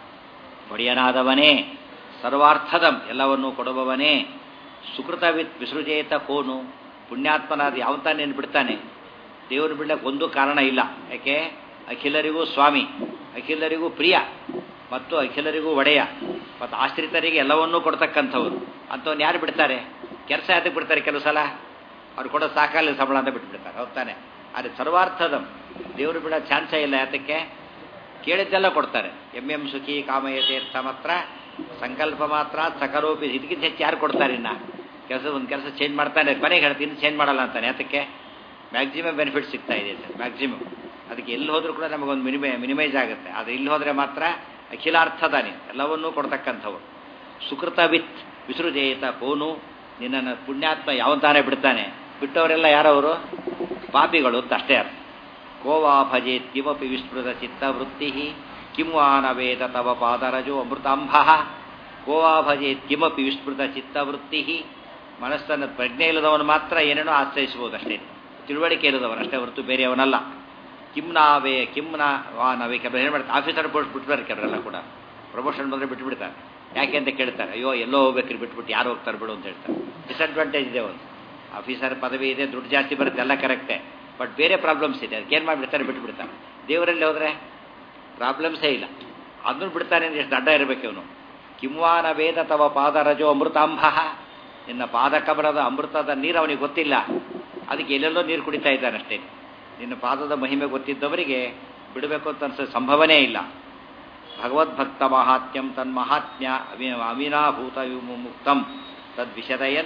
ಒಡೆಯನಾದವನೇ ಸರ್ವಾರ್ಥದಂ ಎಲ್ಲವನ್ನೂ ಕೊಡುವವನೇ ಸುಕೃತವಿತ್ ವಿಸೃಜೇತ ಕೋನು ಪುಣ್ಯಾತ್ಮನಾದ ಯಾವಂತ ನೀನು ಬಿಡ್ತಾನೆ ದೇವರು ಬಿಡ್ಲಕ್ಕೆ ಒಂದು ಕಾರಣ ಇಲ್ಲ ಯಾಕೆ ಅಖಿಲರಿಗೂ ಸ್ವಾಮಿ ಅಖಿಲರಿಗೂ ಪ್ರಿಯ ಮತ್ತು ಅಖಿಲರಿಗೂ ಒಡೆಯ ಮತ್ತು ಆಶ್ರಿತರಿಗೆ ಎಲ್ಲವನ್ನೂ ಕೊಡ್ತಕ್ಕಂಥವ್ರು ಅಂಥವ್ನು ಯಾರು ಬಿಡ್ತಾರೆ ಕೆಲಸ ಯಾತಕ್ಕೆ ಬಿಡ್ತಾರೆ ಕೆಲವು ಸಲ ಅವ್ರು ಕೊಡೋ ಸಾಕಾಲ ಸಂಬಳ ಅಂತ ಬಿಟ್ಬಿಡ್ತಾರೆ ಹೋಗ್ತಾನೆ ಆದರೆ ಸರ್ವಾರ್ಥದ ದೇವರು ಬಿಡೋ ಚಾನ್ಸೇ ಇಲ್ಲ ಯಾತಕ್ಕೆ ಕೇಳಿದ್ದೆಲ್ಲ ಕೊಡ್ತಾರೆ ಎಂ ಎಂ ಸುಖಿ ಕಾಮಯತೀರ್ಥ ಮಾತ್ರ ಸಂಕಲ್ಪ ಮಾತ್ರ ಸಕರೋಪಿ ಇದಕ್ಕಿಂತ ಹೆಚ್ಚು ಯಾರು ಕೊಡ್ತಾರೆ ಇನ್ನ ಕೆಲಸ ಒಂದು ಕೆಲಸ ಚೇಂಜ್ ಮಾಡ್ತಾನೆ ಕೊನೆಗೆ ಹೇಳ್ತೀನಿ ಚೇಂಜ್ ಮಾಡಲ್ಲ ಅಂತಾನೆ ಯಾತಕ್ಕೆ ಮ್ಯಾಕ್ಸಿಮಮ್ ಬೆನಿಫಿಟ್ ಸಿಗ್ತಾ ಇದೆ ಸರ್ ಮ್ಯಾಕ್ಸಿಮಮ್ ಅದಕ್ಕೆ ಎಲ್ಲಿ ಹೋದ್ರೂ ಕೂಡ ನಮಗೊಂದು ಮಿನಿಮೈ ಮಿನಿಮೈಸ್ ಆಗುತ್ತೆ ಆದರೆ ಇಲ್ಲಿ ಹೋದರೆ ಮಾತ್ರ ಅಖಿಲಾರ್ಥದಾನಿ ಎಲ್ಲವನ್ನೂ ಕೊಡ್ತಕ್ಕಂಥವ್ರು ಸುಕೃತ ವಿತ್ ವಿಸೃಜೇತ ಕೋನು ನಿನ್ನನ್ನು ಪುಣ್ಯಾತ್ಮ ಯಾವಂತಾನೆ ಬಿಡ್ತಾನೆ ಬಿಟ್ಟವರೆಲ್ಲ ಯಾರವರು ಪಾಪಿಗಳು ಅಂತ ಅಷ್ಟೇ ಅರ್ಥ ಕೋವಾ ಭಜೇತ್ ಕಿಮಪಿ ವಿಸ್ಮೃತ ಚಿತ್ತವೃತ್ತಿ ಕಿಂ ವಾನ ವೇದ ತವ ಪಾದರಜೋ ಅಮೃತಾಂಬ ಕೋವಾ ಭಜೇತ್ ಕಿಮಪಿ ವಿಸ್ಮೃತ ಚಿತ್ತವೃತ್ತಿ ಮನಸ್ಸನ್ನು ಪ್ರಜ್ಞೆ ಇಲ್ಲದವನು ಮಾತ್ರ ಏನೇನೋ ಆಶ್ರಯಿಸಬಹುದು ಅಷ್ಟೇ ತಿಳುವಳಿಕೆ ಇಲ್ಲದವನು ಅಷ್ಟೇ ಹೊರತು ಬೇರೆಯವನಲ್ಲ ಕಿಮ್ ನಾವೇ ಕಿಮ್ ನಾ ವಾ ನಾವೇ ಕೆಲವರು ಏನು ಮಾಡ್ತಾರೆ ಆಫೀಸರ್ ಪೋಸ್ಟ್ ಬಿಟ್ಬಿಡ್ತಾರೆ ಕೆಲವರೆಲ್ಲ ಕೂಡ ಪ್ರಮೋಷನ್ ಬಂದರೆ ಬಿಟ್ಬಿಡ್ತಾರೆ ಯಾಕೆ ಅಂತ ಕೇಳ್ತಾರೆ ಅಯ್ಯೋ ಎಲ್ಲೋ ಹೋಗ್ಬೇಕ್ರಿ ಬಿಟ್ಬಿಟ್ಟು ಯಾರು ಹೋಗ್ತಾರೆ ಬಿಡು ಅಂತ ಹೇಳ್ತಾರೆ ಡಿಸಡ್ವಾಂಟೇಜ್ ಇದೆ ಒಂದು ಆಫೀಸರ್ ಪದವಿ ಇದೆ ದುಡ್ಡು ಜಾಸ್ತಿ ಬರುತ್ತೆ ಎಲ್ಲ ಕರೆಕ್ಟೇ ಬಟ್ ಬೇರೆ ಪ್ರಾಬ್ಲಮ್ಸ್ ಇದೆ ಅದಕ್ಕೆ ಏನು ಮಾಡಿಬಿಡ್ತಾರೆ ಬಿಟ್ಬಿಡ್ತಾರೆ ದೇವರಲ್ಲಿ ಹೋದರೆ ಪ್ರಾಬ್ಲಮ್ಸೇ ಇಲ್ಲ ಅದನ್ನು ಬಿಡ್ತಾನೆ ಅಂದ್ರೆ ಎಷ್ಟು ಅಡ್ಡ ಇರಬೇಕು ಇವನು ಕಿಂವಾನ ವೇದ ತವ ಪಾದರಜೋ ಅಮೃತಾಂಬ ನಿನ್ನ ಪಾದಕಬರದ ಅಮೃತದ ನೀರು ಅವನಿಗೆ ಗೊತ್ತಿಲ್ಲ ಅದಕ್ಕೆ ಎಲ್ಲೆಲ್ಲೋ ನೀರು ಕುಡಿತಾ ಇದ್ದಾನೆ ಅಷ್ಟೇ ನಿನ್ನ ಪಾದದ ಮಹಿಮೆ ಗೊತ್ತಿದ್ದವರಿಗೆ ಬಿಡಬೇಕು ಅಂತ ಅನ್ಸೋ ಸಂಭವನೇ ಇಲ್ಲ ಭಗವದ್ಭಕ್ತ ಮಹಾತ್ಮ್ಯಂ ತನ್ಮಹಾತ್ಮ್ಯ ಅವಿ ಅವಿನಾಭೂತ ಮುಕ್ತಂ ತದ್ವಿಷದಯನ್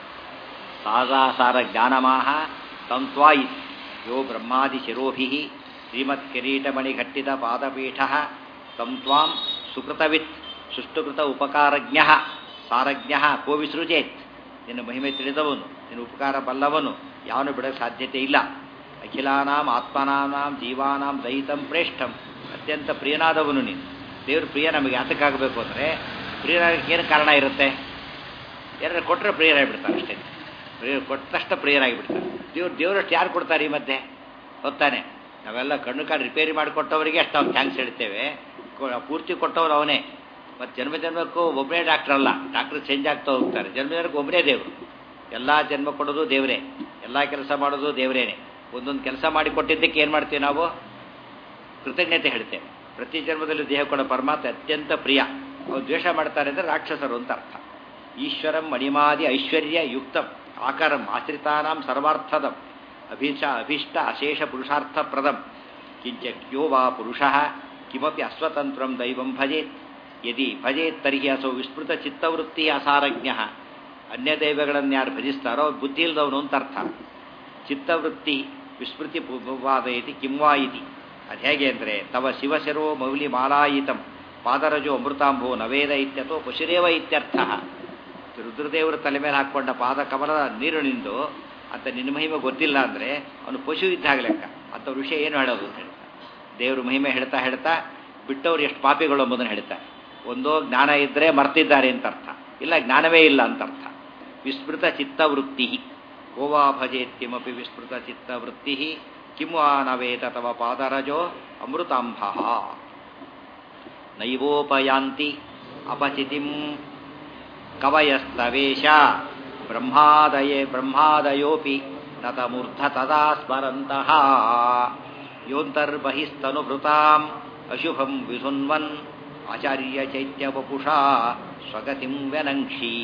ಸಾದಾಸಾರ ಜ್ಞಾನಮಾಹ ತಂತ್ವಾಯಿ ಯೋ ಬ್ರಹ್ಮಾದಿಶಿರೋಭಿ ಶ್ರೀಮತ್ಕಿರೀಟಮಣಿಘಟ್ಟಿತ ಪಾದಪೀಠ ತಂತ್ವಾಂ ಸುಕೃತವಿತ್ ಸುಷ್ಟುಕೃತ ಉಪಕಾರಜ್ಞ ಸಾರಜ್ಞ ಕೋ ವಿಸೃಜೇತ್ ನಿನ್ನ ಮಹಿಮೆ ತಿಳಿದವನು ನಿನ್ನ ಉಪಕಾರ ಬಲ್ಲವನು ಯಾವನು ಬಿಡಕ್ಕೆ ಸಾಧ್ಯತೆ ಇಲ್ಲ ಅಖಿಲಾನಾಂ ಆತ್ಮನಾನಾಂ ಜೀವಾನಾಂ ದಯಿತಂ ಪ್ರೇಷ್ಠಂ ಅತ್ಯಂತ ಪ್ರಿಯನಾದವನು ನೀನು ದೇವ್ರ ಪ್ರಿಯ ನಮಗೆ ಯಾತಕ್ಕಾಗಬೇಕು ಅಂದರೆ ಪ್ರಿಯರಾಗಕ್ಕೆ ಏನು ಕಾರಣ ಇರುತ್ತೆ ಯಾರು ಕೊಟ್ಟರೆ ಪ್ರಿಯರಾಗಿಬಿಡ್ತಾರೆ ಅಷ್ಟೇ ಪ್ರಿಯ ಕೊಟ್ಟ ತಕ್ಷಣ ಪ್ರಿಯರಾಗಿಬಿಡ್ತಾರೆ ದೇವ್ರು ದೇವರಷ್ಟು ಯಾರು ಕೊಡ್ತಾರೆ ಈ ಮಧ್ಯೆ ಹೊತ್ತಾನೆ ನಾವೆಲ್ಲ ಕಣ್ಣು ಕಾಡು ರಿಪೇರಿ ಮಾಡಿಕೊಟ್ಟವರಿಗೆ ಅಷ್ಟು ನಾವು ಥ್ಯಾಂಕ್ಸ್ ಹೇಳ್ತೇವೆ ಕೊ- ಪೂರ್ತಿ ಕೊಟ್ಟವ್ರು ಅವನೇ ಮತ್ತು ಜನ್ಮ ಜನ್ಮಕ್ಕೂ ಒಬ್ಬನೇ ಡಾಕ್ಟರ್ ಅಲ್ಲ ಡಾಕ್ಟರ್ ಚೇಂಜ್ ಆಗ್ತಾ ಹೋಗ್ತಾರೆ ಜನ್ಮ ಜನ್ಮಕ್ಕೆ ಒಬ್ಬನೇ ದೇವರು ಎಲ್ಲ ಜನ್ಮ ಕೊಡೋದು ದೇವರೇ ಎಲ್ಲ ಕೆಲಸ ಮಾಡೋದು ದೇವರೇನೆ ಒಂದೊಂದು ಕೆಲಸ ಮಾಡಿ ಕೊಟ್ಟಿದ್ದಕ್ಕೆ ಏನು ಮಾಡ್ತೀವಿ ನಾವು ಕೃತಜ್ಞತೆ ಹೇಳ್ತೇವೆ ಪ್ರತಿ ಜನ್ಮದಲ್ಲಿ ದೇಹ ಕೊಡೋ ಪರಮಾತ್ಮ ಅತ್ಯಂತ ಪ್ರಿಯ ಅವ್ರು ದ್ವೇಷ ಮಾಡ್ತಾರೆ ಅಂದರೆ ರಾಕ್ಷಸರು ಅಂತ ಅರ್ಥ ಈಶ್ವರಂ ಮಣಿಮಾದಿ ಐಶ್ವರ್ಯ ಯುಕ್ತಂ ಆಕರಂ ಆಶ್ರಿತಾನಾಂ ಸರ್ವಾರ್ಥದಂ ಅಭೀಷ ಅಭೀಷ್ಟ ಅಶೇಷ ಪುರುಷಾರ್ಥಪ್ರದಂ ಕಿಂಚ ಕ್ಯೋ ವಾ ಪುರುಷ ಕಿಮಪಿ ಅಸ್ವತಂತ್ರಂ ದೈವಂ ಭಜೇತ್ ಯದಿ ಭಜೇತ್ ತರ್ಹಿ ಅಸೌ ವಿಸ್ಮೃತ ಚಿತ್ತವೃತ್ತಿ ಅಸಾರಜ್ಞ ಅನ್ಯ ದೈವಗಳನ್ನು ಯಾರು ಭಜಿಸ್ತಾರೋ ಅವ್ರು ಬುದ್ಧಿ ಇಲ್ದವನು ಅಂತ ಅರ್ಥ ಚಿತ್ತವೃತ್ತಿ ವಿಸ್ಮೃತಿ ವಾದಯತಿ ಕಿಂವಾ ಇತಿ ಅದು ಹೇಗೆ ಅಂದರೆ ತವ ಶಿವಶರೋ ಮೌಲಿ ಮಾಲಾಯಿತಂ ಪಾದರಜೋ ಅಮೃತಾಂಬೋ ನವೇದ ಇತ್ಯಥೋ ಪಶುರೇವ ಇತ್ಯರ್ಥ ರುದ್ರದೇವರ ತಲೆ ಮೇಲೆ ಹಾಕ್ಕೊಂಡ ಪಾದ ಕಮಲದ ನೀರು ನಿಂದು ಅಂತ ನಿನ್ನ ಮಹಿಮೆ ಗೊತ್ತಿಲ್ಲ ಅಂದರೆ ಅವನು ಪಶು ಇದ್ದಾಗ ಲೆಕ್ಕ ಅಂಥ ವಿಷಯ ಏನು ಹೇಳೋದು ಅಂತ ಹೇಳ್ತಾರೆ ದೇವ್ರ ಮಹಿಮೆ ಹೇಳ್ತಾ ಹೇಳ್ತಾ ಬಿಟ್ಟವ್ರು ಎಷ್ಟು ಪಾಪಿಗಳು ಎಂಬುದನ್ನು ಹೇಳ್ತಾರೆ ಒಂದೋ ಜ್ಞಾನ ಇದ್ದರೆ ಮರ್ತಿದ್ದಾರೆ ಅಂತ ಅರ್ಥ ಇಲ್ಲ ಜ್ಞಾನವೇ ಇಲ್ಲ ಅಂತ ಅರ್ಥ ವಿಸ್ಮೃತ ಚಿತ್ತವೃತ್ತಿ ಗೋವಾ ಭಜೇತ್ಯಮಪಿ ವಿಸ್ಮೃತ ಚಿತ್ತವೃತ್ತಿ ಕಿಂ ವಾ ನವೇತ ತವ ಪಾದರಜೋ ಅಮೃತಾಂಬ ನೈವೋಪಯಾಂತಿ ಅಪಚಿತಿಂ ಕವಯಸ್ತವೇಶ ಬ್ರಹ್ಮಾದಯೇ ಬ್ರಹ್ಮಾದಯೋಪಿ ನತಮೂರ್ಧ ತದಾ ಸ್ಮರಂತಹ ಯೋಂತರ್ಬಹಿಸ್ತನುಭೃತಾಂ ಅಶುಭಂ ವಿಸುನ್ವನ್ ಆಚಾರ್ಯ ಚೈತ್ಯವಪುಷಾ ಸ್ವಗತಿಂ ವ್ಯನಂಕ್ಷಿ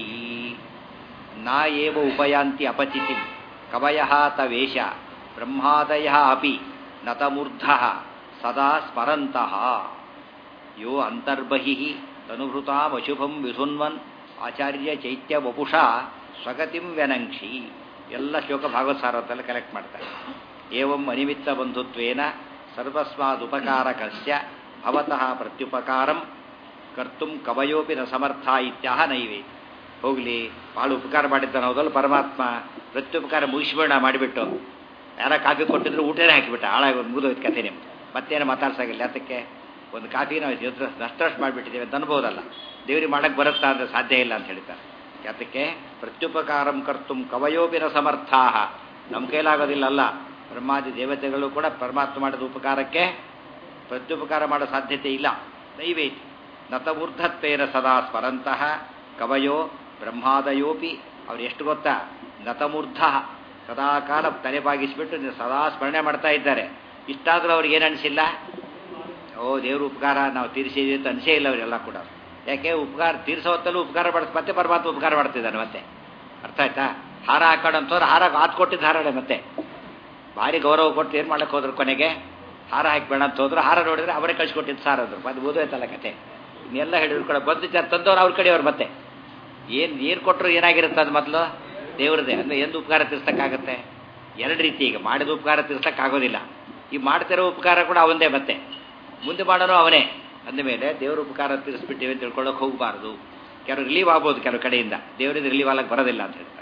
ನಾ ಏವ ಉಪಯಾಂತಿ ಅಪಚಿತಿಂ ಕವಯಃ ತವೇಶ ಬ್ರಹ್ಮಾದಯಃ ಅಪಿ ನತಮೂರ್ಧ ಸದಾ ಸ್ಮರಂತಹ ಯೋ ಅಂತರ್ಬಹಿಃ ತನುಭೃತಾಂ ಅಶುಭಂ ವಿಸುನ್ವನ್ ಆಚಾರ್ಯ ಚೈತ್ಯ ವಪುಷ ಸ್ವಗತಿಂ ವ್ಯನಂಕ್ಷಿ ಎಲ್ಲ ಶ್ಲೋಕ ಭಾಗವತ್ಸಾರದಲ್ಲಿ ಕಲೆಕ್ಟ್ ಮಾಡ್ತಾರೆ ಏವಂ ಅನಿಮಿತ್ತ ಬಂಧುತ್ವೇನ ಸರ್ವಸ್ವಾದುಪಕಾರಕಸ್ಯ ಭವತಃ ಪ್ರತ್ಯುಪಕಾರಂ ಕರ್ತುಂ ಕವಯೋಪಿ ನ ಸಮರ್ಥ ಇತ್ಯಾಹ ನೈವೇ ಹೋಗಲಿ ಭಾಳ ಉಪಕಾರ ಮಾಡಿದ್ದಾನೆ ಹೌದಲ್ಲ ಪರಮಾತ್ಮ ಪ್ರತ್ಯುಪಕಾರ ಮುಗಿಸ್ಬೇಡ ಮಾಡಿಬಿಟ್ಟು ಯಾರ ಕಾಫಿ ಕೊಟ್ಟಿದ್ರು ಊಟನೇ ಹಾಕಿಬಿಟ್ಟ ಹಾಳಾಗಿ ಮುಗಿದೋಯ್ತು ಕಥೆ ನಿಮ್ದು ಮತ್ತೇನು ಮಾತಾಡ್ಸಾಗಿಲ್ಲ ಅದಕ್ಕೆ ಒಂದು ಕಾಫಿ ನಾವು ನಷ್ಟರಷ್ಟು ಮಾಡಿಬಿಟ್ಟಿದ್ದೇವೆ ಅಂತ ಅನ್ಬೋದಲ್ಲ ದೇವರಿಗೆ ಮಾಡಕ್ಕೆ ಬರುತ್ತಾ ಅಂದರೆ ಸಾಧ್ಯ ಇಲ್ಲ ಅಂತ ಹೇಳ್ತಾರೆ ಯಾತಕ್ಕೆ ಪ್ರತ್ಯುಪಕಾರಂ ಕರ್ತುಂ ಕವಯೋಪಿನ ಸಮರ್ಥಾ ನಮ್ಮ ಕೈಲಾಗೋದಿಲ್ಲಲ್ಲ ಬ್ರಹ್ಮಾದಿ ದೇವತೆಗಳು ಕೂಡ ಪರಮಾತ್ಮ ಮಾಡಿದ ಉಪಕಾರಕ್ಕೆ ಪ್ರತ್ಯುಪಕಾರ ಮಾಡೋ ಸಾಧ್ಯತೆ ಇಲ್ಲ ದೈವೇತಿ ನತವೂರ್ಧತ್ವೇನ ಸದಾ ಸ್ಮರಂತಹ ಕವಯೋ ಬ್ರಹ್ಮಾದಯೋಪಿ ಅವ್ರು ಎಷ್ಟು ಗೊತ್ತಾ ನತಮೂರ್ಧ ಸದಾಕಾಲ ತಲೆ ಬಾಗಿಸ್ಬಿಟ್ಟು ನೀವು ಸದಾ ಸ್ಮರಣೆ ಮಾಡ್ತಾ ಇದ್ದಾರೆ ಇಷ್ಟಾದರೂ ಅವ್ರಿಗೆ ಏನು ಅನಿಸಿಲ್ಲ ಓ ದೇವ್ರ ಉಪಕಾರ ನಾವು ತೀರಿಸಿದ್ವಿ ಅಂತ ಅನಿಸೇ ಇಲ್ಲ ಅವರೆಲ್ಲ ಕೂಡ ಯಾಕೆ ಉಪಕಾರ ತೀರಿಸೋ ಹೊತ್ತಲ್ಲೂ ಉಪಕಾರ ಮಾಡ್ತ ಮತ್ತೆ ಪರಮಾತ್ಮ ಉಪಕಾರ ಮಾಡ್ತಿದ್ದಾನೆ ಮತ್ತೆ ಅರ್ಥ ಆಯ್ತಾ ಹಾರ ಹಾಕೋಣಂತವ್ರು ಹಾರ ಆತ್ ಕೊಟ್ಟಿದ್ದು ಹಾರಳೆ ಮತ್ತೆ ಭಾರಿ ಗೌರವ ಕೊಟ್ಟು ಏನು ಮಾಡಕ್ಕೆ ಹೋದ್ರು ಕೊನೆಗೆ ಹಾರ ಹಾಕಿಬೇಡ ಅಂತ ಹೋದ್ರು ಹಾರ ನೋಡಿದ್ರೆ ಅವರೇ ಕಳಿಸ್ಕೊಟ್ಟಿದ್ದು ಸಾರ್ ಅಂದ್ರು ಮತ್ತೆ ಓದೋಯ್ತಲ್ಲ ಕತೆ ಇನ್ನೆಲ್ಲ ಹೇಳಿದ್ರು ಕೂಡ ಬಂದು ಚ ತಂದವ್ರು ಅವ್ರ ಕಡೆಯವ್ರು ಮತ್ತೆ ಏನು ಏನು ಕೊಟ್ಟರು ಏನಾಗಿರುತ್ತೆ ಅದು ಮೊದಲು ದೇವ್ರದೇ ಅಂದರೆ ಎಂದು ಉಪಕಾರ ತೀರ್ಸಕ್ಕಾಗತ್ತೆ ಎರಡು ರೀತಿ ಈಗ ಮಾಡಿದ ಉಪಕಾರ ತೀರ್ಸಕ್ಕಾಗೋದಿಲ್ಲ ಈ ಮಾಡ್ತಿರೋ ಉಪಕಾರ ಕೂಡ ಅವಂದೇ ಮತ್ತೆ ಮುಂದೆ ಮಾಡೋನು ಅವನೇ ಅಂದಮೇಲೆ ದೇವ್ರ ಉಪಕಾರ ತೀರಿಸ್ಬಿಟ್ಟಿವೆ ಅಂತ ತಿಳ್ಕೊಳ್ಳೋಕೆ ಹೋಗಬಾರ್ದು ಕೆಲವು ರಿಲೀವ್ ಆಗ್ಬೋದು ಕೆಲವು ಕಡೆಯಿಂದ ದೇವರಿಂದ ರಿಲೀವ್ ಆಗಕ್ಕೆ ಬರೋದಿಲ್ಲ ಅಂತ ಹೇಳ್ತಾರೆ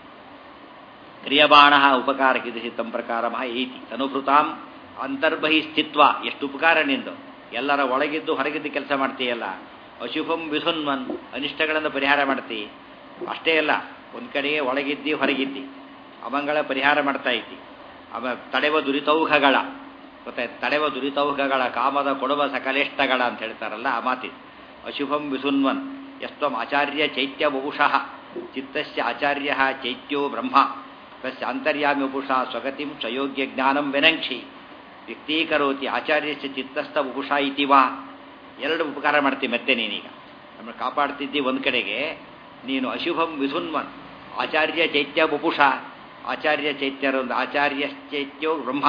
ಕ್ರಿಯಬಾಣ ಉಪಕಾರಕ್ಕಿದೆ ತಮ್ಮ ಪ್ರಕಾರ ಏತಿ ತನುಭೃತಾಂ ಅಂತರ್ಬಹಿ ಸ್ಥಿತ್ವ ಎಷ್ಟು ಉಪಕಾರ ನಿಂದು ಎಲ್ಲರ ಒಳಗಿದ್ದು ಹೊರಗಿದ್ದು ಕೆಲಸ ಮಾಡ್ತೀಯಲ್ಲ ಅಶುಭಂ ವಿಸುನ್ವನ್ ಅನಿಷ್ಟಗಳನ್ನು ಪರಿಹಾರ ಮಾಡ್ತಿ ಅಷ್ಟೇ ಅಲ್ಲ ಒಂದು ಕಡೆಗೆ ಒಳಗಿದ್ದಿ ಹೊರಗಿದ್ದಿ ಅಮಂಗಳ ಪರಿಹಾರ ಮಾಡ್ತಾ ಇದ್ದಿ ಅವ ತಡೆವ ದುರಿತೌಘಗಳ ಗೊತ್ತಾಯ್ತು ತಡೆವ ದುರಿತೌಘಗಳ ಕಾಮದ ಕೊಡುವ ಸಕಲೇಷ್ಟಗಳ ಅಂತ ಹೇಳ್ತಾರಲ್ಲ ಆ ಮಾತಿ ಅಶುಭಂ ವಿಸುನ್ವನ್ ಎಷ್ಟಂ ಆಚಾರ್ಯ ಚೈತ್ಯ ಬಹುಶಃ ಚಿತ್ತಸ್ಯ ಆಚಾರ್ಯ ಚೈತ್ಯೋ ಬ್ರಹ್ಮ ತಸ್ಯ ಅಂತರ್ಯಾಮಿ ಉಪುಷ ಸ್ವಗತಿಂ ಸ್ವಯೋಗ್ಯ ಜ್ಞಾನಂ ವಿನಂಕ್ಷಿ ವ್ಯಕ್ತೀಕರೋತಿ ಆಚಾರ್ಯಸ್ಯ ಚಿತ್ತಸ್ಥ ಉಪುಷ ಇತಿ ವಾ ಎರಡು ಉಪಕಾರ ಮಾಡ್ತೀವಿ ಮತ್ತೆ ನೀನೀಗ ನಮ್ಮ ಕಾಪಾಡ್ತಿದ್ದಿ ಒಂದು ಕಡೆಗೆ ನೀನು ಅಶುಭಂ ವಿಸುನ್ವನ್ ಆಚಾರ್ಯ ಚೈತ್ಯ ಬುಪುಷ ಆಚಾರ್ಯ ಚೈತ್ಯರೊಂದು ಆಚಾರ್ಯ ಚೈತ್ಯೋ ಬ್ರಹ್ಮ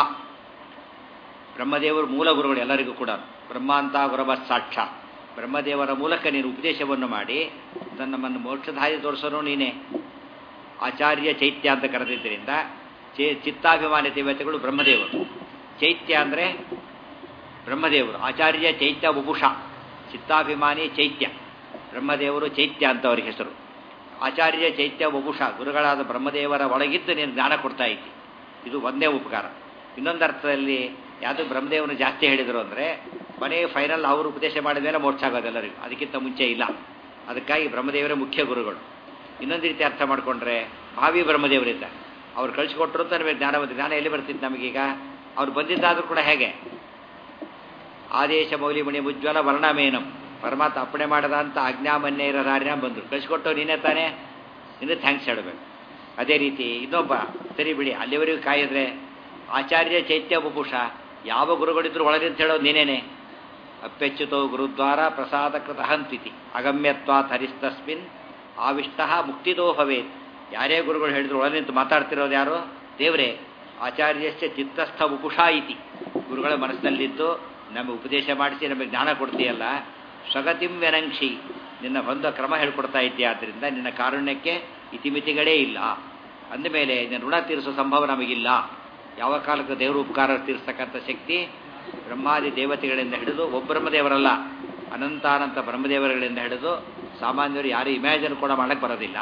ಬ್ರಹ್ಮದೇವರು ಮೂಲ ಗುರುಗಳು ಎಲ್ಲರಿಗೂ ಕೂಡ ಬ್ರಹ್ಮಾಂತ ಗುರವ ಸಾಕ್ಷಾತ್ ಬ್ರಹ್ಮದೇವರ ಮೂಲಕ ನೀನು ಉಪದೇಶವನ್ನು ಮಾಡಿ ನಮ್ಮನ್ನು ಮೋಕ್ಷಧಾರಿ ತೋರಿಸೋನು ನೀನೇ ಆಚಾರ್ಯ ಚೈತ್ಯ ಅಂತ ಕರೆದಿದ್ದರಿಂದ ಚೇ ಚಿತ್ತಾಭಿಮಾನಿ ದೇವತೆಗಳು ಬ್ರಹ್ಮದೇವರು ಚೈತ್ಯ ಅಂದರೆ ಬ್ರಹ್ಮದೇವರು ಆಚಾರ್ಯ ಚೈತ್ಯ ಉಪುಷ ಚಿತ್ತಾಭಿಮಾನಿ ಚೈತ್ಯ ಬ್ರಹ್ಮದೇವರು ಚೈತ್ಯ ಅಂತ ಅವ್ರಿಗೆ ಹೆಸರು ಆಚಾರ್ಯ ಚೈತ್ಯ ಉಪುಷ ಗುರುಗಳಾದ ಬ್ರಹ್ಮದೇವರ ಒಳಗಿದ್ದು ನೀನು ಜ್ಞಾನ ಕೊಡ್ತಾ ಇದ್ದಿ ಇದು ಒಂದೇ ಉಪಕಾರ ಇನ್ನೊಂದು ಅರ್ಥದಲ್ಲಿ ಯಾವುದು ಬ್ರಹ್ಮದೇವನು ಜಾಸ್ತಿ ಹೇಳಿದರು ಅಂದರೆ ಕೊನೆ ಫೈನಲ್ ಅವರು ಉಪದೇಶ ಮಾಡಿದ ಮೇಲೆ ಮೋಕ್ಷ ಆಗೋದು ಎಲ್ಲರಿಗೂ ಅದಕ್ಕಿಂತ ಮುಂಚೆ ಇಲ್ಲ ಅದಕ್ಕಾಗಿ ಬ್ರಹ್ಮದೇವರೇ ಮುಖ್ಯ ಗುರುಗಳು ಇನ್ನೊಂದು ರೀತಿ ಅರ್ಥ ಮಾಡಿಕೊಂಡ್ರೆ ಭಾವಿ ಬ್ರಹ್ಮದೇವರಿದ್ದಾರೆ ಅವ್ರು ಕಳಿಸ್ಕೊಟ್ರು ಅಂತ ನಮಗೆ ಜ್ಞಾನ ಬಂದಿದೆ ಜ್ಞಾನ ಎಲ್ಲಿ ಬರ್ತಿತ್ತು ನಮಗೀಗ ಅವ್ರು ಬಂದಿದ್ದಾದರೂ ಕೂಡ ಹೇಗೆ ಆದೇಶ ಮೌಲಿಮಣಿ ಉಜ್ವಲ ವರ್ಣಮೇನಂ ಪರಮಾತ್ಮ ಅಪ್ಪಣೆ ಮಾಡದ ಅಂತ ಆಜ್ಞಾಮನ್ಯ ಇರೋರಾರ್ಯ ಬಂದರು ಕಳಿಸ್ಕೊಟ್ಟು ನೀನೇ ತಾನೇ ನಿನ್ನೆ ಥ್ಯಾಂಕ್ಸ್ ಹೇಳಬೇಕು ಅದೇ ರೀತಿ ಇನ್ನೊಬ್ಬ ಸರಿ ಬಿಡಿ ಅಲ್ಲಿವರೆಗೂ ಕಾಯಿದ್ರೆ ಆಚಾರ್ಯ ಚೈತ್ಯ ಬುಭುಷ ಯಾವ ಗುರುಗಳಿದ್ರು ಒಳಗೆ ಅಂತ ಹೇಳೋದು ನೀನೇನೆ ಅಪ್ಯಚ್ಯುತೋ ಗುರುದ್ವಾರ ಪ್ರಸಾದಕೃತ ಹಂತಿತಿ ಅಗಮ್ಯತ್ವಾತ್ ಹರಿಸ್ತಸ್ಮಿನ್ ಆವಿಷ್ಟ ಮುಕ್ತಿದೋ ಭವೇತ್ ಯಾರೇ ಗುರುಗಳು ಹೇಳಿದ್ರು ಒಳಗೆ ನಿಂತು ಮಾತಾಡ್ತಿರೋದು ಯಾರು ದೇವರೇ ಆಚಾರ್ಯಶ್ಚ ಚಿತ್ತಸ್ಥ ಉಪುಷಾ ಇತಿ ಗುರುಗಳ ಮನಸ್ಸಿನಲ್ಲಿದ್ದು ನಮಗೆ ಉಪದೇಶ ಮಾಡಿಸಿ ನಮಗೆ ಜ್ಞಾನ ಕೊಡ್ತೀಯಲ್ಲ ಸ್ವಗತಿಂ ವ್ಯನಂಕ್ಷಿ ನಿನ್ನ ಬಂದ ಕ್ರಮ ಹೇಳ್ಕೊಡ್ತಾ ಇದ್ದೀಯ ಆದ್ದರಿಂದ ನಿನ್ನ ಕಾರುಣ್ಯಕ್ಕೆ ಇತಿಮಿತಿಗಳೇ ಇಲ್ಲ ಅಂದಮೇಲೆ ನಿನ್ನ ಋಣ ತೀರಿಸೋ ಸಂಭವ ನಮಗಿಲ್ಲ ಯಾವ ಕಾಲಕ್ಕೆ ದೇವರ ಉಪಕಾರ ತೀರಿಸ್ತಕ್ಕಂಥ ಶಕ್ತಿ ಬ್ರಹ್ಮಾದಿ ದೇವತೆಗಳಿಂದ ಹಿಡಿದು ಒಬ್ಬಬ್ರಹ್ಮದೇವರಲ್ಲ ಅನಂತಾನಂತ ಬ್ರಹ್ಮದೇವರುಗಳಿಂದ ಹಿಡಿದು ಸಾಮಾನ್ಯರು ಯಾರು ಇಮ್ಯಾಜಿನ್ ಕೂಡ ಮಾಡಕ್ಕೆ ಬರೋದಿಲ್ಲ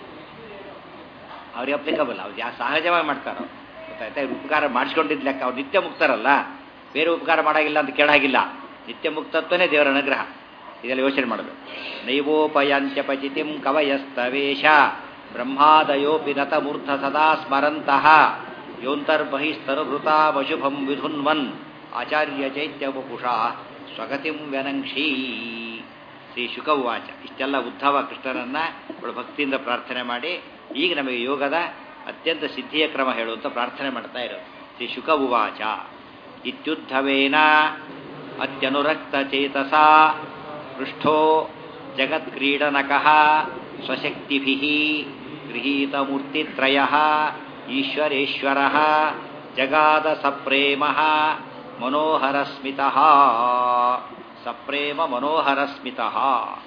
ಅವ್ರಿಗೆ ಅಪ್ಲಿಕಬಲ್ ಅವ್ರು ಯಾ ಸಹಜವಾಗಿ ಮಾಡ್ತಾರೋ ಗೊತ್ತಾಯ್ತಾ ಇವ್ರು ಉಪಕಾರ ಮಾಡಿಸ್ಕೊಂಡಿದ್ ಲೆಕ್ಕ ಅವ್ರು ನಿತ್ಯ ಮುಕ್ತಾರಲ್ಲ ಬೇರೆ ಉಪಕಾರ ಮಾಡಾಗಿಲ್ಲ ಅಂತ ಕೇಳಾಗಿಲ್ಲ ನಿತ್ಯ ಮುಕ್ತತ್ವನೇ ದೇವರ ಅನುಗ್ರಹ ಇದೆಲ್ಲ ಯೋಚನೆ ಮಾಡಬೇಕು ನೈವೋಪಯಾಂತ್ಯಪಚಿತಿಂ ಕವಯಸ್ತವೇಶ ಬ್ರಹ್ಮಾದಯೋಪಿ ನತಮೂರ್ಧ ಸದಾ ಸ್ಮರಂತಹ ಯೋಂತರ್ಬಹಿಸ್ತನುಭೃತ ವಶುಭಂ ವಿಧುನ್ವನ್ ಆಚಾರ್ಯ ಚೈತ್ಯ ವಪುಷ ಸ್ವಗತಿಂ ವ್ಯನಂಕ್ಷೀ ಶ್ರೀ ಶುಕ ಉವಾಚ ಇಷ್ಟೆಲ್ಲ ಉದ್ಧವ ಕೃಷ್ಣನನ್ನ ಅವಳು ಭಕ್ತಿಯಿಂದ ಪ್ರಾರ್ಥನೆ ಮಾಡಿ ಈಗ ನಮಗೆ ಯೋಗದ ಅತ್ಯಂತ ಸಿದ್ಧಿಯ ಕ್ರಮ ಹೇಳುವಂತ ಪ್ರಾರ್ಥನೆ ಮಾಡ್ತಾ ಇರೋದು ಶ್ರೀ ಶುಕ ಉವಾಚ ಇತ್ಯುದ್ಧವೇನ ಅತ್ಯನುರಕ್ತ ಚೇತಸ ಪೃಷ್ಠೋ ಜಗತ್ಕ್ರೀಡನಕಃ ಸ್ವಶಕ್ತಿಭಿಃ ಗೃಹೀತಮೂರ್ತಿತ್ರಯಃ ಈಶ್ವರೇಶ್ವರಃ ಜಗಾದ ಸಪ್ರೇಮಃ ಮನೋಹರಸ್ಮಿತಃ ಸಪ್ರೇಮ ಮನೋಹರಸ್ಮಿತಃ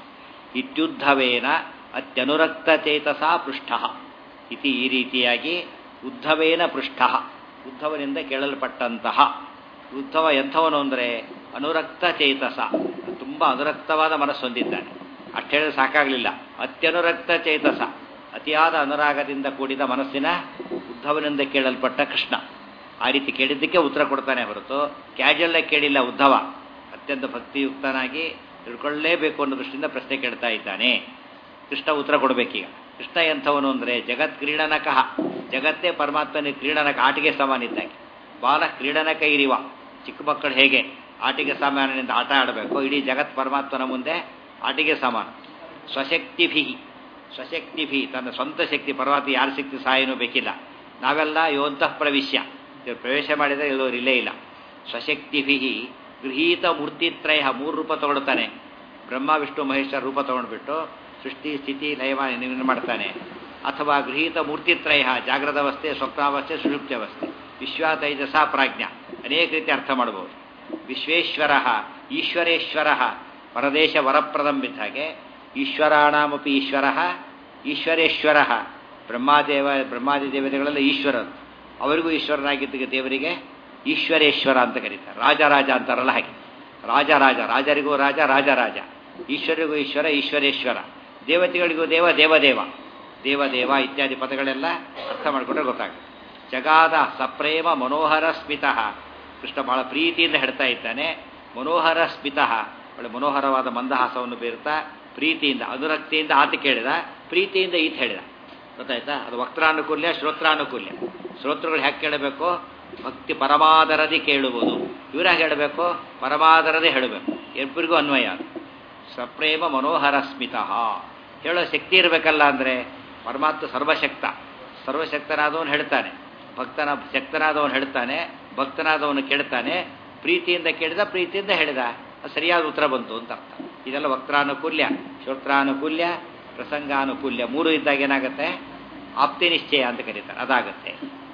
ಇತ್ಯುದ್ಧವೇನ ಅತ್ಯನುರಕ್ತಚೇತಸ ಪೃಷ್ಠ ಇತಿ ಈ ರೀತಿಯಾಗಿ ಉದ್ಧವೇನ ಪೃಷ್ಠ ಉದ್ಧವನಿಂದ ಕೇಳಲ್ಪಟ್ಟಂತಹ ಉದ್ಧವ ಎಂಥವನು ಅಂದರೆ ಅನುರಕ್ತ ಚೇತಸ ತುಂಬ ಅನುರಕ್ತವಾದ ಮನಸ್ಸು ಹೊಂದಿದ್ದಾನೆ ಅಷ್ಟು ಹೇಳಿದ್ರೆ ಸಾಕಾಗಲಿಲ್ಲ ಅತ್ಯನುರಕ್ತ ಚೇತಸ ಅತಿಯಾದ ಅನುರಾಗದಿಂದ ಕೂಡಿದ ಮನಸ್ಸಿನ ಉದ್ಧವನಿಂದ ಕೇಳಲ್ಪಟ್ಟ ಕೃಷ್ಣ ಆ ರೀತಿ ಕೇಳಿದ್ದಕ್ಕೆ ಉತ್ತರ ಕೊಡ್ತಾನೆ ಹೊರತು ಕ್ಯಾಜುವಲ್ಲೇ ಕೇಳಿಲ್ಲ ಉದ್ಧವ ಅತ್ಯಂತ ಭಕ್ತಿಯುಕ್ತನಾಗಿ ತಿಳ್ಕೊಳ್ಳೇಬೇಕು ಅನ್ನೋ ದೃಷ್ಟಿಯಿಂದ ಪ್ರಶ್ನೆ ಕೇಳ್ತಾ ಇದ್ದಾನೆ ಕೃಷ್ಣ ಉತ್ತರ ಕೊಡಬೇಕೀಗ ಕೃಷ್ಣ ಎಂಥವನು ಅಂದರೆ ಜಗತ್ ಕ್ರೀಡನಕಃ ಜಗತ್ತೇ ಪರಮಾತ್ಮನ ಕ್ರೀಡನಕ ಆಟಿಗೆ ಸಮಾನ ಇದ್ದಾಗೆ ಬಾಲ ಕ್ರೀಡನಕ ಇರಿವ ಚಿಕ್ಕ ಮಕ್ಕಳು ಹೇಗೆ ಆಟಿಕೆ ಸಾಮಾನ್ಯದಿಂದ ಆಟ ಆಡಬೇಕು ಇಡೀ ಜಗತ್ ಪರಮಾತ್ಮನ ಮುಂದೆ ಆಟಿಗೆ ಸಮಾನ ಸ್ವಶಕ್ತಿಭಿ ಸ್ವಶಕ್ತಿಭಿ ತನ್ನ ಸ್ವಂತ ಶಕ್ತಿ ಪರಮಾತ್ಮ ಯಾರ ಶಕ್ತಿ ಸಹಾಯನೂ ಬೇಕಿಲ್ಲ ನಾವೆಲ್ಲ ಯೋಂತಃ ಪ್ರವಿಶ್ಯ ಇವ್ರು ಪ್ರವೇಶ ಮಾಡಿದರೆ ಎಲ್ಲರೂ ಇಲ್ಲೇ ಇಲ್ಲ ಸ್ವಶಕ್ತಿಭಿ ಗೃಹೀತ ಮೂರ್ತಿತ್ರಯ ಮೂರು ರೂಪ ತಗೊಳ್ತಾನೆ ಬ್ರಹ್ಮ ವಿಷ್ಣು ಮಹೇಶ್ವರ ರೂಪ ತಗೊಂಡ್ಬಿಟ್ಟು ಸೃಷ್ಟಿ ಸ್ಥಿತಿ ಲಯವ ನಿರ್ಮಾಣ ಮಾಡ್ತಾನೆ ಅಥವಾ ಗೃಹೀತ ಮೂರ್ತಿತ್ರಯ ಜಾಗ್ರದ ಅವಸ್ಥೆ ಸ್ವಪ್ನಾವಸ್ಥೆ ಸುಷುಪ್ತಿ ಅವಸ್ಥೆ ವಿಶ್ವ ತೈಜಸ ಪ್ರಾಜ್ಞ ಅನೇಕ ರೀತಿ ಅರ್ಥ ಮಾಡಬಹುದು ವಿಶ್ವೇಶ್ವರ ಈಶ್ವರೇಶ್ವರ ಪರದೇಶ ವರಪ್ರದಂ ಇದ್ದ ಹಾಗೆ ಈಶ್ವರಾಣಾಮಪಿ ಈಶ್ವರ ಈಶ್ವರೇಶ್ವರ ಬ್ರಹ್ಮಾದೇವ ಬ್ರಹ್ಮಾದಿ ದೇವತೆಗಳೆಲ್ಲ ಈಶ್ವರರು ಅವರಿಗೂ ಈಶ್ವರನಾಗಿದ್ದ ದೇವರಿಗೆ ಈಶ್ವರೇಶ್ವರ ಅಂತ ಕರೀತಾರೆ ರಾಜ ರಾಜ ಅಂತಾರಲ್ಲ ಹಾಗೆ ರಾಜ ರಾಜ ರಾಜರಿಗೂ ರಾಜ ರಾಜ ರಾಜ ಈಶ್ವರಿಗೂ ಈಶ್ವರ ಈಶ್ವರೇಶ್ವರ ದೇವತೆಗಳಿಗೂ ದೇವ ದೇವದೇವ ದೇವದೇವ ಇತ್ಯಾದಿ ಪದಗಳೆಲ್ಲ ಅರ್ಥ ಮಾಡಿಕೊಂಡ್ರೆ ಗೊತ್ತಾಗುತ್ತೆ ಜಗಾದ ಸಪ್ರೇಮ ಮನೋಹರ ಸ್ಮಿತಃ ಕೃಷ್ಣ ಬಹಳ ಪ್ರೀತಿಯಿಂದ ಹೇಳ್ತಾ ಇದ್ದಾನೆ ಮನೋಹರ ಸ್ಮಿತಃ ಒಳ್ಳೆ ಮನೋಹರವಾದ ಮಂದಹಾಸವನ್ನು ಬೀರುತ್ತಾ ಪ್ರೀತಿಯಿಂದ ಅನುರಕ್ತಿಯಿಂದ ಆತ ಕೇಳಿದ ಪ್ರೀತಿಯಿಂದ ಈತ ಹೇಳಿದ ಗೊತ್ತಾಯ್ತಾ ಅದು ವಕ್ತಾನುಕೂಲ್ಯ ಶ್ರೋತ್ರಾನುಕೂಲ್ಯ ಶ್ರೋತೃಗಳು ಹೇಗೆ ಕೇಳಬೇಕು ಭಕ್ತಿ ಪರಮಾದರದಿ ಕೇಳುವುದು ಇವರಾಗ ಹೇಳಬೇಕು ಪರಮಾದರದೇ ಹೇಳಬೇಕು ಇಬ್ಬರಿಗೂ ಅನ್ವಯ ಅದು ಸಪ್ರೇಮ ಮನೋಹರ ಸ್ಮಿತಃ ಹೇಳೋ ಶಕ್ತಿ ಇರಬೇಕಲ್ಲ ಅಂದರೆ ಪರಮಾತ್ಮ ಸರ್ವಶಕ್ತ ಸರ್ವಶಕ್ತನಾದವನು ಹೇಳ್ತಾನೆ ಭಕ್ತನ ಶಕ್ತನಾದವನು ಹೇಳ್ತಾನೆ ಭಕ್ತನಾದವನು ಕೇಳ್ತಾನೆ ಪ್ರೀತಿಯಿಂದ ಕೇಳಿದ ಪ್ರೀತಿಯಿಂದ ಹೇಳಿದ ಸರಿಯಾದ ಉತ್ತರ ಬಂತು ಅಂತ ಅರ್ಥ ಇದೆಲ್ಲ ವಕ್ತಾನುಕೂಲ್ಯ ಶ್ರೋತ್ರಾನುಕೂಲ್ಯ ಪ್ರಸಂಗಾನುಕೂಲ್ಯ ಮೂರು ಇದ್ದಾಗ ಏನಾಗುತ್ತೆ ಆಪ್ತಿ ನಿಶ್ಚಯ ಅಂತ ಕರೀತಾರೆ ಅದಾಗತ್ತೆ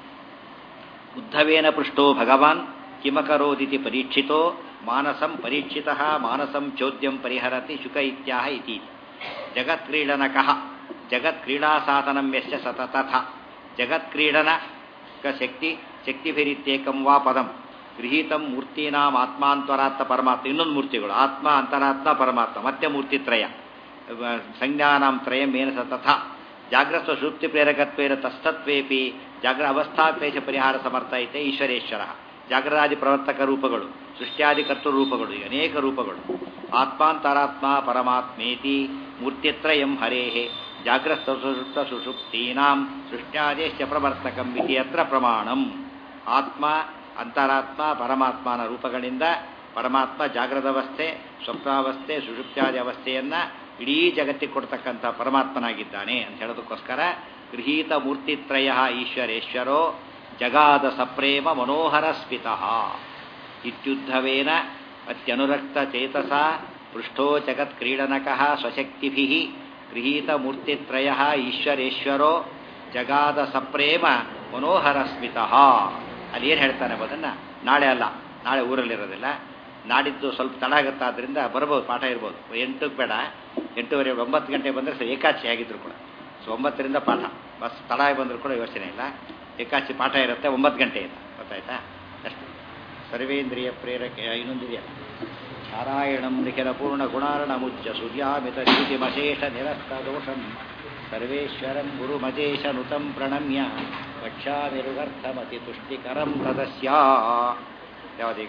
ಉದ್ಧವೇನ ಪೃಷ್ಟೋ ಭಗವಾನ್ ಕಿಮಕರೋದಿತಿ ಪರೀಕ್ಷಿತೋ ಮಾನಸಂ ಪರೀಕ್ಷಿತ ಮಾನಸಂ ಚೋದ್ಯಂ ಪರಿಹರತಿ ಶುಕ ಇತ್ಯಾಹ ಇತಿ ಜಗತ್ಕ್ರೀಡನಕಃ ಜಗತ್ಕ್ರೀಡಾಸಾಧನಂ ಯಶ್ಚ ಸತತಥ ಜಗತ್ಕ್ರೀಡನಕ ಶಕ್ತಿ ಶಕ್ತಿಭಿರಿತ್ಯೇಕಂ ವಾ ಪದಂ ಗೃಹೀತಂ ಮೂರ್ತೀನಾಂ ಆತ್ಮಾಂತರಾತ್ಮ ಪರಮಾತ್ಮ ಇನ್ನೊಂದು ಮೂರ್ತಿಗಳು ಆತ್ಮ ಅಂತರಾತ್ಮ ಪರಮಾತ್ಮ ಮತ್ತೆ ಮೂರ್ತಿತ್ರಯ ಸಂಜ್ಞಾನಾಂ ತ್ರಯಂ ಏನ ಸತಥ ಜಾಗ್ರಸ್ವ ಸುಪ್ತಿ ಪ್ರೇರಕತ್ವೇನ ತಸ್ತತ್ವೇಪಿ ಜಾಗ್ರ ಅವಸ್ಥಾಕ್ಲೇಶ ಪರಿಹಾರ ಸಮರ್ಥ ಐತೆ ಈಶ್ವರೇಶ್ವರ ಜಾಗರಾದಿ ಪ್ರವರ್ತಕ ರೂಪಗಳು ಸೃಷ್ಟ್ಯಾದಿ ಕರ್ತೃ ರೂಪಗಳು ಈಗ ಅನೇಕ ರೂಪಗಳು ಆತ್ಮಾಂತರಾತ್ಮ ಪರಮಾತ್ಮೇತಿ ಮೂರ್ತಿತ್ರಯಂ ಹರೇಹೇ ಜಾಗ್ರಸ್ತ ಸುಷುಪ್ತ ಸುಷುಪ್ತೀನಾಂ ಸೃಷ್ಟ್ಯಾದೇಶ ಪ್ರವರ್ತಕಂ ಇತಿ ಅತ್ರ ಪ್ರಮಾಣಂ ಆತ್ಮ ಅಂತರಾತ್ಮ ಪರಮಾತ್ಮನ ರೂಪಗಳಿಂದ ಪರಮಾತ್ಮ ಜಾಗ್ರದವಸ್ಥೆ ಸ್ವಪ್ನಾವಸ್ಥೆ ಸುಷುಪ್ತ್ಯಾದಿ ಅವಸ್ಥೆಯನ್ನ ಇಡೀ ಜಗತ್ತಿಗೆ ಕೊಡ್ತಕ್ಕಂಥ ಪರಮಾತ್ಮನಾಗಿದ್ದಾನೆ ಅಂತ ಹೇಳೋದಕ್ಕೋಸ್ಕರ ಗೃಹೀತ ಮೂರ್ತಿತ್ರಯ ಈಶ್ವರೇಶ್ವರೋ ಜಗಾದ ಸಪ್ರೇಮ ಮನೋಹರ ಸ್ಮಿತಃ ಇತ್ಯುದ್ಧವೇನ ಅತ್ಯನುರಕ್ತ ಚೇತಸ ಪೃಷ್ಠೋ ಜಗತ್ ಕ್ರೀಡನಕಃ ಸ್ವಶಕ್ತಿಭಿ ಗೃಹೀತ ಮೂರ್ತಿತ್ರಯ ಈಶ್ವರೇಶ್ವರೋ ಜಗಾದ ಸಪ್ರೇಮ ಮನೋಹರ ಸ್ಮಿತಃ ಅಲ್ಲಿ ಏನು ಹೇಳ್ತಾನೆ ಅದನ್ನು ನಾಳೆ ಅಲ್ಲ ನಾಳೆ ಊರಲ್ಲಿರೋದಿಲ್ಲ ನಾಡಿದ್ದು ಸ್ವಲ್ಪ ತಡ ಆಗುತ್ತಾದ್ರಿಂದ ಬರ್ಬೋದು ಪಾಠ ಇರ್ಬೋದು ಎಂಟಕ್ಕೆ ಬೇಡ ಎಂಟೂವರೆ ಒಂಬತ್ತು ಗಂಟೆ ಬಂದರೆ ಸಹ ಏಕಾಚಿ ಆಗಿದ್ರು ಕೂಡ ಸೊ ಒಂಬತ್ತರಿಂದ ಪಾಠ ಬಸ್ ತಡ ಆಗಿ ಬಂದರೂ ಕೂಡ ಯೋಚನೆ ಇಲ್ಲ ಏಕಾಚಿ ಪಾಠ ಇರುತ್ತೆ ಒಂಬತ್ತು ಗಂಟೆಯಿಂದ ಗೊತ್ತಾಯ್ತಾ ಅಷ್ಟು ಸರ್ವೇಂದ್ರಿಯ ಪ್ರೇರಕ ಇನ್ನೊಂದಿದೆಯಾ ನಾರಾಯಣಂ ನಿಖಿಲ ಪೂರ್ಣ ಗುಣಾರ್ಣ ಮುಚ್ಚ ಸೂರ್ಯಾಮಿತ ನೀತಿಮಶೇಷ ನಿರಸ್ತ ದೋಷಂ ಸರ್ವೇಶ್ವರಂ ಗುರುಮಜೇಶ ನುತಂ ಪ್ರಣಮ್ಯ ವಕ್ಷಾಮಿರುಗರ್ಥಮತಿ ತುಷ್ಟಿಕರಂ ತದಸ್ಯ ಯಾವದೀಗ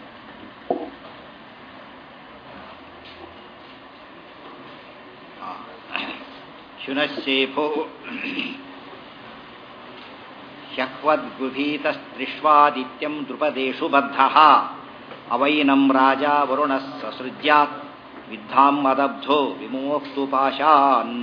ಶುನಶೇಫೋ ಹ್ಯಹ್ವದ್ಗುಭೀತಸ್ತ್ರಿಷ್ವಾದಿತ್ಯಂ ದೃಪದೇಶು ಬದ್ಧಃ ಅವೈನಂ ರಾಜ ವರುಣಃ ಸಸೃಜ್ಯಾತ್ ವಿದ್ಧಾಂ ಅದಬ್ಧೋ ವಿಮೋಕ್ತು ಪಾಶಾನ್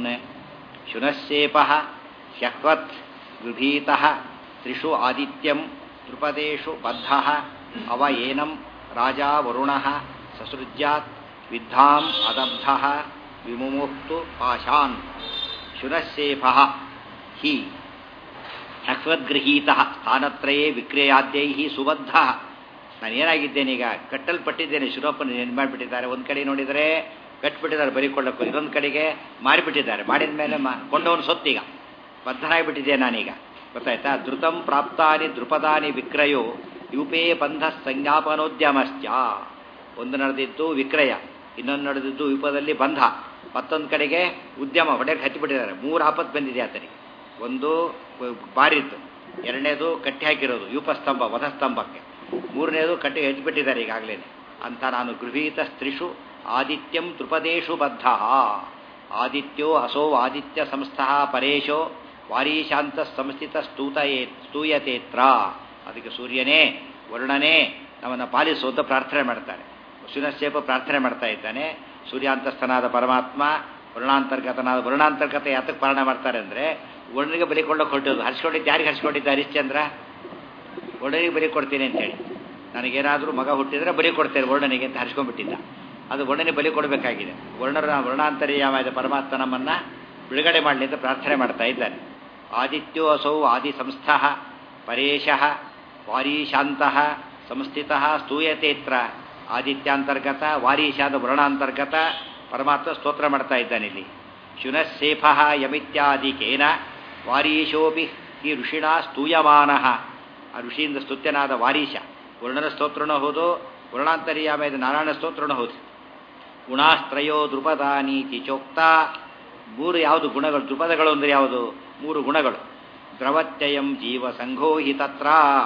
ಶುನಶೇಪಃ ಹ್ಯಹ್ವತ್ ಗೃಭೀತಃ ತ್ರಿಷು ಆದಿತ್ಯಂ ದೃಪದೇಶು ಬದ್ಧಃ ಅವ ಏನಂ ರಾಜ ವರುಣಃ ಸಸೃಜ್ಯಾತ್ ವಿದ್ಧಾಂ ಅದಬ್ಧಃ ವಿಮುಮುಕ್ತು ಪಾಶಾನ್ ಶುನಶೇಫಃ ಹಿ ಹ್ಯಸ್ವದ್ಗೃಹೀತ ಸ್ಥಾನತ್ರಯೇ ವಿಕ್ರಿಯಾದ್ಯೈ ಸುಬದ್ಧ ನಾನು ಏನಾಗಿದ್ದೇನೀಗ ಕಟ್ಟಲ್ಪಟ್ಟಿದ್ದೇನೆ ಶುರೋಪನ ಏನು ಮಾಡಿಬಿಟ್ಟಿದ್ದಾರೆ ಒಂದು ಕಡೆ ನೋಡಿದರೆ ಕಟ್ಬಿಟ್ಟಿದ್ದಾರೆ ಬರಿಕೊಳ್ಳಕ್ಕೂ ಇನ್ನೊಂದು ಕಡೆಗೆ ಮಾರಿಬಿಟ್ಟಿದ್ದಾರೆ ಮಾಡಿದ ಮೇಲೆ ಮಾ ಕೊಂಡವನು ಸೊತ್ತೀಗ ಬದ್ಧನಾಗಿಬಿಟ್ಟಿದ್ದೆ ನಾನೀಗ ಗೊತ್ತಾಯ್ತಾ ಧೃತಂ ಪ್ರಾಪ್ತಾನಿ ದೃಪದಾನಿ ವಿಕ್ರಯೋ ಯೂಪೇ ಬಂಧ ಸಂಜ್ಞಾಪನೋದ್ಯಮಶ್ಚ ಒಂದು ನಡೆದಿದ್ದು ವಿಕ್ರಯ ಇನ್ನೊಂದು ನಡೆದಿದ್ದು ಯೂಪದಲ್ಲಿ ಬಂಧ ಮತ್ತೊಂದು ಕಡೆಗೆ ಉದ್ಯಮ ಹೊಡೆಗೆ ಹಚ್ಚಿಬಿಟ್ಟಿದ್ದಾರೆ ಮೂರು ಆಪತ್ತು ಬಂದಿದೆ ಆತನಿಗೆ ಒಂದು ಬಾರಿದ್ದು ಎರಡನೇದು ಕಟ್ಟಿ ಹಾಕಿರೋದು ಯೂಪಸ್ತಂಭ ವಧಸ್ತಂಭಕ್ಕೆ ಮೂರನೇದು ಕಟ್ಟಿ ಹೆಚ್ಚಿಬಿಟ್ಟಿದ್ದಾರೆ ಈಗಾಗಲೇ ಅಂತ ನಾನು ಗೃಹೀತ ಸ್ತ್ರೀಷು ಆದಿತ್ಯಂ ತ್ರಿಪದೇಶು ಬದ್ಧ ಆದಿತ್ಯೋ ಅಸೋ ಆದಿತ್ಯ ಸಂಸ್ಥಃ ಪರೇಶೋ ವಾರೀಶಾಂತ ಸಂಸ್ಥಿತ ಸ್ತೂತಯೇ ಸ್ತೂಯತೇತ್ರ ಅದಕ್ಕೆ ಸೂರ್ಯನೇ ವರ್ಣನೇ ನಮ್ಮನ್ನು ಪಾಲಿಸು ಅಂತ ಪ್ರಾರ್ಥನೆ ಮಾಡ್ತಾರೆ ಶಿವನಶೇಪ ಪ್ರಾರ್ಥನೆ ಮಾಡ್ತಾ ಇದ್ದಾನೆ ಸೂರ್ಯಾಂತಸ್ಥನಾದ ಪರಮಾತ್ಮ ವರ್ಣಾಂತರ್ಗತನಾದ ವರ್ಣಾಂತರ್ಗತ ಯಾತಕ್ಕೆ ಪಾಲನೆ ಮಾಡ್ತಾರೆ ಅಂದರೆ ವರ್ಣನಿಗೆ ಬಲಿ ಕೊಳ್ಳೋಕೆ ಹೊರಟೋದು ಹರ್ಸ್ಕೊಂಡಿದ್ದು ಯಾರಿಗೆ ಹರ್ಸ್ಕೊಂಡಿದ್ದ ಹರಿಶ್ಚಂದ್ರ ವರ್ಣನಿಗೆ ಬಲಿ ಕೊಡ್ತೀನಿ ಅಂತೇಳಿ ನನಗೇನಾದರೂ ಮಗ ಹುಟ್ಟಿದರೆ ಬಲಿ ಕೊಡ್ತೇನೆ ವರ್ಣನಿಗೆ ಅಂತ ಹರ್ಸ್ಕೊಂಡ್ಬಿಟ್ಟಿದ್ದ ಅದು ವರ್ಣನೆ ಬಲಿ ಕೊಡಬೇಕಾಗಿದೆ ವರ್ಣರ ವರ್ಣಾಂತರ್ಯಾಮದ ಪರಮಾತ್ಮ ನಮ್ಮನ್ನು ಬಿಡುಗಡೆ ಮಾಡಲಿ ಅಂತ ಪ್ರಾರ್ಥನೆ ಮಾಡ್ತಾ ಇದ್ದಾನೆ ಆದಿತ್ಯೋ ಅಸೌ ಆದಿ ಸಂಸ್ಥಃ ಪರೇಶಃ ವಾರೀಶಾಂತಃ ಸಂಸ್ಥಿತ ಸ್ತೂಯತೇತ್ರ ಆದಿತ್ಯಾಂತರ್ಗತ ವಾರೀಶಾದ ವರ್ಣಾಂತರ್ಗತ ಪರಮಾತ್ಮ ಸ್ತೋತ್ರ ಮಾಡ್ತಾ ಇದ್ದಾನೆ ಇಲ್ಲಿ ಶುನಶೇಫ ಯಮಿತ್ಯಾದಿಕೇನ ವಾರೀಶೋಪಿ ಈ ಋಷಿಣ ಸ್ತೂಯಮಾನ ಆ ಋಷಿಯಿಂದ ಸ್ತುತ್ಯನಾದ ವಾರೀಶ ವರ್ಣನ ಸ್ತೋತ್ರನೂ ಹೌದು ವರ್ಣಾಂತರ್ಯಾಮದ ನಾರಾಯಣ ಸ್ತೋತ್ರನೂ ಹೌದು ಗುಣಾಸ್ತ್ರಯೋ ದೃಪದ ನೀತಿ ಚೋಕ್ತ ಮೂರು ಯಾವುದು ಗುಣಗಳು ದೃಪದಗಳು ಅಂದರೆ ಯಾವುದು ಮೂರು ಗುಣಗಳು ದ್ರವತ್ಯಯಂ ಜೀವ ಸಂಘೋಹಿ ತತ್ರ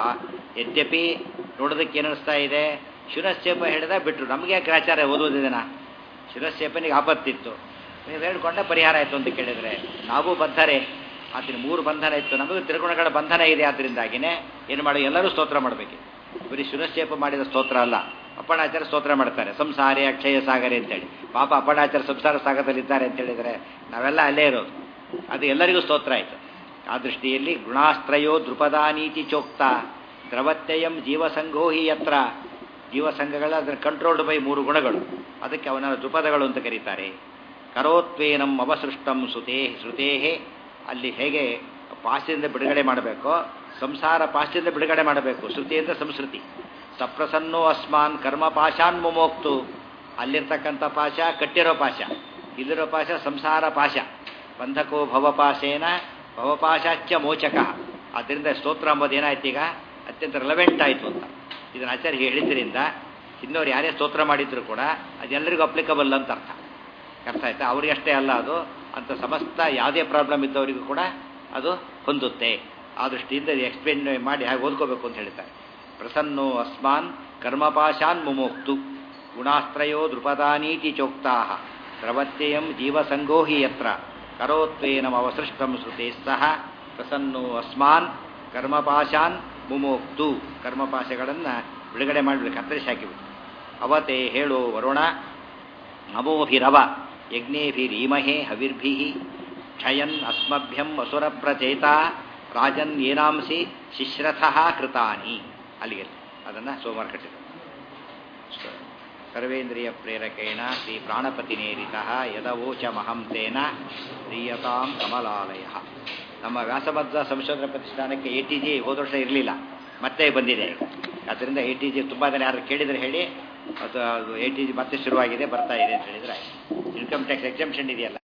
ಯದ್ಯಪಿ ನೋಡೋದಕ್ಕೆ ಏನಿಸ್ತಾ ಇದೆ ಶಿರಶ್ಚೇಪ ಹೇಳಿದ ಬಿಟ್ಟರು ನಮಗೆ ಗ್ರಾಚಾರ ಓದೋದಿದೆನಾ ಶಿರಶ್ಚೇಪನಿಗೆ ಆಪತ್ತಿತ್ತು ನೀವು ಹೇಳ್ಕೊಂಡ ಪರಿಹಾರ ಆಯಿತು ಅಂತ ಕೇಳಿದರೆ ನಾವು ಬದ್ಧರೇ ಆತನ ಮೂರು ಬಂಧನ ಇತ್ತು ನಮಗೂ ತ್ರಿಗುಣಗಳ ಬಂಧನ ಇದೆ ಆದ್ದರಿಂದಾಗಿನೇ ಏನು ಮಾಡಿ ಎಲ್ಲರೂ ಸ್ತೋತ್ರ ಮಾಡಬೇಕು ಬರೀ ಶಿರಶ್ಚೇಪ ಮಾಡಿದ ಸ್ತೋತ್ರ ಅಲ್ಲ ಅಪ್ಪಣಾಚಾರ ಸ್ತೋತ್ರ ಮಾಡ್ತಾರೆ ಸಂಸಾರಿ ಅಕ್ಷಯ ಸಾಗರಿ ಅಂತೇಳಿ ಪಾಪ ಅಪ್ಪಣಾಚಾರ ಸಂಸಾರ ಸಾಗರದಲ್ಲಿದ್ದಾರೆ ಅಂತ ಹೇಳಿದರೆ ನಾವೆಲ್ಲ ಅಲ್ಲೇ ಇರೋದು ಅದು ಎಲ್ಲರಿಗೂ ಸ್ತೋತ್ರ ಆಯಿತು ಆ ದೃಷ್ಟಿಯಲ್ಲಿ ಗುಣಾಸ್ತ್ರಯೋ ದೃಪದಾನೀತಿ ಚೋಕ್ತ ದ್ರವತ್ಯಯಂ ಜೀವಸಂಘೋಹಿ ಯತ್ರ ಜೀವಸಂಘಗಳ ಅದರ ಕಂಟ್ರೋಲ್ಡ್ ಬೈ ಮೂರು ಗುಣಗಳು ಅದಕ್ಕೆ ಅವನ ದೃಪದಗಳು ಅಂತ ಕರೀತಾರೆ ಕರೋತ್ವೇನಂ ಅವಸೃಷ್ಟಂ ಸುತೇ ಶ್ರುತೇಹೇ ಅಲ್ಲಿ ಹೇಗೆ ಪಾಶದಿಂದ ಬಿಡುಗಡೆ ಮಾಡಬೇಕೋ ಸಂಸಾರ ಪಾಶದಿಂದ ಬಿಡುಗಡೆ ಮಾಡಬೇಕು ಶ್ರುತಿಯಿಂದ ಸಂಸ್ಕೃತಿ ಸಪ್ರಸನ್ನೋ ಅಸ್ಮಾನ್ ಕರ್ಮ ಪಾಶಾನ್ ಮುಮೋಕ್ತು ಅಲ್ಲಿರ್ತಕ್ಕಂಥ ಪಾಶ ಕಟ್ಟಿರೋ ಪಾಶ ಇಲ್ಲಿರೋ ಪಾಶ ಸಂಸಾರ ಪಾಶ ಬಂಧಕೋ ಭವಪಾಶೇನ ಭವಪಾಶಾಚ್ಯ ಮೋಚಕ ಆದ್ದರಿಂದ ಸ್ತೋತ್ರ ಅಂಬೋದು ಏನಾಯ್ತು ಈಗ ಅತ್ಯಂತ ರಿಲವೆಂಟ್ ಆಯಿತು ಅಂತ ಇದನ್ನು ಆಚಾರ್ಯ ಹೇಳಿದ್ರಿಂದ ಇನ್ನೋರು ಯಾರೇ ಸ್ತೋತ್ರ ಮಾಡಿದ್ರು ಕೂಡ ಅದೆಲ್ಲರಿಗೂ ಅಪ್ಲಿಕಬಲ್ ಅಂತ ಅರ್ಥ ಅರ್ಥ ಆಯ್ತಾ ಅವರಿಗಷ್ಟೇ ಅಲ್ಲ ಅದು ಅಂತ ಸಮಸ್ತ ಯಾವುದೇ ಪ್ರಾಬ್ಲಮ್ ಇದ್ದವರಿಗೂ ಕೂಡ ಅದು ಹೊಂದುತ್ತೆ ಆ ದೃಷ್ಟಿಯಿಂದ ಎಕ್ಸ್ಪ್ಲೇನ್ ಮಾಡಿ ಹಾಗೆ ಓದ್ಕೋಬೇಕು ಅಂತ ಹೇಳ್ತಾರೆ ಪ್ರಸನ್ನೋ ಅಸ್ಮಾನ್ ಕರ್ಮಪಾಶಾನ್ ಮುಮೋಕ್ತು ಗುಣಾಸ್ತ್ರಯೋ ದೃಪದಾನೀತಿ ಚೋಕ್ತಾ ಪ್ರವತ್ಯಯಂ ಜೀವಸಂಗೋ ಹಿ ಯತ್ರ ಕರೋತ್ವೇನಮವಸೃಷ್ಟಂ ಶ್ರುತೆ ಸಹ ಪ್ರಸನ್ನೋ ಅಸ್ಮಾನ್ ಕರ್ಮಪಾಶಾನ್ ಮುಮೋಕ್ತು ಕರ್ಮಪಾಶಗಳನ್ನು ಬಿಡುಗಡೆ ಮಾಡಿಬಿಟ್ಟು ಕತ್ತರಿಸಿ ಹಾಕಿಬಿಟ್ಟು ಅವತೆ ಹೇಳೋ ವರುಣ ನಮೋಭಿರವ ಯಜ್ಞೇಭಿರೀಮಹೇ ಹವಿರ್ಭಿ ಕ್ಷಯನ್ ಅಸ್ಮಭ್ಯಂ ಅಸುರಪ್ರಚೇತ ರಾಜನ್ ಏನಾಂಸಿ ಶಿಶ್ರಥಃ ಕೃತಾನಿ ಅಲ್ಲಿಗೆ ಅದನ್ನು ಸೋಮವಾರ ಕಟ್ಟಿದ್ರು ಸರ್ವೇಂದ್ರಿಯ ಪ್ರೇರಕೇಣ ಶ್ರೀ ಪ್ರಾಣಪತಿನೇರಿತ ಯದವೋಚ ಮಹಂ ತೇನ ಪ್ರೀಯತಾಂ ಕಮಲಾಲಯ ನಮ್ಮ ವ್ಯಾಸಮಧ್ವ ಸಂಶೋಧನಾ ಪ್ರತಿಷ್ಠಾನಕ್ಕೆ ಎ ಟಿ ಜಿ ಹೋದ ವರ್ಷ ಇರಲಿಲ್ಲ ಮತ್ತೆ ಬಂದಿದೆ ಅದರಿಂದ ಎ ಟಿ ಜಿ ತುಂಬ ಜನ ಯಾರು ಕೇಳಿದರೆ ಹೇಳಿ ಅದು ಎ ಟಿ ಜಿ ಮತ್ತೆ ಶುರುವಾಗಿದೆ ಬರ್ತಾ ಇದೆ ಅಂತ ಹೇಳಿದರೆ ಇನ್ಕಮ್ ಟ್ಯಾಕ್ಸ್ ಎಕ್ಸಂಪ್ಷನ್ ಇದೆಯಲ್ಲ